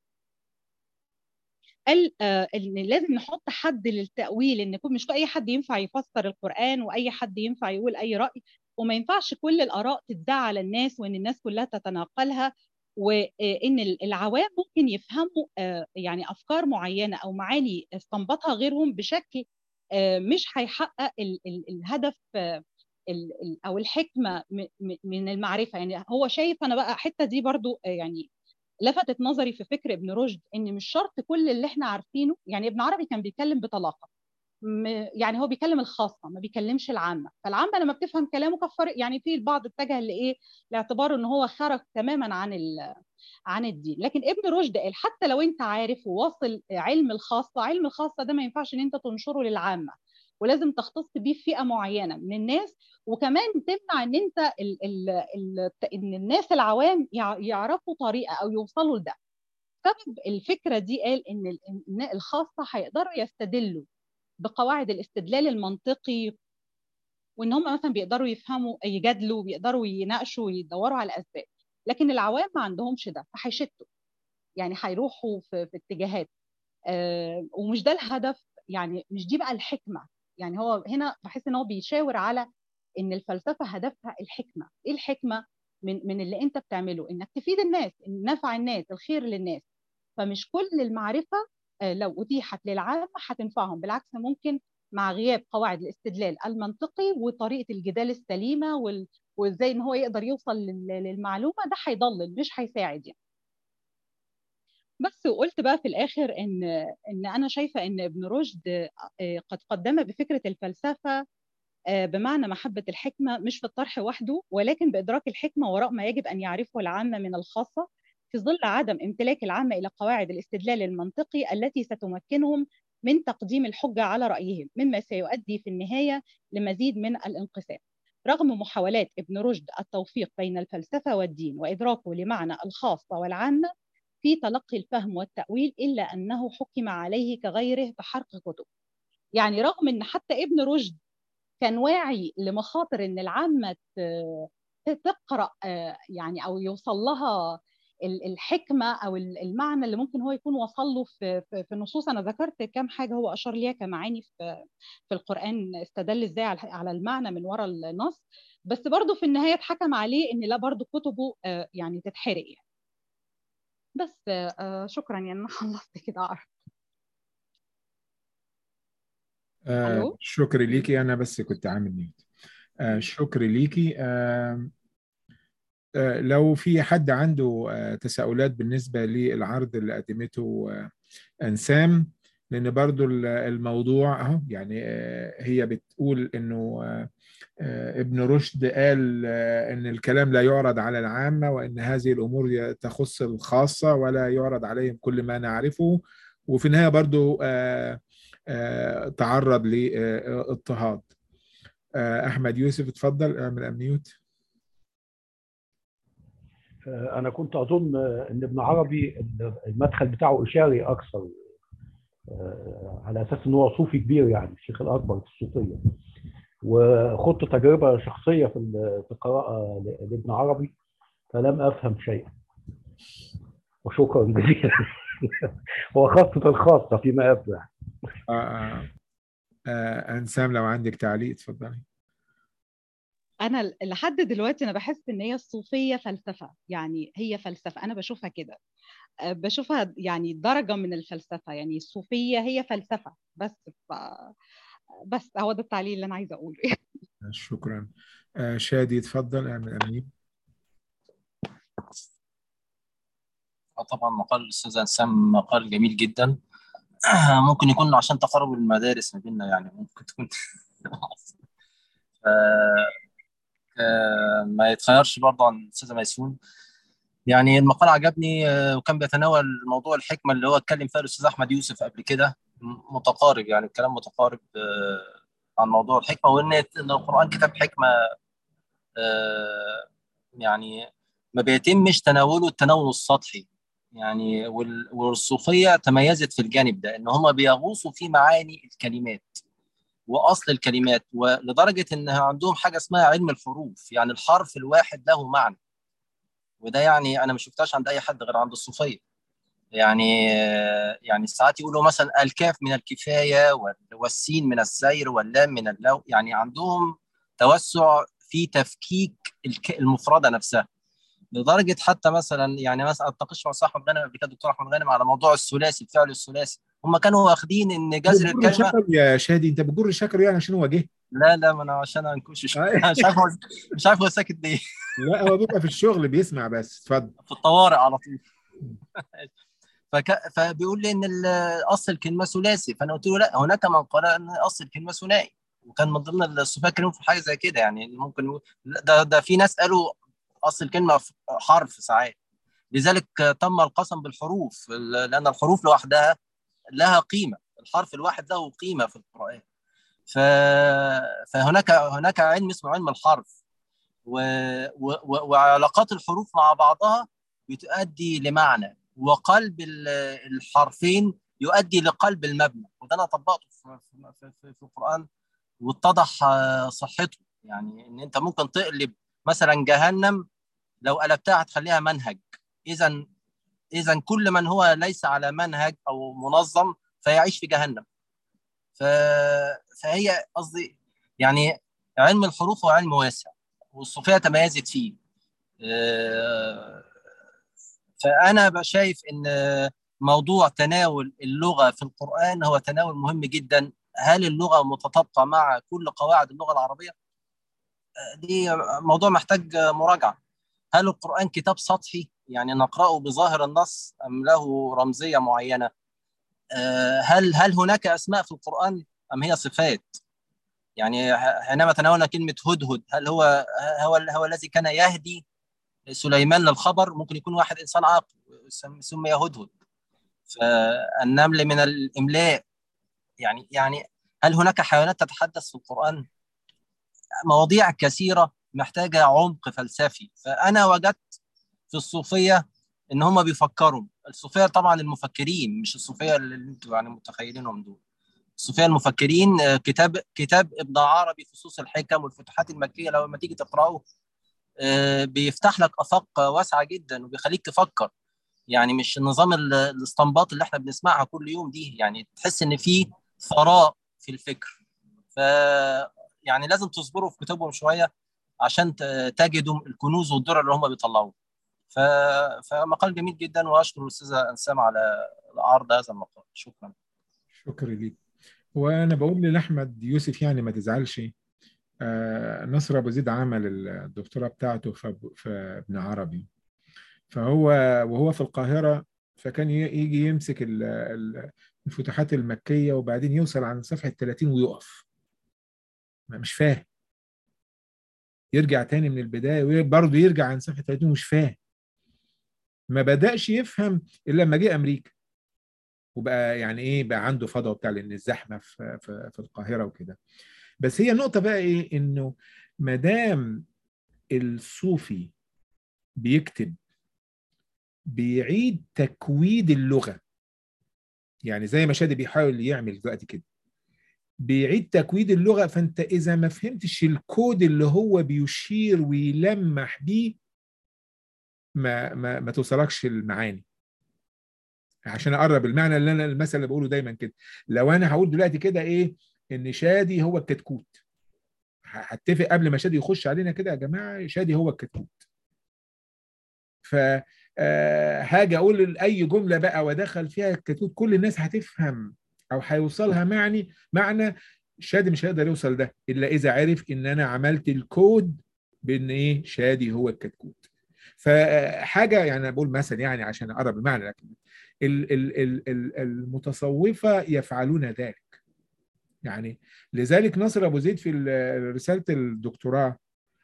قال آه ان لازم نحط حد للتاويل ان مش اي حد ينفع يفسر القران واي حد ينفع يقول اي راي وما ينفعش كل الاراء تتذاع على الناس وان الناس كلها تتناقلها وان العوام ممكن يفهموا آه يعني افكار معينه او معاني استنبطها غيرهم بشكل آه مش هيحقق الهدف او الحكمه من المعرفه يعني هو شايف انا بقى الحته دي برضو يعني لفتت نظري في فكر ابن رشد ان مش شرط كل اللي احنا عارفينه يعني ابن عربي كان بيتكلم بطلاقه يعني هو بيكلم الخاصه ما بيكلمش العامه فالعامه لما بتفهم كلامه كفر يعني في البعض اتجه لايه لاعتبار ان هو خرج تماما عن عن الدين لكن ابن رشد قال حتى لو انت عارف وواصل علم الخاصه علم الخاصه ده ما ينفعش ان انت تنشره للعامه ولازم تختص بيه فئه معينه من الناس وكمان تمنع ان انت ال ال ال ان الناس العوام يعرفوا طريقه او يوصلوا لده سبب الفكره دي قال ان الخاصه هيقدروا يستدلوا بقواعد الاستدلال المنطقي وان هم مثلا بيقدروا يفهموا يجادلوا بيقدروا يناقشوا ويدوروا على اسباب لكن العوام ما عندهمش ده فهيشتوا يعني هيروحوا في, في اتجاهات آه ومش ده الهدف يعني مش دي بقى الحكمه يعني هو هنا بحس ان هو بيشاور على ان الفلسفه هدفها الحكمه ايه الحكمه من من اللي انت بتعمله انك تفيد الناس ان نفع الناس الخير للناس فمش كل المعرفه لو اتيحت للعامه هتنفعهم بالعكس ممكن مع غياب قواعد الاستدلال المنطقي وطريقه الجدال السليمه وال... وازاي ان هو يقدر يوصل للمعلومه ده هيضلل مش هيساعد يعني بس وقلت بقى في الاخر ان ان انا شايفه ان ابن رشد قد قدم بفكره الفلسفه بمعنى محبه الحكمه مش في الطرح وحده ولكن بادراك الحكمه وراء ما يجب ان يعرفه العامه من الخاصه في ظل عدم امتلاك العامه الى قواعد الاستدلال المنطقي التي ستمكنهم من تقديم الحجه على رايهم مما سيؤدي في النهايه لمزيد من الانقسام رغم محاولات ابن رشد التوفيق بين الفلسفه والدين وادراكه لمعنى الخاصه والعامه في تلقي الفهم والتأويل إلا أنه حكم عليه كغيره بحرق كتب يعني رغم أن حتى ابن رشد كان واعي لمخاطر ان العامه تقرا يعني او يوصل لها الحكمه او المعنى اللي ممكن هو يكون وصل له في في النصوص انا ذكرت كام حاجه هو اشار ليها كمعاني في في القران استدل ازاي على المعنى من وراء النص بس برضه في النهايه اتحكم عليه ان لا برضه كتبه يعني تتحرق يعني بس شكرا يعني انا خلصت كده عارف آه شكرا ليكي انا بس كنت عامل ميوت آه شكرا ليكي آه آه لو في حد عنده آه تساؤلات بالنسبة للعرض اللي قدمته آه أنسام لأن برضو الموضوع أهو يعني آه هي بتقول إنه آه ابن رشد قال آه إن الكلام لا يعرض على العامة وإن هذه الأمور تخص الخاصة ولا يعرض عليهم كل ما نعرفه وفي النهاية برضو آه آه تعرض لاضطهاد احمد يوسف اتفضل اعمل امنيوت انا كنت اظن ان ابن عربي المدخل بتاعه اشاري اكثر على اساس ان هو صوفي كبير يعني الشيخ الاكبر في الصوفيه وخدت تجربه شخصيه في في القراءه لابن عربي فلم افهم شيئا وشكرا جزيلا هو خاصه الخاصه فيما يبدو يعني آه آه. آه انسام لو عندك تعليق اتفضلي انا لحد دلوقتي انا بحس ان هي الصوفيه فلسفه يعني هي فلسفه انا بشوفها كده بشوفها يعني درجه من الفلسفه يعني الصوفيه هي فلسفه بس ف... بس هو ده التعليق اللي انا عايزه اقوله شكرا آه شادي اتفضل اعمل امين طبعا مقال الاستاذ انسام مقال جميل جدا ممكن يكون عشان تقارب المدارس ما بيننا يعني ممكن تكون ف... ما يتخيرش برضه عن الاستاذه ميسون يعني المقال عجبني وكان بيتناول موضوع الحكمه اللي هو اتكلم فيها الاستاذ احمد يوسف قبل كده متقارب يعني الكلام متقارب عن موضوع الحكمه وان ان القران كتاب حكمه يعني ما بيتمش تناوله التناول السطحي يعني والصوفيه تميزت في الجانب ده ان هم بيغوصوا في معاني الكلمات واصل الكلمات ولدرجه ان عندهم حاجه اسمها علم الحروف يعني الحرف الواحد له معنى وده يعني انا ما شفتهاش عند اي حد غير عند الصوفيه يعني يعني ساعات يقولوا مثلا الكاف من الكفايه والسين من السير واللام من اللو يعني عندهم توسع في تفكيك المفرده نفسها لدرجه حتى مثلا يعني مثلا اتناقشت مع صاحب غانم قبل كده الدكتور احمد غانم على موضوع الثلاثي الفعل الثلاثي هم كانوا واخدين ان جذر الكلمه شكر يا شادي انت بتجر شكر يعني عشان هو جه لا لا ما انا عشان انكوش مش عارف مش عارف هو ساكت ليه لا هو بيبقى في الشغل بيسمع بس اتفضل في الطوارئ على طول فك... فبيقول لي ان اصل الكلمه ثلاثي فانا قلت له لا هناك من قال ان اصل الكلمه ثنائي وكان من ضمن الصوفيه كلمه في حاجه زي كده يعني ممكن ده ده في ناس قالوا اصل الكلمه حرف ساعات لذلك تم القسم بالحروف لان الحروف لوحدها لها قيمه الحرف الواحد له قيمه في القران ف... فهناك هناك علم اسمه علم الحرف و... و... وعلاقات الحروف مع بعضها بتؤدي لمعنى وقلب الحرفين يؤدي لقلب المبنى وده انا طبقته في, في, في, في القران واتضح صحته يعني ان انت ممكن تقلب مثلا جهنم لو قلبتها هتخليها منهج اذا اذا كل من هو ليس على منهج او منظم فيعيش في جهنم ف... فهي قصدي يعني علم الحروف هو علم واسع والصوفيه تميزت فيه فانا شايف ان موضوع تناول اللغه في القران هو تناول مهم جدا هل اللغه متطابقه مع كل قواعد اللغه العربيه دي موضوع محتاج مراجعه هل القران كتاب سطحي يعني نقراه بظاهر النص ام له رمزيه معينه هل هل هناك اسماء في القران ام هي صفات يعني حينما تناولنا كلمه هدهد هل هو هو هو الذي كان يهدي سليمان للخبر ممكن يكون واحد انسان عاقل سمي هدهد فالنمل من الاملاء يعني يعني هل هناك حيوانات تتحدث في القران مواضيع كثيره محتاجه عمق فلسفي فانا وجدت في الصوفيه ان هم بيفكروا الصوفيه طبعا المفكرين مش الصوفيه اللي انتوا يعني متخيلينهم دول الصوفيه المفكرين كتاب كتاب ابن عربي فصوص الحكم والفتوحات المكيه لما تيجي تقراه بيفتح لك افاق واسعه جدا وبيخليك تفكر يعني مش نظام الاستنباط اللي احنا بنسمعها كل يوم دي يعني تحس ان في ثراء في الفكر ف يعني لازم تصبروا في كتبهم شويه عشان تجدوا الكنوز والدرر اللي هم بيطلعوه ف... فمقال جميل جدا واشكر الاستاذه انسام على عرض هذا المقال شكرا شكرا ليك وانا بقول لاحمد يوسف يعني ما تزعلش آه نصر ابو زيد عمل الدكتوراه بتاعته في, في ابن عربي فهو وهو في القاهره فكان يجي يمسك الفتوحات المكيه وبعدين يوصل عند صفحه 30 ويقف مش فاهم يرجع تاني من البدايه وبرضه يرجع عن صفحه 30 مش فاهم ما بداش يفهم الا لما جه امريكا وبقى يعني ايه بقى عنده فضا وبتاع لان الزحمه في في, في القاهره وكده بس هي النقطه بقى ايه انه ما دام الصوفي بيكتب بيعيد تكويد اللغه يعني زي ما شادي بيحاول يعمل دلوقتي كده بيعيد تكويد اللغه فانت اذا ما فهمتش الكود اللي هو بيشير ويلمح بيه ما ما ما توصلكش المعاني عشان اقرب المعنى اللي انا المثل اللي بقوله دايما كده لو انا هقول دلوقتي كده ايه ان شادي هو الكتكوت هتفق قبل ما شادي يخش علينا كده يا جماعه شادي هو الكتكوت ف هاجي اقول اي جمله بقى وادخل فيها الكتكوت كل الناس هتفهم او هيوصلها معني معنى شادي مش هيقدر يوصل ده الا اذا عرف ان انا عملت الكود بان ايه شادي هو الكتكوت فحاجه يعني انا بقول مثلا يعني عشان اقرب المعنى لكن المتصوفه يفعلون ذلك يعني لذلك نصر ابو زيد في رساله الدكتوراه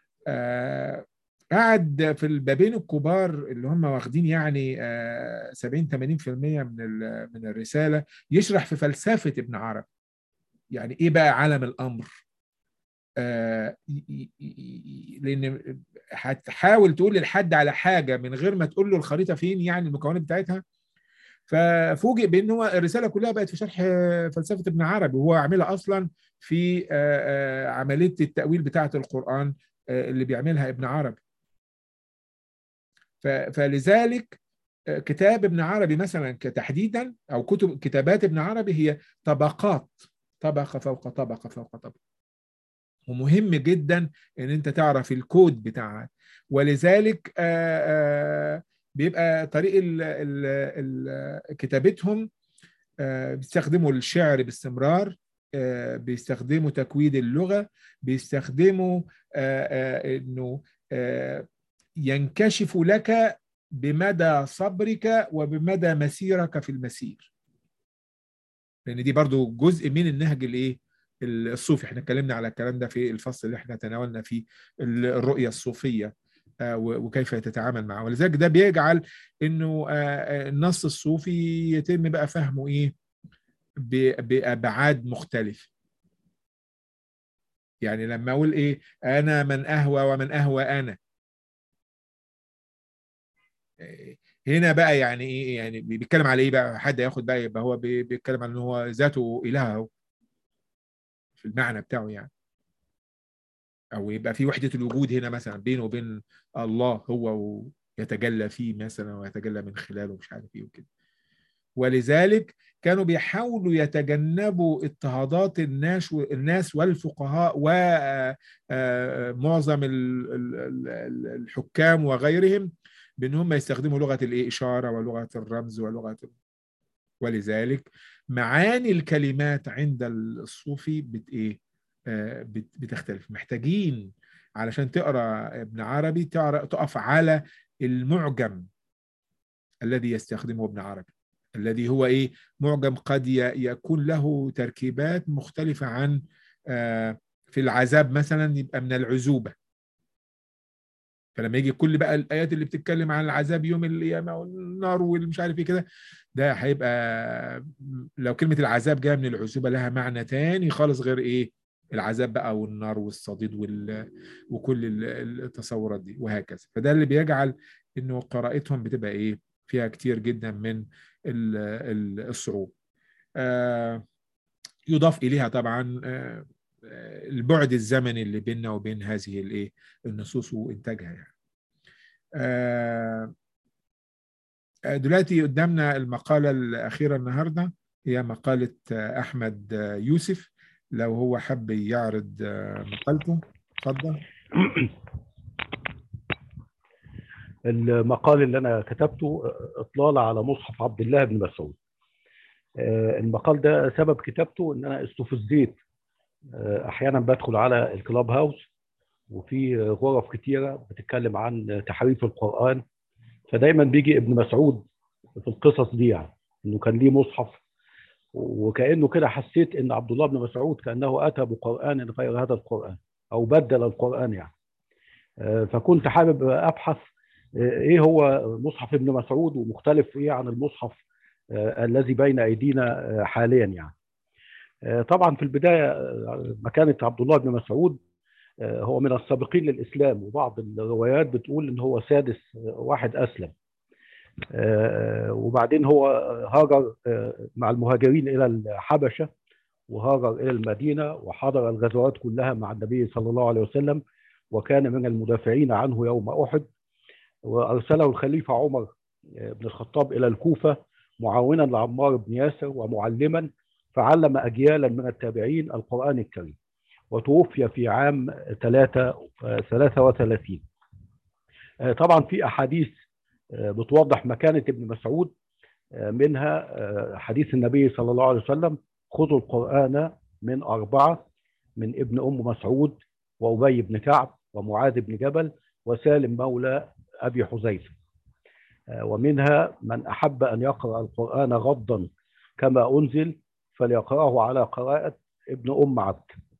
قعد في البابين الكبار اللي هم واخدين يعني 70 80% من من الرساله يشرح في فلسفه ابن عربي يعني ايه بقى عالم الامر آه لان هتحاول تقول لحد على حاجه من غير ما تقول له الخريطه فين يعني المكونات بتاعتها ففوجئ بان هو الرساله كلها بقت في شرح فلسفه ابن عربي وهو عاملها اصلا في آه عمليه التاويل بتاعه القران آه اللي بيعملها ابن عربي فلذلك كتاب ابن عربي مثلا تحديدا او كتب كتابات ابن عربي هي طبقات طبقه فوق طبقه فوق طبقه ومهم جدا ان انت تعرف الكود بتاعها ولذلك آآ آآ بيبقى طريق ال ال ال كتابتهم بيستخدموا الشعر باستمرار بيستخدموا تكويد اللغه بيستخدموا انه ينكشف لك بمدى صبرك وبمدى مسيرك في المسير لان دي برضو جزء من النهج الايه الصوفي احنا اتكلمنا على الكلام ده في الفصل اللي احنا تناولنا فيه الرؤيه الصوفيه وكيف تتعامل معه ولذلك ده بيجعل انه النص الصوفي يتم بقى فهمه ايه بابعاد مختلفه يعني لما اقول ايه انا من اهوى ومن اهوى انا هنا بقى يعني ايه يعني بيتكلم على ايه بقى حد ياخد بقى يبقى هو بيتكلم عن ان هو ذاته اله اهو في المعنى بتاعه يعني او يبقى في وحده الوجود هنا مثلا بينه وبين الله هو يتجلى فيه مثلا ويتجلى من خلاله مش عارف ايه وكده ولذلك كانوا بيحاولوا يتجنبوا اضطهادات الناس الناس والفقهاء ومعظم الحكام وغيرهم بان هم يستخدموا لغه الاشاره ولغه الرمز ولغه ولذلك معاني الكلمات عند الصوفي بت ايه بتختلف محتاجين علشان تقرا ابن عربي تقرا تقف على المعجم الذي يستخدمه ابن عربي الذي هو ايه معجم قد يكون له تركيبات مختلفه عن في العذاب مثلا يبقى من العزوبه فلما يجي كل بقى الايات اللي بتتكلم عن العذاب يوم القيامه والنار والمش عارف ايه كده ده هيبقى لو كلمه العذاب جايه من العزوبه لها معنى تاني خالص غير ايه العذاب بقى والنار والصديد وال... وكل التصورات دي وهكذا فده اللي بيجعل انه قراءتهم بتبقى ايه فيها كتير جدا من الصعوبه آه يضاف اليها طبعا البعد الزمني اللي بيننا وبين هذه الايه النصوص وانتاجها يعني. دلوقتي قدامنا المقاله الاخيره النهارده هي مقاله احمد يوسف لو هو حب يعرض مقالته اتفضل المقال اللي انا كتبته اطلاله على مصحف عبد الله بن مسعود المقال ده سبب كتابته ان انا استفزيت احيانا بدخل على الكلاب هاوس وفي غرف كتيره بتتكلم عن تحريف القران فدايما بيجي ابن مسعود في القصص دي يعني انه كان ليه مصحف وكانه كده حسيت ان عبد الله بن مسعود كانه اتى بقران غير هذا القران او بدل القران يعني فكنت حابب ابحث ايه هو مصحف ابن مسعود ومختلف ايه عن المصحف الذي بين ايدينا حاليا يعني طبعا في البدايه مكانه عبد الله بن مسعود هو من السابقين للاسلام وبعض الروايات بتقول ان هو سادس واحد اسلم وبعدين هو هاجر مع المهاجرين الى الحبشه وهاجر الى المدينه وحضر الغزوات كلها مع النبي صلى الله عليه وسلم وكان من المدافعين عنه يوم احد وارسله الخليفه عمر بن الخطاب الى الكوفه معاونا لعمار بن ياسر ومعلما فعلم اجيالا من التابعين القران الكريم وتوفي في عام 33 طبعا في احاديث بتوضح مكانه ابن مسعود منها حديث النبي صلى الله عليه وسلم خذوا القران من اربعه من ابن ام مسعود وابي بن كعب ومعاذ بن جبل وسالم مولى ابي حذيفه ومنها من احب ان يقرا القران غضا كما انزل فليقراه على قراءه ابن ام عبد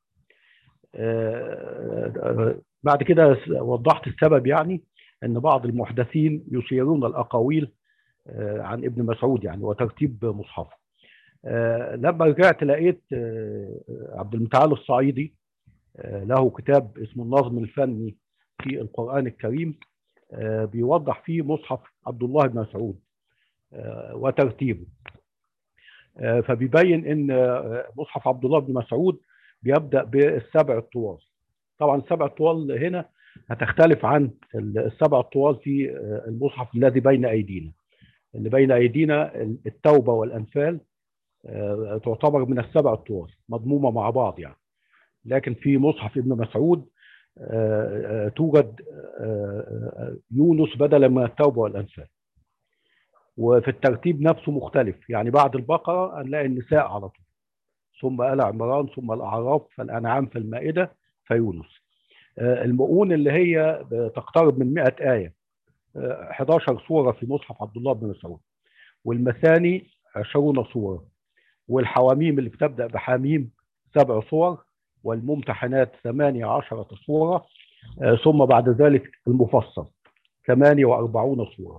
بعد كده وضحت السبب يعني ان بعض المحدثين يثيرون الاقاويل عن ابن مسعود يعني وترتيب مصحفه لما رجعت لقيت عبد المتعال الصعيدي له كتاب اسمه النظم الفني في القران الكريم بيوضح فيه مصحف عبد الله بن مسعود وترتيبه فبيبين ان مصحف عبد الله بن مسعود بيبدا بالسبع الطوال طبعا السبع الطوال هنا هتختلف عن السبع الطوال في المصحف الذي بين ايدينا اللي بين ايدينا التوبه والانفال تعتبر من السبع الطوال مضمومه مع بعض يعني لكن في مصحف ابن مسعود توجد يونس بدلا من التوبه والانفال وفي الترتيب نفسه مختلف يعني بعد البقره هنلاقي النساء على طول ثم ال عمران ثم الاعراف فالانعام فالمائده فيونس المؤون اللي هي تقترب من 100 ايه 11 سوره في مصحف عبد الله بن مسعود والمثاني 20 سوره والحواميم اللي بتبدا بحاميم سبع صور والممتحنات 18 سوره ثم بعد ذلك المفصل 48 سوره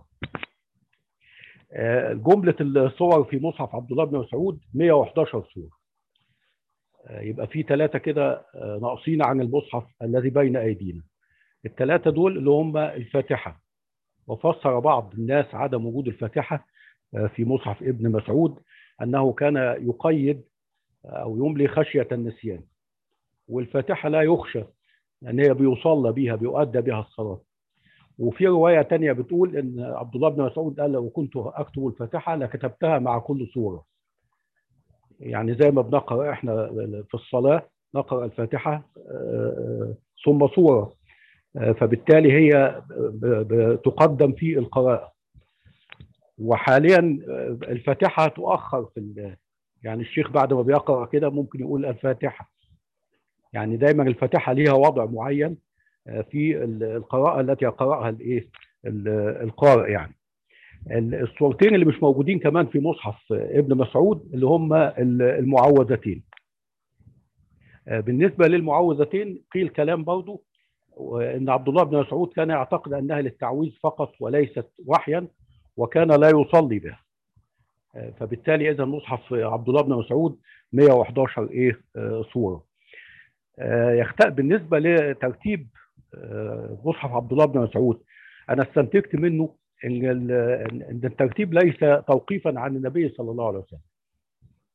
جملة الصور في مصحف عبد الله بن مسعود 111 صورة يبقى في ثلاثة كده ناقصين عن المصحف الذي بين أيدينا الثلاثة دول اللي هم الفاتحة وفسر بعض الناس عدم وجود الفاتحة في مصحف ابن مسعود أنه كان يقيد أو يملي خشية النسيان والفاتحة لا يخشى أن هي بيصلى بها بيؤدى بها الصلاة وفي روايه تانية بتقول ان عبد الله بن مسعود قال لو كنت اكتب الفاتحه لكتبتها مع كل سوره يعني زي ما بنقرا احنا في الصلاه نقرا الفاتحه ثم سوره فبالتالي هي تقدم في القراءه وحاليا الفاتحه تؤخر في يعني الشيخ بعد ما بيقرا كده ممكن يقول الفاتحه يعني دايما الفاتحه ليها وضع معين في القراءة التي يقرأها الايه القارئ يعني الصورتين اللي مش موجودين كمان في مصحف ابن مسعود اللي هم المعوذتين بالنسبة للمعوذتين قيل كلام برضو ان عبد الله بن مسعود كان يعتقد انها للتعويذ فقط وليست وحيا وكان لا يصلي بها فبالتالي اذا مصحف عبد الله بن مسعود 111 ايه صوره يختلف بالنسبه لترتيب مصحف عبد الله بن مسعود انا استنتجت منه ان ان الترتيب ليس توقيفا عن النبي صلى الله عليه وسلم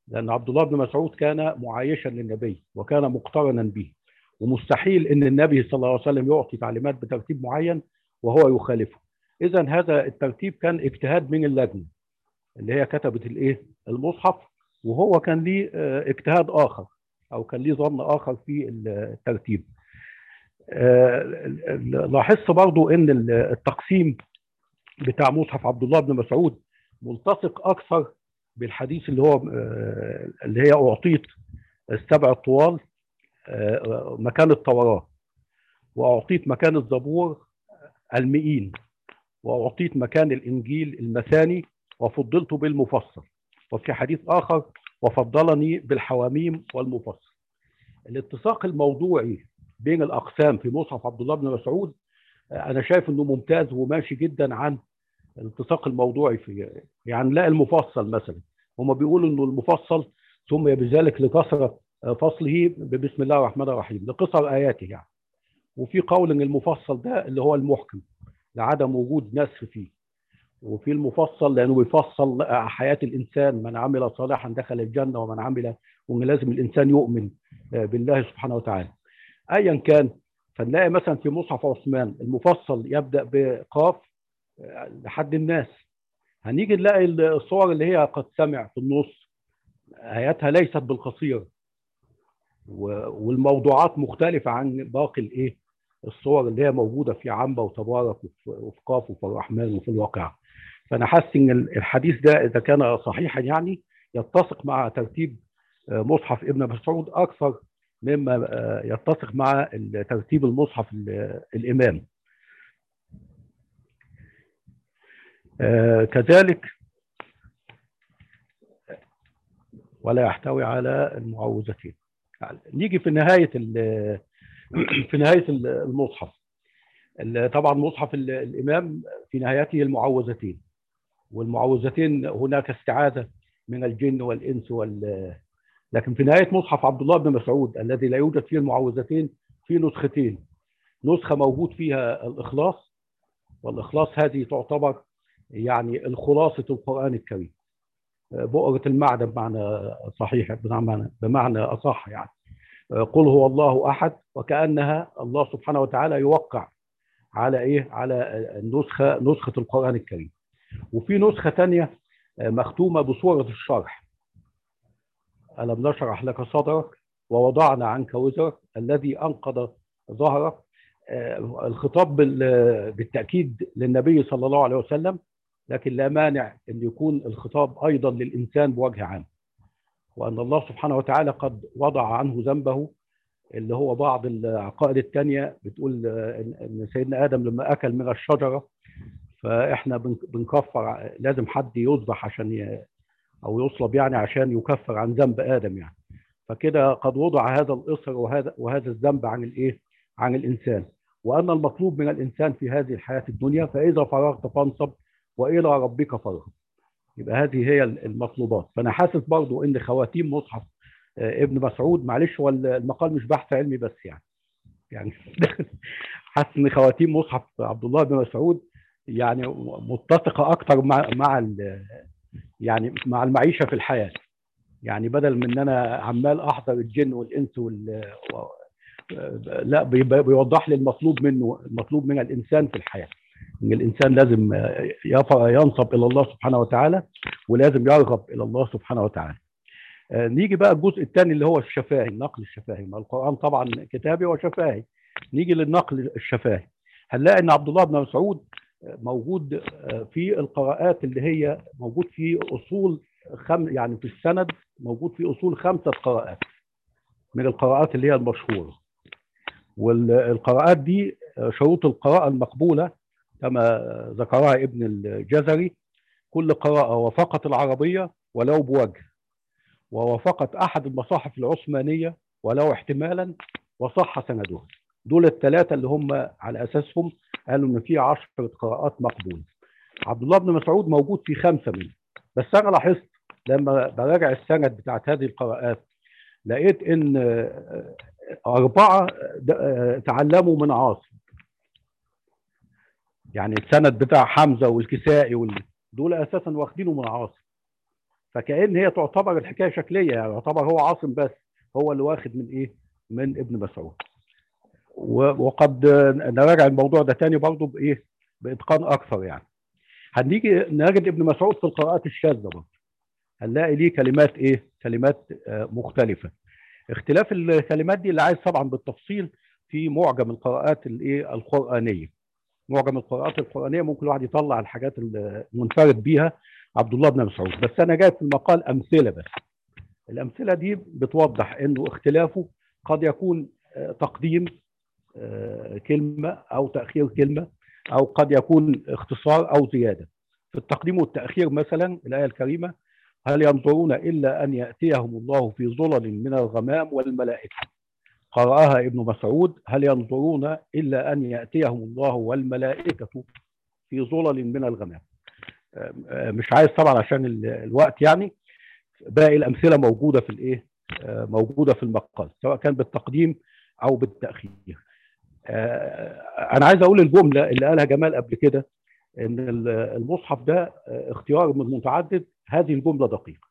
لان عبد الله بن مسعود كان معايشا للنبي وكان مقترنا به ومستحيل ان النبي صلى الله عليه وسلم يعطي تعليمات بترتيب معين وهو يخالفه اذا هذا الترتيب كان اجتهاد من اللجنه اللي هي كتبت الايه المصحف وهو كان ليه آه، اجتهاد اخر او كان ليه ظن اخر في الترتيب آه، لاحظت برضو ان التقسيم بتاع مصحف عبد الله بن مسعود ملتصق اكثر بالحديث اللي هو آه، اللي هي اعطيت السبع الطوال آه، مكان التوراه واعطيت مكان الزبور المئين واعطيت مكان الانجيل المثاني وفضلت بالمفصل وفي حديث اخر وفضلني بالحواميم والمفصل الاتساق الموضوعي بين الاقسام في مصحف عبد الله بن مسعود انا شايف انه ممتاز وماشي جدا عن الاتساق الموضوعي في يعني لا المفصل مثلا هم بيقولوا انه المفصل سمي بذلك لكثره فصله بسم الله الرحمن الرحيم لقصر اياته يعني وفي قول ان المفصل ده اللي هو المحكم لعدم وجود نسخ فيه وفي المفصل لانه بيفصل حياه الانسان من عمل صالحا دخل الجنه ومن عمل وان لازم الانسان يؤمن بالله سبحانه وتعالى ايا كان فنلاقي مثلا في مصحف عثمان المفصل يبدا بقاف لحد الناس هنيجي نلاقي الصور اللي هي قد سمع في النص اياتها ليست بالقصير والموضوعات مختلفه عن باقي الايه الصور اللي هي موجوده في عنبه وتبارك وفي قاف وفي الرحمن وفي الواقع فانا حاسس ان الحديث ده اذا كان صحيحا يعني يتسق مع ترتيب مصحف ابن مسعود اكثر مما يتسق مع ترتيب المصحف الامام كذلك ولا يحتوي على المعوذتين نيجي في نهايه في نهايه المصحف طبعا مصحف الامام في نهايته المعوذتين والمعوذتين هناك استعاذه من الجن والانس وال لكن في نهايه مصحف عبد الله بن مسعود الذي لا يوجد فيه المعوذتين في نسختين نسخه موجود فيها الاخلاص والاخلاص هذه تعتبر يعني الخلاصه القران الكريم بؤرة المعدن بمعنى صحيح بمعنى بمعنى اصح يعني قل هو الله احد وكانها الله سبحانه وتعالى يوقع على ايه على النسخه نسخه القران الكريم وفي نسخه ثانيه مختومه بصوره الشرح ألم نشرح لك صدرك ووضعنا عنك وزرك الذي أنقض ظهرك الخطاب بالتأكيد للنبي صلى الله عليه وسلم لكن لا مانع أن يكون الخطاب أيضا للإنسان بوجه عام وأن الله سبحانه وتعالى قد وضع عنه ذنبه اللي هو بعض العقائد الثانية بتقول أن سيدنا آدم لما أكل من الشجرة فإحنا بنكفر لازم حد يذبح عشان او يصلب يعني عشان يكفر عن ذنب ادم يعني فكده قد وضع هذا الاصر وهذا وهذا الذنب عن الايه عن الانسان وان المطلوب من الانسان في هذه الحياه الدنيا فاذا فرغت فانصب والى ربك فارغب يبقى هذه هي المطلوبات فانا حاسس برضو ان خواتيم مصحف ابن مسعود معلش هو المقال مش بحث علمي بس يعني يعني حاسس ان خواتيم مصحف عبد الله بن مسعود يعني متسقه اكتر مع مع يعني مع المعيشه في الحياه يعني بدل من ان انا عمال احضر الجن والانس وال لا بيوضح لي المطلوب منه المطلوب من الانسان في الحياه ان الانسان لازم ينصب الى الله سبحانه وتعالى ولازم يرغب الى الله سبحانه وتعالى نيجي بقى الجزء الثاني اللي هو الشفاهي النقل الشفاهي ما القران طبعا كتابي وشفاهي نيجي للنقل الشفاهي هنلاقي ان عبد الله بن مسعود موجود في القراءات اللي هي موجود في اصول خم يعني في السند موجود في اصول خمسه قراءات من القراءات اللي هي المشهوره والقراءات دي شروط القراءه المقبوله كما ذكرها ابن الجزري كل قراءه وافقت العربيه ولو بوجه ووافقت احد المصاحف العثمانيه ولو احتمالا وصح سندها دول الثلاثه اللي هم على اساسهم قالوا ان في 10 قراءات مقبوله عبد الله بن مسعود موجود في خمسه منهم بس انا لاحظت لما براجع السند بتاعت هذه القراءات لقيت ان اربعه تعلموا من عاصم يعني السند بتاع حمزه والكسائي وال... دول اساسا واخدينه من عاصم فكأن هي تعتبر الحكايه شكليه يعني يعتبر هو عاصم بس هو اللي واخد من ايه؟ من ابن مسعود. وقد نراجع الموضوع ده تاني برضه بايه؟ باتقان اكثر يعني. هنيجي نجد ابن مسعود في القراءات الشاذه برضه. هنلاقي ليه كلمات ايه؟ كلمات مختلفه. اختلاف الكلمات دي اللي عايز طبعا بالتفصيل في معجم القراءات الايه؟ القرانيه. معجم القراءات القرانيه ممكن الواحد يطلع الحاجات المنفرد بيها عبد الله بن مسعود بس انا جايب في المقال امثله بس الامثله دي بتوضح انه اختلافه قد يكون تقديم كلمه او تاخير كلمه او قد يكون اختصار او زياده في التقديم والتاخير مثلا الايه الكريمه هل ينظرون الا ان ياتيهم الله في ظلل من الغمام والملائكه قرأها ابن مسعود هل ينظرون الا ان ياتيهم الله والملائكه في ظلل من الغمام مش عايز طبعا عشان الوقت يعني باقي الامثله موجوده في الايه موجوده في المقال سواء كان بالتقديم او بالتاخير انا عايز اقول الجمله اللي قالها جمال قبل كده ان المصحف ده اختيار من متعدد هذه الجمله دقيقه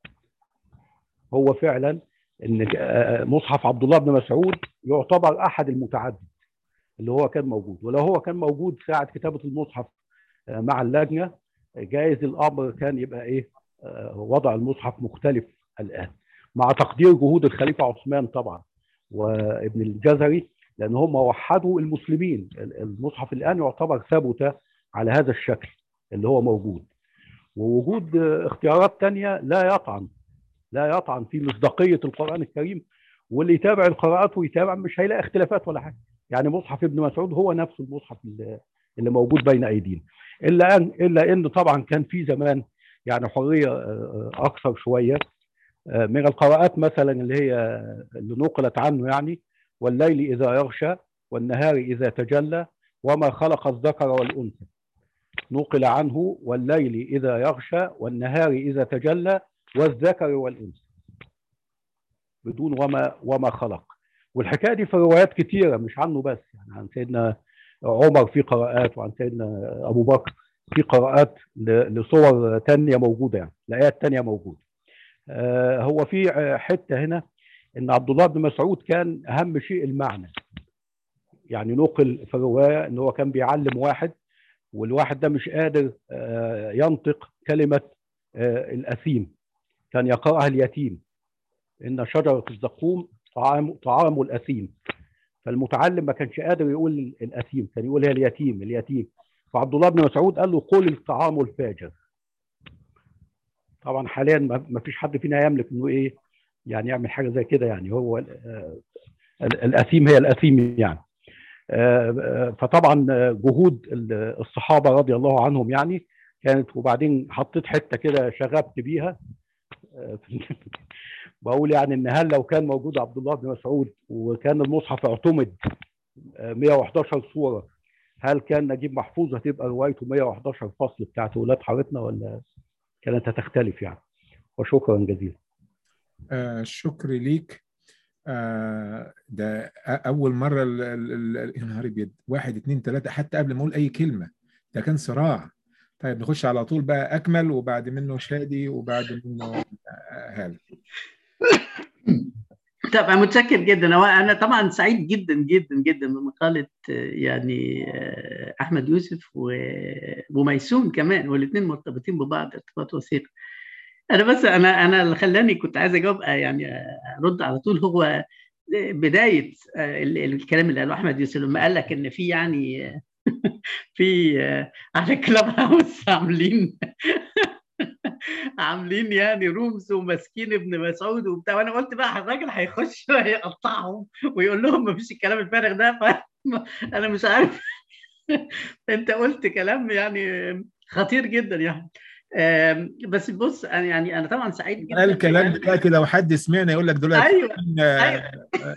هو فعلا ان مصحف عبد الله بن مسعود يعتبر احد المتعدد اللي هو كان موجود ولو هو كان موجود ساعه كتابه المصحف مع اللجنه جايز الامر كان يبقى ايه وضع المصحف مختلف الان مع تقدير جهود الخليفه عثمان طبعا وابن الجزري لان هم وحدوا المسلمين المصحف الان يعتبر ثبت على هذا الشكل اللي هو موجود ووجود اختيارات تانية لا يطعن لا يطعن في مصداقيه القران الكريم واللي يتابع القراءات ويتابع مش هيلاقي اختلافات ولا حاجه يعني مصحف ابن مسعود هو نفس المصحف اللي موجود بين ايدينا الا ان الا ان طبعا كان في زمان يعني حريه اكثر شويه من القراءات مثلا اللي هي اللي نقلت عنه يعني والليل اذا يغشى والنهار اذا تجلى وما خلق الذكر والانثى نقل عنه والليل اذا يغشى والنهار اذا تجلى والذكر والانثى بدون وما وما خلق والحكايه دي في روايات كثيره مش عنه بس يعني عن سيدنا عمر في قراءات وعن سيدنا ابو بكر في قراءات لصور تانية موجوده يعني لايات تانية موجوده آه هو في حته هنا ان عبد الله بن مسعود كان اهم شيء المعنى يعني نقل في الروايه ان هو كان بيعلم واحد والواحد ده مش قادر آه ينطق كلمه آه الاثيم كان يقراها اليتيم ان شجره الزقوم طعام طعام الاثيم فالمتعلم ما كانش قادر يقول الاثيم كان يقول هي اليتيم اليتيم فعبد الله بن مسعود قال له قل الطعام الفاجر طبعا حاليا ما فيش حد فينا يملك انه ايه يعني يعمل حاجه زي كده يعني هو الاثيم هي الاثيم يعني فطبعا جهود الصحابه رضي الله عنهم يعني كانت وبعدين حطيت حته كده شغبت بيها بقول يعني ان هل لو كان موجود عبد الله بن مسعود وكان المصحف اعتمد 111 سوره هل كان نجيب محفوظ هتبقى روايته 111 فصل بتاعت ولاد حارتنا ولا كانت هتختلف يعني وشكرا جزيلا آه شكري ليك آه ده اول مره يا نهار ابيض واحد اثنين ثلاثه حتى قبل ما اقول اي كلمه ده كان صراع طيب نخش على طول بقى اكمل وبعد منه شادي وبعد منه هاله طبعا متشكر جدا انا طبعا سعيد جدا جدا جدا بمقاله يعني احمد يوسف وميسون كمان والاثنين مرتبطين ببعض ارتباط وثيق انا بس انا انا اللي خلاني كنت عايز اجاوب يعني ارد على طول هو بدايه الكلام اللي قاله احمد يوسف لما قال لك ان في يعني في على كلاب هاوس عاملين عاملين يعني رومز وماسكين ابن مسعود وبتاع وانا قلت بقى الراجل هيخش يقطعهم ويقول لهم ما فيش الكلام الفارغ ده فانا مش عارف انت قلت كلام يعني خطير جدا يعني بس بص انا يعني انا طبعا سعيد جدا قال الكلام دلوقتي لو حد سمعنا يقول لك دلوقتي ايوه, أيوة.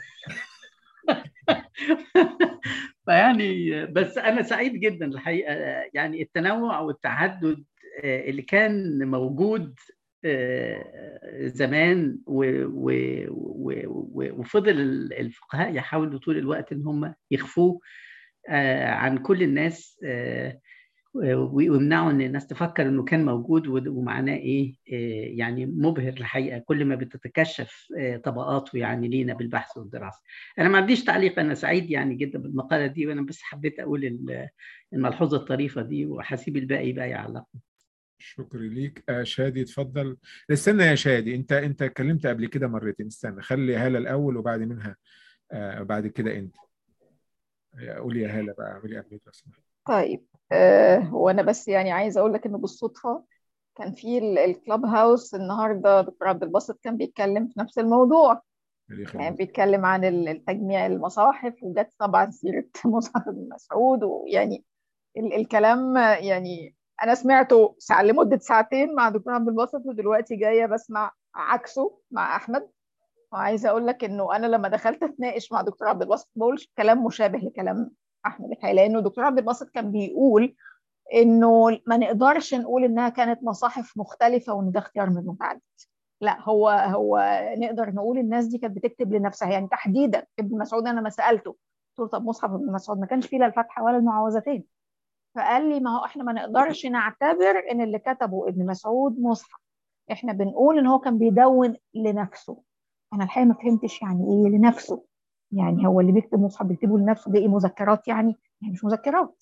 فيعني بس انا سعيد جدا الحقيقه يعني التنوع والتعدد اللي كان موجود زمان وفضل الفقهاء يحاولوا طول الوقت ان هم يخفوه عن كل الناس ويمنعوا ان الناس تفكر انه كان موجود ومعناه ايه يعني مبهر الحقيقه كل ما بتتكشف طبقاته يعني لينا بالبحث والدراسه. انا ما عنديش تعليق انا سعيد يعني جدا بالمقاله دي وانا بس حبيت اقول الملحوظه الطريفه دي وهسيب الباقي بقى يعلق. شكرا ليك آه شادي اتفضل استنى يا شادي انت انت اتكلمت قبل كده مرتين استنى خلي هاله الاول وبعد منها آه بعد كده انت قولي يا هاله بقى اعملي قبل لو سمحت طيب آه وانا بس يعني عايزه اقول لك انه بالصدفه كان في الكلاب هاوس النهارده دكتور عبد الباسط كان بيتكلم في نفس الموضوع يعني بيتكلم عن التجميع المصاحف وجت طبعا سيره مصحف ابن مسعود ويعني الكلام يعني انا سمعته ساعة لمده ساعتين مع دكتور عبد الباسط ودلوقتي جايه بسمع عكسه مع احمد وعايزه اقول لك انه انا لما دخلت اتناقش مع دكتور عبد الباسط بقول كلام مشابه لكلام احمد الحقيقه لانه دكتور عبد الباسط كان بيقول انه ما نقدرش نقول انها كانت مصاحف مختلفه وان ده اختيار من متعدد لا هو هو نقدر نقول الناس دي كانت بتكتب لنفسها يعني تحديدا ابن مسعود انا ما سالته قلت له طب مصحف ابن مسعود ما كانش فيه لا الفتحه ولا المعوذتين فقال لي ما هو احنا ما نقدرش نعتبر ان اللي كتبه ابن مسعود مصحف احنا بنقول ان هو كان بيدون لنفسه انا الحقيقه ما فهمتش يعني ايه لنفسه يعني هو اللي بيكتب مصحف بيكتبه لنفسه ده ايه مذكرات يعني يعني مش مذكرات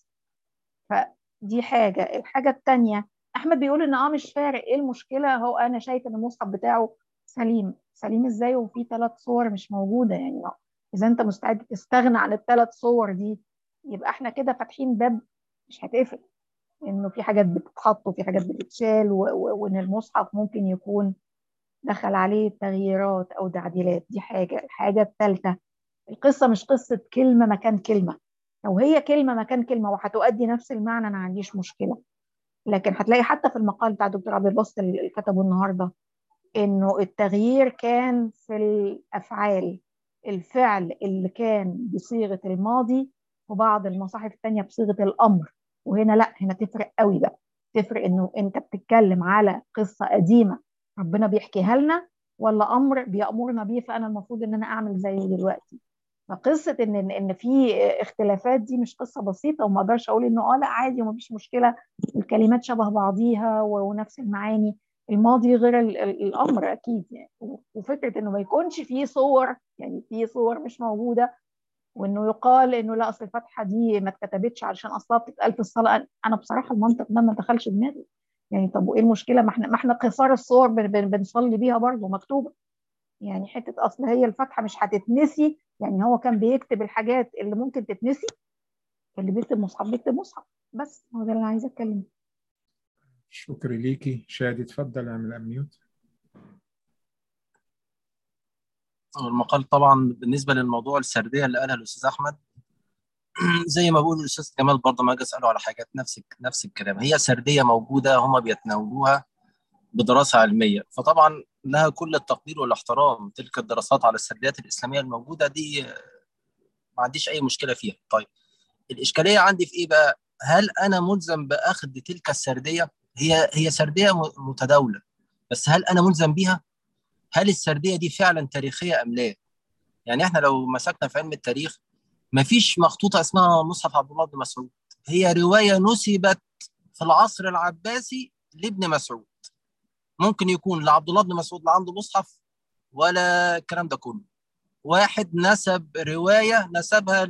فدي حاجه الحاجه الثانيه احمد بيقول ان اه مش فارق ايه المشكله هو انا شايف ان المصحف بتاعه سليم سليم ازاي وفي ثلاث صور مش موجوده يعني اذا انت مستعد تستغنى عن الثلاث صور دي يبقى احنا كده فاتحين باب مش هتقفل انه في حاجات بتتحط وفي حاجات بتتشال وان المصحف ممكن يكون دخل عليه تغييرات او تعديلات دي حاجه الحاجه الثالثه القصه مش قصه كلمه مكان كلمه لو هي كلمه مكان كلمه وهتؤدي نفس المعنى انا ما عنديش مشكله لكن هتلاقي حتى في المقال بتاع الدكتور عبد الباسط اللي كتبه النهارده انه التغيير كان في الافعال الفعل اللي كان بصيغه الماضي وبعض المصاحف الثانيه بصيغه الامر وهنا لا هنا تفرق قوي بقى تفرق انه انت بتتكلم على قصه قديمه ربنا بيحكيها لنا ولا امر بيامرنا بيه فانا المفروض ان انا اعمل زيه دلوقتي فقصه ان ان في اختلافات دي مش قصه بسيطه وما اقدرش اقول انه اه لا عادي ومفيش مشكله الكلمات شبه بعضيها ونفس المعاني الماضي غير الامر اكيد يعني وفكره انه ما يكونش في صور يعني في صور مش موجوده وانه يقال انه لا اصل الفتحه دي ما اتكتبتش علشان اصلها بتتقال في الصلاه انا بصراحه المنطق ده ما دخلش دماغي يعني طب وايه المشكله ما احنا ما احنا قصار الصور بنصلي بيها برضه مكتوبه يعني حته اصل هي الفتحه مش هتتنسي يعني هو كان بيكتب الحاجات اللي ممكن تتنسي اللي بيكتب مصحف بيكتب مصحف بس هو ده اللي عايزه اتكلم شكرا ليكي شادي اتفضل اعمل اميوت المقال طبعا بالنسبه للموضوع السرديه اللي قالها الاستاذ احمد زي ما بقول الاستاذ جمال برضه ما اجي اساله على حاجات نفس نفس الكلام هي سرديه موجوده هم بيتناولوها بدراسه علميه فطبعا لها كل التقدير والاحترام تلك الدراسات على السرديات الاسلاميه الموجوده دي ما عنديش اي مشكله فيها طيب الاشكاليه عندي في ايه بقى هل انا ملزم باخذ تلك السرديه هي هي سرديه متداوله بس هل انا ملزم بيها هل السرديه دي فعلا تاريخيه ام لا يعني احنا لو مسكنا في علم التاريخ ما فيش مخطوطه اسمها مصحف عبد الله بن مسعود هي روايه نسبت في العصر العباسي لابن مسعود ممكن يكون لا عبد الله بن مسعود لا عنده مصحف ولا الكلام ده كله واحد نسب روايه نسبها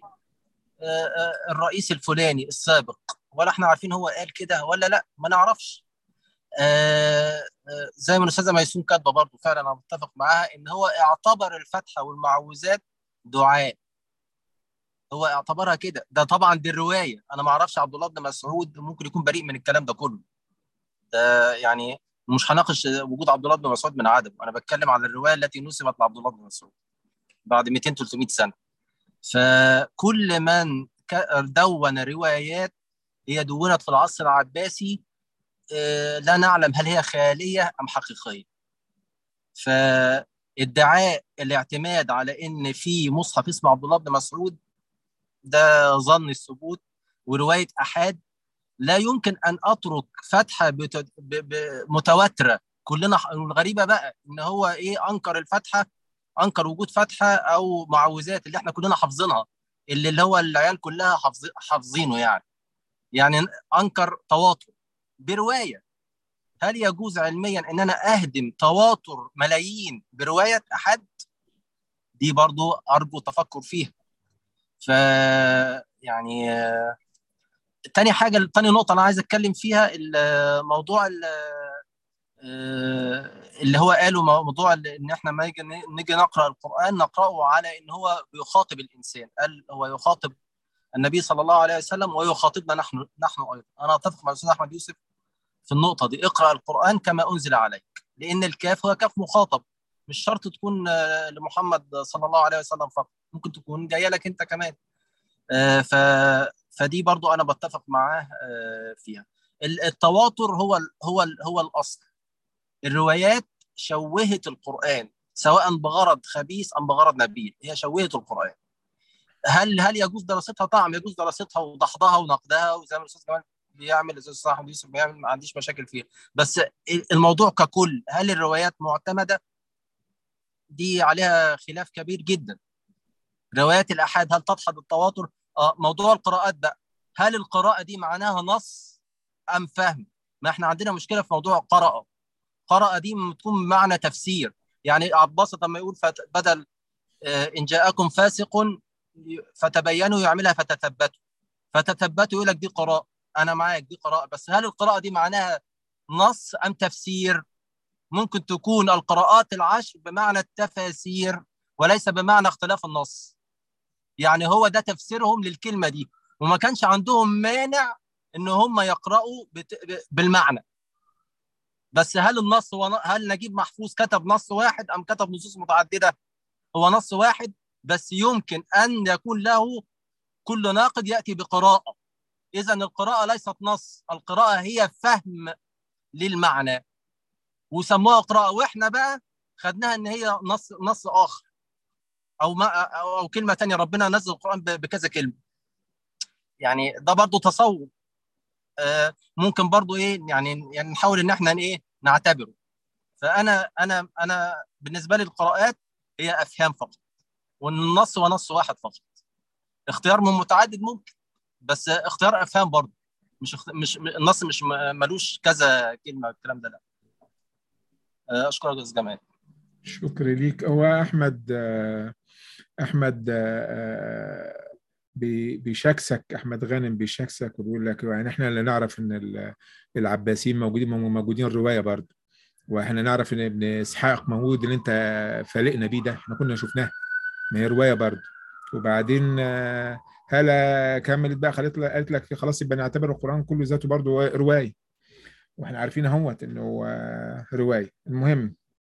للرئيس الفلاني السابق ولا احنا عارفين هو قال كده ولا لا ما نعرفش آه زي ما الاستاذه ميسون كاتبه برضه فعلا انا متفق معاها ان هو اعتبر الفتحه والمعوذات دعاء هو اعتبرها كده ده طبعا دي الروايه انا ما اعرفش عبد الله بن مسعود ممكن يكون بريء من الكلام ده كله ده يعني مش هناقش وجود عبد الله بن مسعود من عدم انا بتكلم عن الروايه التي نسبت لعبد الله بن مسعود بعد 200 300 سنه فكل من دون روايات هي دونت في العصر العباسي لا نعلم هل هي خياليه ام حقيقيه فادعاء الاعتماد على ان في مصحف اسمه عبد الله بن مسعود ده ظن الثبوت وروايه احاد لا يمكن ان اترك فتحه متواتره كلنا الغريبه بقى ان هو ايه انكر الفتحه انكر وجود فتحه او معوذات اللي احنا كلنا حافظينها اللي, اللي هو العيال كلها حافظ حافظينه يعني يعني انكر تواتر بروايه هل يجوز علميا ان انا اهدم تواتر ملايين بروايه احد دي برضو ارجو تفكر فيها ف يعني تاني حاجه تاني نقطه انا عايز اتكلم فيها الموضوع اللي هو قاله موضوع ان احنا ما نيجي نيجي نقرا القران نقراه على ان هو بيخاطب الانسان قال هو يخاطب النبي صلى الله عليه وسلم ويخاطبنا نحن نحن ايضا انا اتفق مع الاستاذ احمد يوسف في النقطه دي اقرا القران كما انزل عليك لان الكاف هو كاف مخاطب مش شرط تكون لمحمد صلى الله عليه وسلم فقط ممكن تكون جايه لك انت كمان ف فدي برضو انا بتفق معاه فيها التواتر هو هو هو الاصل الروايات شوهت القران سواء بغرض خبيث ام بغرض نبيل هي شوهت القران هل هل يجوز دراستها طبعا يجوز دراستها ودحضها ونقدها وزي ما الاستاذ كمان بيعمل الاستاذ صاحب يوسف بيعمل ما عنديش مشاكل فيها بس الموضوع ككل هل الروايات معتمده دي عليها خلاف كبير جدا روايات الاحاد هل تدحض التواتر اه موضوع القراءات بقى هل القراءه دي معناها نص ام فهم ما احنا عندنا مشكله في موضوع قراءه قراءه دي تكون بمعنى تفسير يعني عباس لما يقول بدل آه ان جاءكم فاسق فتبينوا يعملها فتثبتوا فتثبتوا يقول لك دي قراءه انا معاك دي قراءه بس هل القراءه دي معناها نص ام تفسير ممكن تكون القراءات العشر بمعنى التفاسير وليس بمعنى اختلاف النص يعني هو ده تفسيرهم للكلمه دي وما كانش عندهم مانع ان هم يقراوا بت... بالمعنى بس هل النص هو هل نجيب محفوظ كتب نص واحد ام كتب نصوص متعدده هو نص واحد بس يمكن ان يكون له كل ناقد ياتي بقراءه اذا القراءه ليست نص القراءه هي فهم للمعنى وسموها قراءه واحنا بقى خدناها ان هي نص نص اخر او ما او, أو كلمه ثانيه ربنا نزل القران بكذا كلمه يعني ده برضو تصور آه ممكن برضو ايه يعني يعني نحاول ان احنا ايه نعتبره فانا انا انا بالنسبه لي القراءات هي افهام فقط والنص هو نص واحد فقط اختيار من متعدد ممكن بس اختيار افهام برضه مش اخت... مش النص مش ملوش كذا كلمه الكلام ده لا اشكرك يا استاذ جمال شكرا ليك هو احمد احمد بيشكسك احمد غانم بيشكسك وبيقول لك يعني احنا اللي نعرف ان العباسيين موجودين موجودين الروايه برضه واحنا نعرف ان ابن اسحاق موجود اللي انت فالقنا بيه ده احنا كنا شفناه ما هي روايه برضه وبعدين هلا كملت بقى قالت قالت لك خلاص يبقى نعتبر القران كله ذاته برضه روايه واحنا عارفين اهوت انه روايه المهم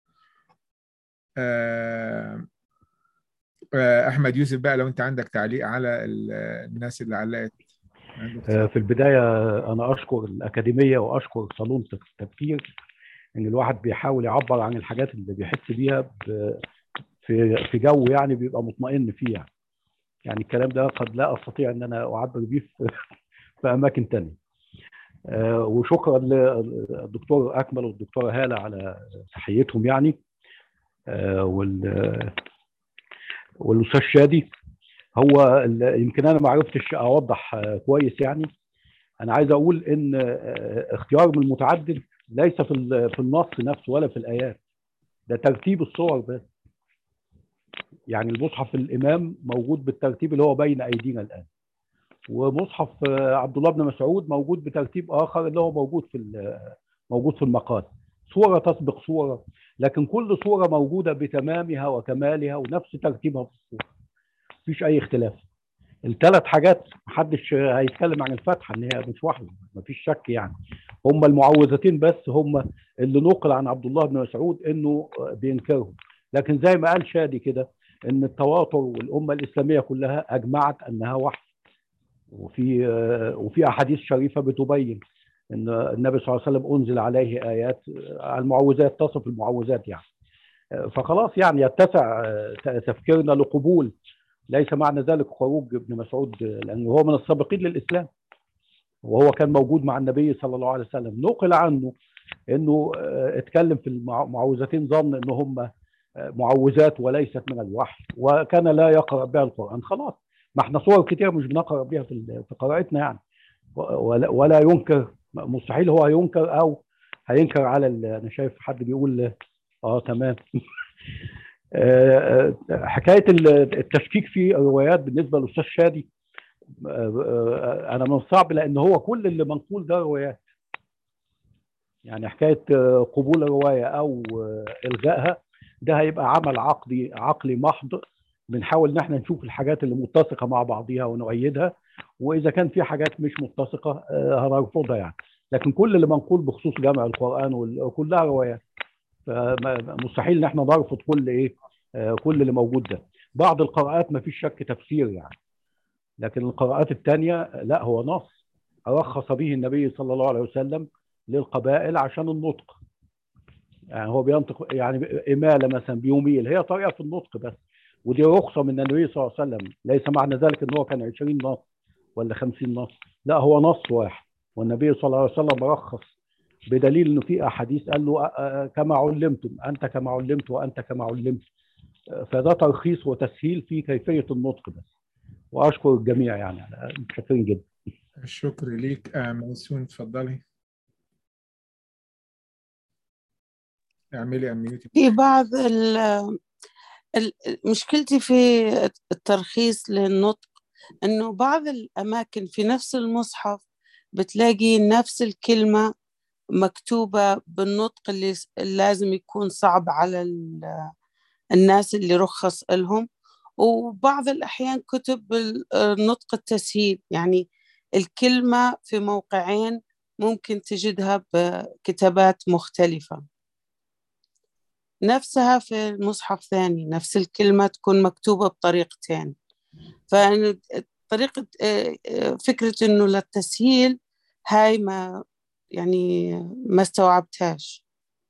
احمد يوسف بقى لو انت عندك تعليق على الناس اللي علقت في البدايه انا اشكر الاكاديميه واشكر صالون التفكير ان الواحد بيحاول يعبر عن الحاجات اللي بيحس بيها في في جو يعني بيبقى مطمئن فيه يعني. يعني الكلام ده قد لا استطيع ان انا اعبر بيه في, في اماكن ثانيه آه وشكرا للدكتور اكمل والدكتوره هاله على تحيتهم يعني آه وال والاستاذ شادي هو يمكن انا ما عرفتش اوضح آه كويس يعني انا عايز اقول ان اختيار من المتعدد ليس في في النص نفسه ولا في الايات ده ترتيب الصور بس يعني المصحف الامام موجود بالترتيب اللي هو بين ايدينا الان ومصحف عبد الله بن مسعود موجود بترتيب اخر اللي هو موجود في موجود في المقال صوره تسبق صوره لكن كل صوره موجوده بتمامها وكمالها ونفس ترتيبها في الصوره مفيش اي اختلاف الثلاث حاجات محدش هيتكلم عن الفاتحه ان هي مش واحده مفيش شك يعني هم المعوذتين بس هم اللي نقل عن عبد الله بن مسعود انه بينكرهم لكن زي ما قال شادي كده ان التواتر والامه الاسلاميه كلها اجمعت انها وحي وفي وفي احاديث شريفه بتبين ان النبي صلى الله عليه وسلم انزل عليه ايات المعوذات تصف المعوذات يعني فخلاص يعني يتسع تفكيرنا لقبول ليس معنى ذلك خروج ابن مسعود لانه هو من السابقين للاسلام وهو كان موجود مع النبي صلى الله عليه وسلم نقل عنه انه اتكلم في المعوذتين ظن ان هم معوذات وليست من الوحي وكان لا يقرا بها القران خلاص ما احنا صور كتير مش بنقرا بها في في قراءتنا يعني ولا, ولا ينكر مستحيل هو ينكر او هينكر على انا شايف حد بيقول اه تمام حكايه التشكيك في الروايات بالنسبه للاستاذ شادي انا من الصعب لان هو كل اللي منقول ده روايات يعني حكايه قبول الروايه او الغائها ده هيبقى عمل عقدي عقلي محض بنحاول ان احنا نشوف الحاجات اللي متسقه مع بعضيها ونؤيدها واذا كان في حاجات مش متسقه هنرفضها يعني لكن كل اللي منقول بخصوص جمع القران كلها روايات فمستحيل ان احنا نرفض كل ايه كل اللي موجود ده بعض القراءات ما فيش شك تفسير يعني لكن القراءات الثانيه لا هو نص رخص به النبي صلى الله عليه وسلم للقبائل عشان النطق يعني هو بينطق يعني إمالة مثلا بيميل هي طريقة في النطق بس ودي رخصة من النبي صلى الله عليه وسلم ليس معنى ذلك ان هو كان 20 نص ولا 50 نص لا هو نص واحد والنبي صلى الله عليه وسلم رخص بدليل انه في احاديث قال له كما علمتم انت كما علمت وانت كما علمت فده ترخيص وتسهيل في كيفيه النطق بس واشكر الجميع يعني متشكرين جدا الشكر ليك ميسون اتفضلي اعملي اميوتي في بعض ال مشكلتي في الترخيص للنطق انه بعض الاماكن في نفس المصحف بتلاقي نفس الكلمه مكتوبه بالنطق اللي لازم يكون صعب على الناس اللي رخص لهم وبعض الأحيان كتب النطق التسهيل يعني الكلمة في موقعين ممكن تجدها بكتابات مختلفة نفسها في المصحف ثاني نفس الكلمة تكون مكتوبة بطريقتين فطريقة فكرة إنه للتسهيل هاي ما يعني ما استوعبتهاش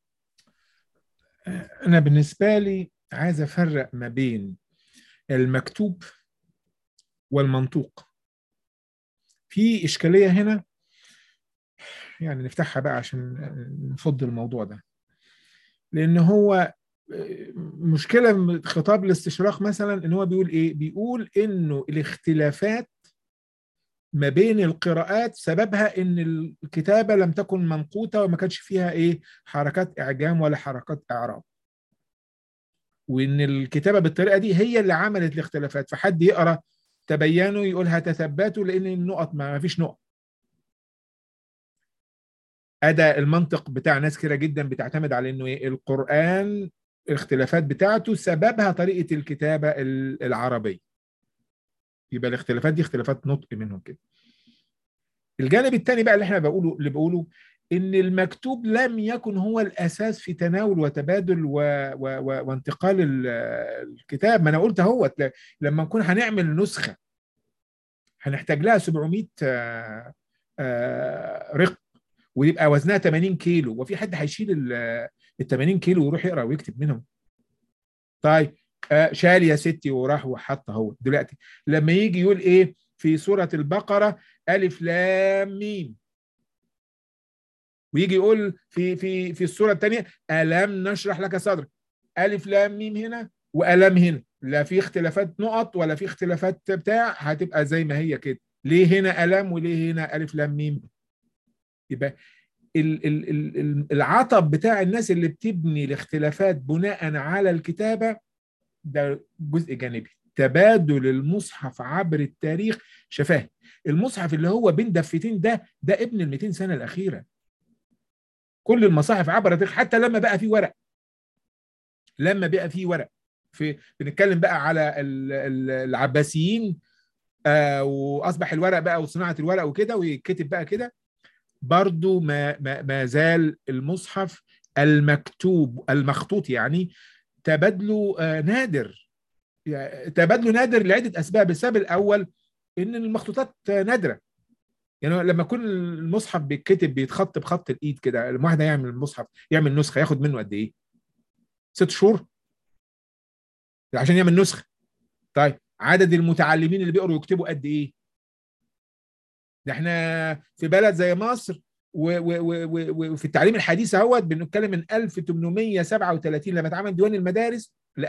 أنا بالنسبة لي عايز أفرق ما بين المكتوب والمنطوق في إشكالية هنا يعني نفتحها بقى عشان نفض الموضوع ده لأن هو مشكلة خطاب الاستشراق مثلا إن هو بيقول إيه؟ بيقول إنه الاختلافات ما بين القراءات سببها ان الكتابه لم تكن منقوطه وما كانش فيها ايه حركات اعجام ولا حركات اعراب وان الكتابه بالطريقه دي هي اللي عملت الاختلافات فحد يقرا تبينوا يقولها تثبتوا لان النقط ما فيش نقط أدا المنطق بتاع ناس كتيرة جدا بتعتمد على انه إيه؟ القرآن الاختلافات بتاعته سببها طريقة الكتابة العربية يبقى الاختلافات دي اختلافات نطق منهم كده الجانب الثاني بقى اللي احنا بقوله اللي بقوله ان المكتوب لم يكن هو الاساس في تناول وتبادل و... و... و... وانتقال الكتاب ما انا قلت اهو لما نكون هنعمل نسخه هنحتاج لها 700 آآ آآ رق ويبقى وزنها 80 كيلو وفي حد هيشيل ال 80 كيلو ويروح يقرا ويكتب منهم طيب آه شال يا ستي وراح وحط اهو دلوقتي لما يجي يقول ايه في سوره البقره الف لام ميم ويجي يقول في في في السوره الثانيه الم نشرح لك صدرك الف لام ميم هنا والم هنا لا في اختلافات نقط ولا في اختلافات بتاع هتبقى زي ما هي كده ليه هنا الم وليه هنا الف لام ميم يبقى ال ال ال العطب بتاع الناس اللي بتبني الاختلافات بناء على الكتابه ده جزء جانبي تبادل المصحف عبر التاريخ شفاه المصحف اللي هو بين دفتين ده ده ابن ال 200 سنه الاخيره كل المصاحف عبر التاريخ حتى لما بقى فيه ورق لما بقى فيه ورق في بنتكلم بقى على العباسيين آه واصبح الورق بقى وصناعه الورق وكده ويتكتب بقى كده برضو ما, ما, ما زال المصحف المكتوب المخطوط يعني تبادله آه نادر يعني تبادله نادر لعده اسباب السبب الاول ان المخطوطات نادره يعني لما يكون المصحف بيتكتب بيتخط بخط الايد كده الواحد يعمل المصحف يعمل نسخه ياخد منه قد ايه؟ ست شهور عشان يعمل نسخه طيب عدد المتعلمين اللي بيقروا يكتبوا قد ايه؟ ده احنا في بلد زي مصر وفي التعليم الحديث اهوت بنتكلم من 1837 لما اتعمل ديوان المدارس ل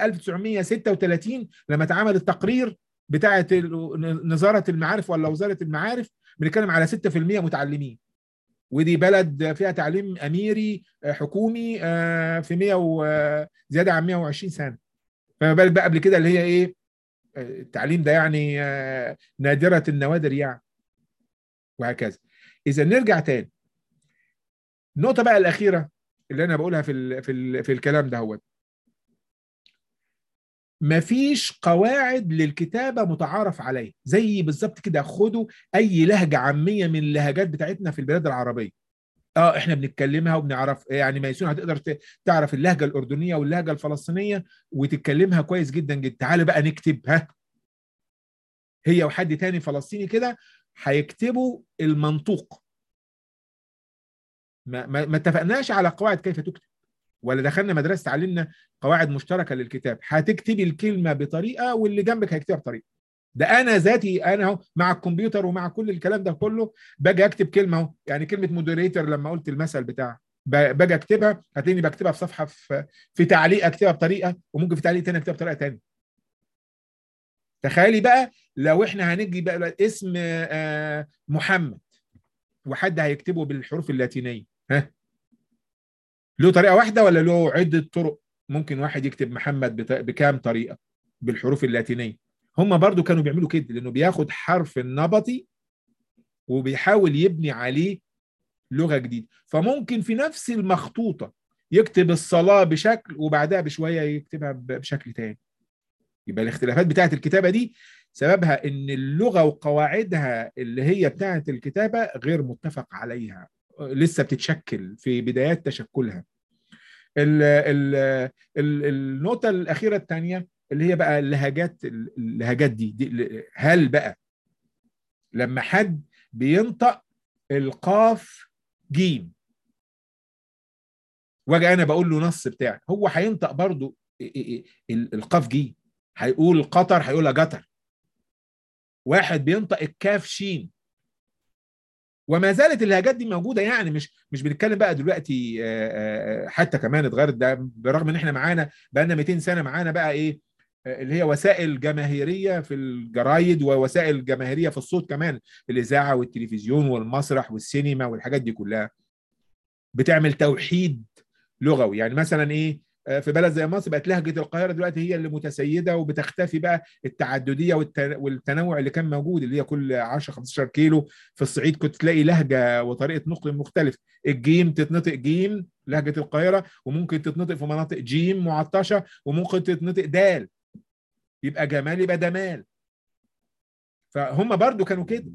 1936 لما اتعمل التقرير بتاعه نظاره المعارف ولا وزاره المعارف بنتكلم على 6% متعلمين ودي بلد فيها تعليم اميري حكومي في 100 وزياده عن 120 سنه فما بالك بقى قبل كده اللي هي ايه التعليم ده يعني نادره النوادر يعني وهكذا اذا نرجع تاني النقطه بقى الاخيره اللي انا بقولها في ال في ال في الكلام ده هو مفيش قواعد للكتابه متعارف عليها زي بالظبط كده خدوا اي لهجه عاميه من اللهجات بتاعتنا في البلاد العربيه اه احنا بنتكلمها وبنعرف يعني ميسون هتقدر تعرف اللهجه الاردنيه واللهجه الفلسطينيه وتتكلمها كويس جدا جدا تعالى بقى نكتب ها هي وحد تاني فلسطيني كده هيكتبوا المنطوق ما, ما, ما اتفقناش على قواعد كيف تكتب ولا دخلنا مدرسه تعلمنا قواعد مشتركه للكتاب هتكتبي الكلمه بطريقه واللي جنبك هيكتبها بطريقه ده انا ذاتي انا اهو مع الكمبيوتر ومع كل الكلام ده كله باجي اكتب كلمه اهو يعني كلمه مودريتور لما قلت المثل بتاع باجي اكتبها هتلاقيني بكتبها في صفحه في, في تعليق اكتبها بطريقه وممكن في تعليق تاني اكتبها بطريقه ثانيه تخيلي بقى لو احنا هنجي بقى اسم محمد وحد هيكتبه بالحروف اللاتينيه ها له طريقه واحده ولا له عده طرق ممكن واحد يكتب محمد بكام طريقه بالحروف اللاتينيه هم برضو كانوا بيعملوا كده لانه بياخد حرف النبطي وبيحاول يبني عليه لغه جديده فممكن في نفس المخطوطه يكتب الصلاه بشكل وبعدها بشويه يكتبها بشكل تاني يبقى الاختلافات بتاعه الكتابه دي سببها ان اللغه وقواعدها اللي هي بتاعه الكتابه غير متفق عليها لسه بتتشكل في بدايات تشكلها ال ال ال النقطة الأخيرة الثانية اللي هي بقى اللهجات اللهجات دي, دي هل بقى لما حد بينطق القاف جيم واجي انا بقول له نص بتاعي هو هينطق برضو القاف جيم هيقول قطر هيقولها جتر واحد بينطق الكاف شين وما زالت اللهجات دي موجوده يعني مش مش بنتكلم بقى دلوقتي حتى كمان اتغيرت ده برغم ان احنا معانا بقى لنا 200 سنه معانا بقى ايه اللي هي وسائل جماهيريه في الجرايد ووسائل جماهيريه في الصوت كمان الاذاعه والتلفزيون والمسرح والسينما والحاجات دي كلها بتعمل توحيد لغوي يعني مثلا ايه في بلد زي مصر بقت لهجه القاهره دلوقتي هي اللي متسيده وبتختفي بقى التعدديه والتنوع اللي كان موجود اللي هي كل 10 15 كيلو في الصعيد كنت تلاقي لهجه وطريقه نطق مختلف الجيم تتنطق جيم لهجه القاهره وممكن تتنطق في مناطق جيم معطشه وممكن تتنطق دال يبقى جمال يبقى دمال فهم برضو كانوا كده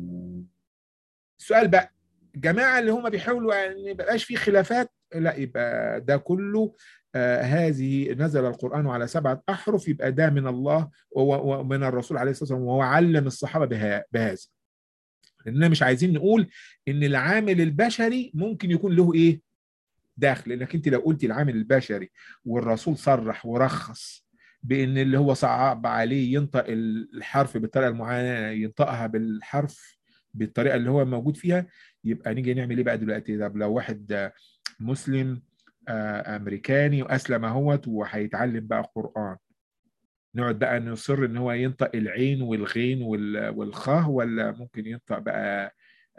السؤال بقى الجماعه اللي هم بيحاولوا ان ما يبقاش في خلافات لا يبقى ده كله آه هذه نزل القرآن على سبعة أحرف يبقى ده من الله ومن الرسول عليه الصلاة والسلام وهو علم الصحابة بهذا لأننا مش عايزين نقول إن العامل البشري ممكن يكون له إيه داخل لأنك أنت لو قلت العامل البشري والرسول صرح ورخص بأن اللي هو صعب عليه ينطق الحرف بالطريقة المعينة ينطقها بالحرف بالطريقة اللي هو موجود فيها يبقى نيجي نعمل إيه بقى دلوقتي طب لو واحد مسلم امريكاني واسلم اهوت وهيتعلم بقى قران نقعد بقى نصر ان هو ينطق العين والغين والخاء ولا ممكن ينطق بقى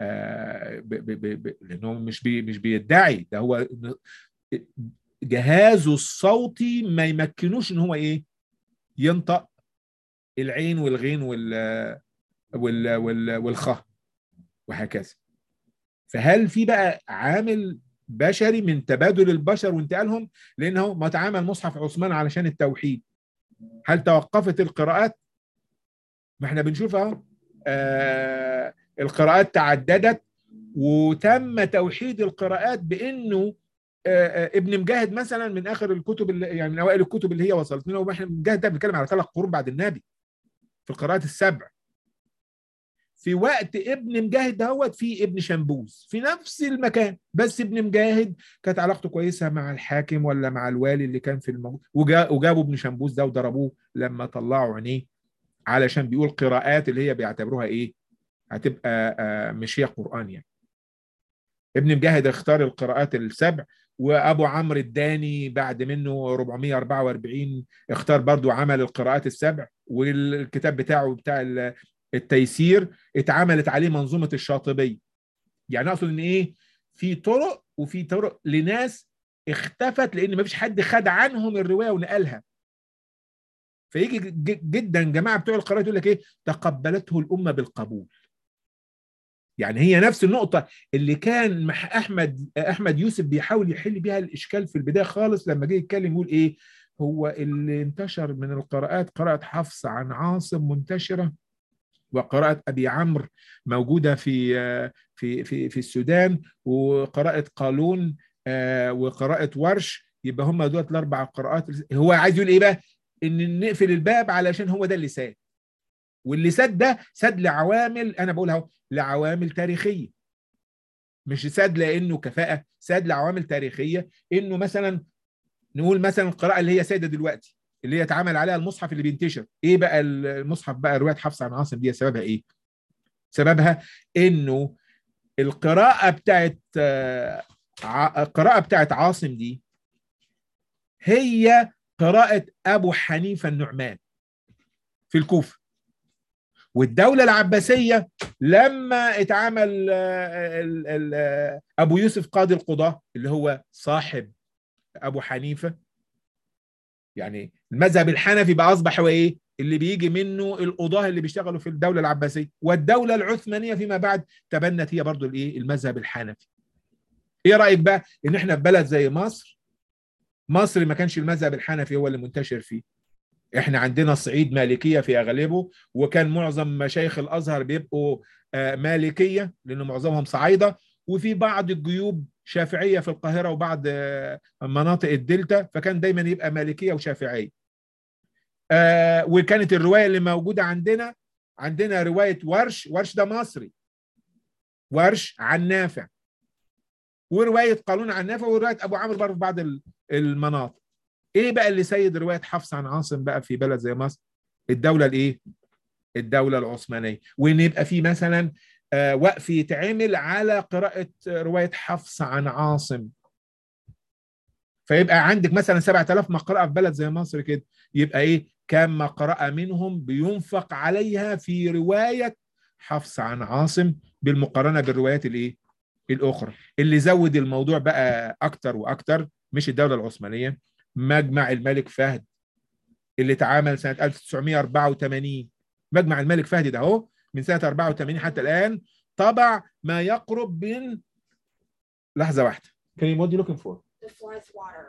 ب ب ب لانه مش بي مش بيدعي ده هو جهازه الصوتي ما يمكنوش ان هو ايه ينطق العين والغين وال وال وال والخاء وهكذا فهل في بقى عامل بشري من تبادل البشر وانتقالهم لانه ما تعامل مصحف عثمان علشان التوحيد هل توقفت القراءات ما احنا بنشوف اهو آه القراءات تعددت وتم توحيد القراءات بانه آه آه ابن مجاهد مثلا من اخر الكتب اللي يعني من اوائل الكتب اللي هي وصلت لنا واحنا مجاهد ده بنتكلم على ثلاث قرون بعد النبي في القراءات السبع في وقت ابن مجاهد دهوت في ابن شمبوز في نفس المكان بس ابن مجاهد كانت علاقته كويسه مع الحاكم ولا مع الوالي اللي كان في الموت وجا وجابوا ابن شمبوز ده وضربوه لما طلعوا عينيه علشان بيقول قراءات اللي هي بيعتبروها ايه هتبقى آه مش هي قران يعني ابن مجاهد اختار القراءات السبع وابو عمرو الداني بعد منه 444 اختار برضو عمل القراءات السبع والكتاب بتاعه بتاع التيسير اتعملت عليه منظومه الشاطبيه يعني اقصد ان ايه في طرق وفي طرق لناس اختفت لان ما فيش حد خد عنهم الروايه ونقلها فيجي جدا جماعه بتوع القراءه يقول لك ايه تقبلته الامه بالقبول يعني هي نفس النقطة اللي كان أحمد أحمد يوسف بيحاول يحل بيها الإشكال في البداية خالص لما جه يتكلم يقول إيه هو اللي انتشر من القراءات قراءة حفص عن عاصم منتشرة وقراءة أبي عمرو موجودة في في في في السودان وقراءة قالون وقراءة ورش يبقى هم دول الأربع قراءات هو عايز يقول إيه بقى؟ إن نقفل الباب علشان هو ده اللي ساد واللي ساد ده ساد لعوامل أنا بقولها اهو لعوامل تاريخية مش ساد لأنه كفاءة ساد لعوامل تاريخية إنه مثلا نقول مثلا القراءة اللي هي سادة دلوقتي اللي هي اتعمل عليها المصحف اللي بينتشر ايه بقى المصحف بقى روايه حفص عن عاصم دي سببها ايه سببها انه القراءه بتاعت القراءه بتاعت عاصم دي هي قراءه ابو حنيفه النعمان في الكوفه والدوله العباسيه لما اتعمل ابو يوسف قاضي القضاه اللي هو صاحب ابو حنيفه يعني المذهب الحنفي بقى اصبح هو ايه اللي بيجي منه القضاه اللي بيشتغلوا في الدوله العباسيه والدوله العثمانيه فيما بعد تبنت هي برضو الايه المذهب الحنفي ايه رايك بقى ان احنا في بلد زي مصر مصر ما كانش المذهب الحنفي هو اللي منتشر فيه احنا عندنا الصعيد مالكيه في اغلبه وكان معظم مشايخ الازهر بيبقوا مالكيه لان معظمهم صعايده وفي بعض الجيوب شافعيه في القاهره وبعض مناطق الدلتا فكان دايما يبقى مالكيه وشافعيه. آه وكانت الروايه اللي موجوده عندنا عندنا روايه ورش ورش ده مصري ورش عن نافع وروايه قانون عن نافع وروايه ابو عمرو برضه في بعض المناطق. ايه بقى اللي سيد روايه حفص عن عاصم بقى في بلد زي مصر؟ الدوله الايه؟ الدوله العثمانيه وان يبقى في مثلا آه وقف يتعمل على قراءة رواية حفص عن عاصم فيبقى عندك مثلا 7000 مقرأة في بلد زي مصر كده يبقى ايه كم مقرأة منهم بينفق عليها في رواية حفص عن عاصم بالمقارنة بالروايات الايه الأخرى اللي زود الموضوع بقى أكتر وأكتر مش الدولة العثمانية مجمع الملك فهد اللي اتعمل سنة 1984 مجمع الملك فهد ده اهو من سنة 84 حتى الآن طبع ما يقرب من لحظة واحدة. Can you what are you looking for? The fourth water.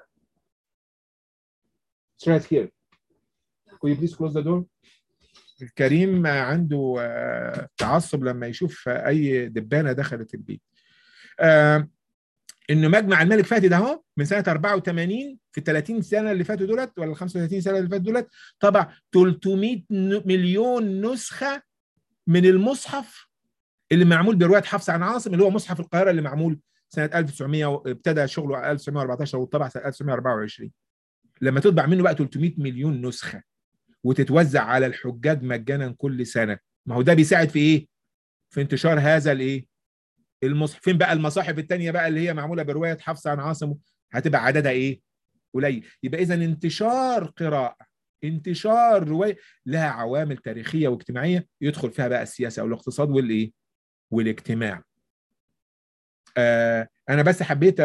It's right here. Could you please close the door? كريم عنده تعصب لما يشوف أي دبانة دخلت البيت. آه إنه مجمع الملك فهد ده اهو من سنة 84 في ال 30 سنة اللي فاتوا دولت ولا ال 35 سنة اللي فاتوا دولت طبع 300 مليون نسخة من المصحف اللي معمول بروايه حفص عن عاصم اللي هو مصحف القاهره اللي معمول سنه 1900 ابتدى شغله 1914 وطبع سنه 1924 لما تطبع منه بقى 300 مليون نسخه وتتوزع على الحجاج مجانا كل سنه ما هو ده بيساعد في ايه؟ في انتشار هذا الايه؟ المصحف فين بقى المصاحف الثانيه بقى اللي هي معموله بروايه حفص عن عاصم هتبقى عددها ايه؟ قليل يبقى اذا انتشار قراءه انتشار روايه لها عوامل تاريخيه واجتماعيه يدخل فيها بقى السياسه او الاقتصاد والايه؟ والاجتماع. آه انا بس حبيت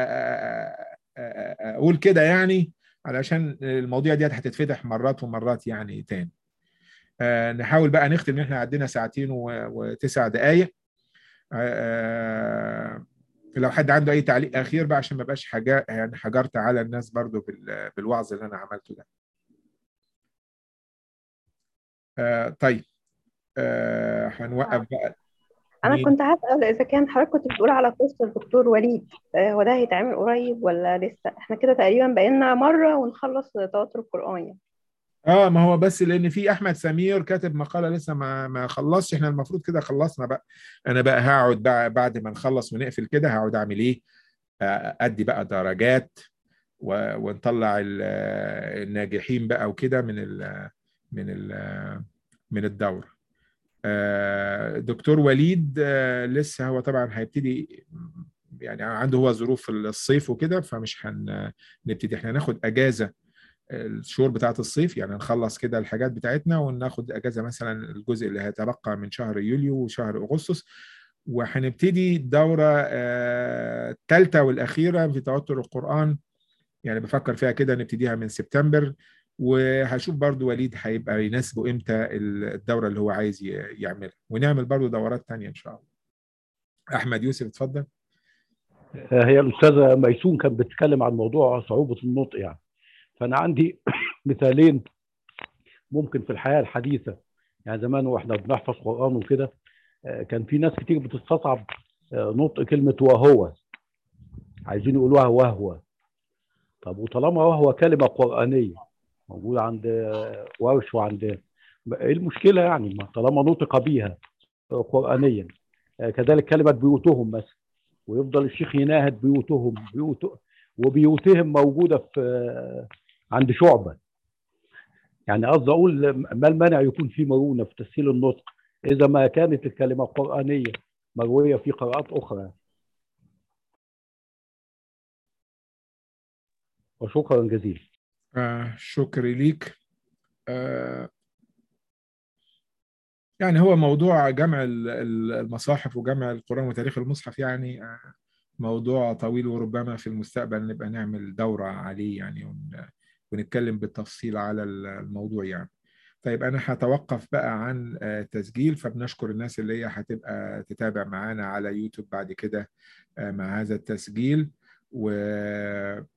اقول كده يعني علشان المواضيع ديت هتتفتح مرات ومرات يعني تاني. آه نحاول بقى نختم ان احنا عندنا ساعتين وتسع دقائق. آه لو حد عنده اي تعليق اخير بقى عشان ما بقاش حاجه يعني حجرت على الناس برضو بالوعظ اللي انا عملته ده. آه طيب آه هنوقف بقى انا كنت هسأل اذا كان حضرتك كنت بتقول على قصة الدكتور وليد هو ده هيتعمل قريب ولا لسه احنا كده تقريبا بقينا مرة ونخلص تواتر القرآن يعني اه ما هو بس لان في احمد سمير كاتب مقاله لسه ما ما خلصش احنا المفروض كده خلصنا بقى انا بقى هقعد بقى بعد ما نخلص ونقفل كده هقعد اعمل ايه ادي بقى درجات ونطلع الناجحين بقى وكده من ال من ال من الدوره دكتور وليد لسه هو طبعا هيبتدي يعني عنده هو ظروف الصيف وكده فمش هنبتدي احنا ناخد اجازه الشهور بتاعه الصيف يعني نخلص كده الحاجات بتاعتنا وناخد اجازه مثلا الجزء اللي هيتبقى من شهر يوليو وشهر اغسطس وهنبتدي الدوره الثالثه والاخيره في توتر القران يعني بفكر فيها كده نبتديها من سبتمبر وهشوف برضو وليد هيبقى يناسبه امتى الدوره اللي هو عايز يعملها ونعمل برضو دورات تانية ان شاء الله احمد يوسف اتفضل هي الاستاذه ميسون كانت بتتكلم عن موضوع صعوبه النطق يعني فانا عندي مثالين ممكن في الحياه الحديثه يعني زمان واحنا بنحفظ قران وكده كان في ناس كتير بتستصعب نطق كلمه وهو عايزين يقولوها وهو طب وطالما وهو كلمه قرانيه موجوده عند ورش وعند ايه المشكله يعني ما طالما نطق بيها قرانيا كذلك كلمه بيوتهم مثلا ويفضل الشيخ يناهد بيوتهم بيوت وبيوتهم موجوده في عند شعبه يعني قصدي اقول ما المانع يكون في مرونه في تسهيل النطق اذا ما كانت الكلمه قرانيه مرويه في قراءات اخرى وشكرا جزيلا آه شكري ليك آه يعني هو موضوع جمع المصاحف وجمع القرآن وتاريخ المصحف يعني آه موضوع طويل وربما في المستقبل نبقى نعمل دورة عليه يعني ونتكلم بالتفصيل على الموضوع يعني طيب أنا هتوقف بقى عن تسجيل فبنشكر الناس اللي هي هتبقى تتابع معانا على يوتيوب بعد كده مع هذا التسجيل و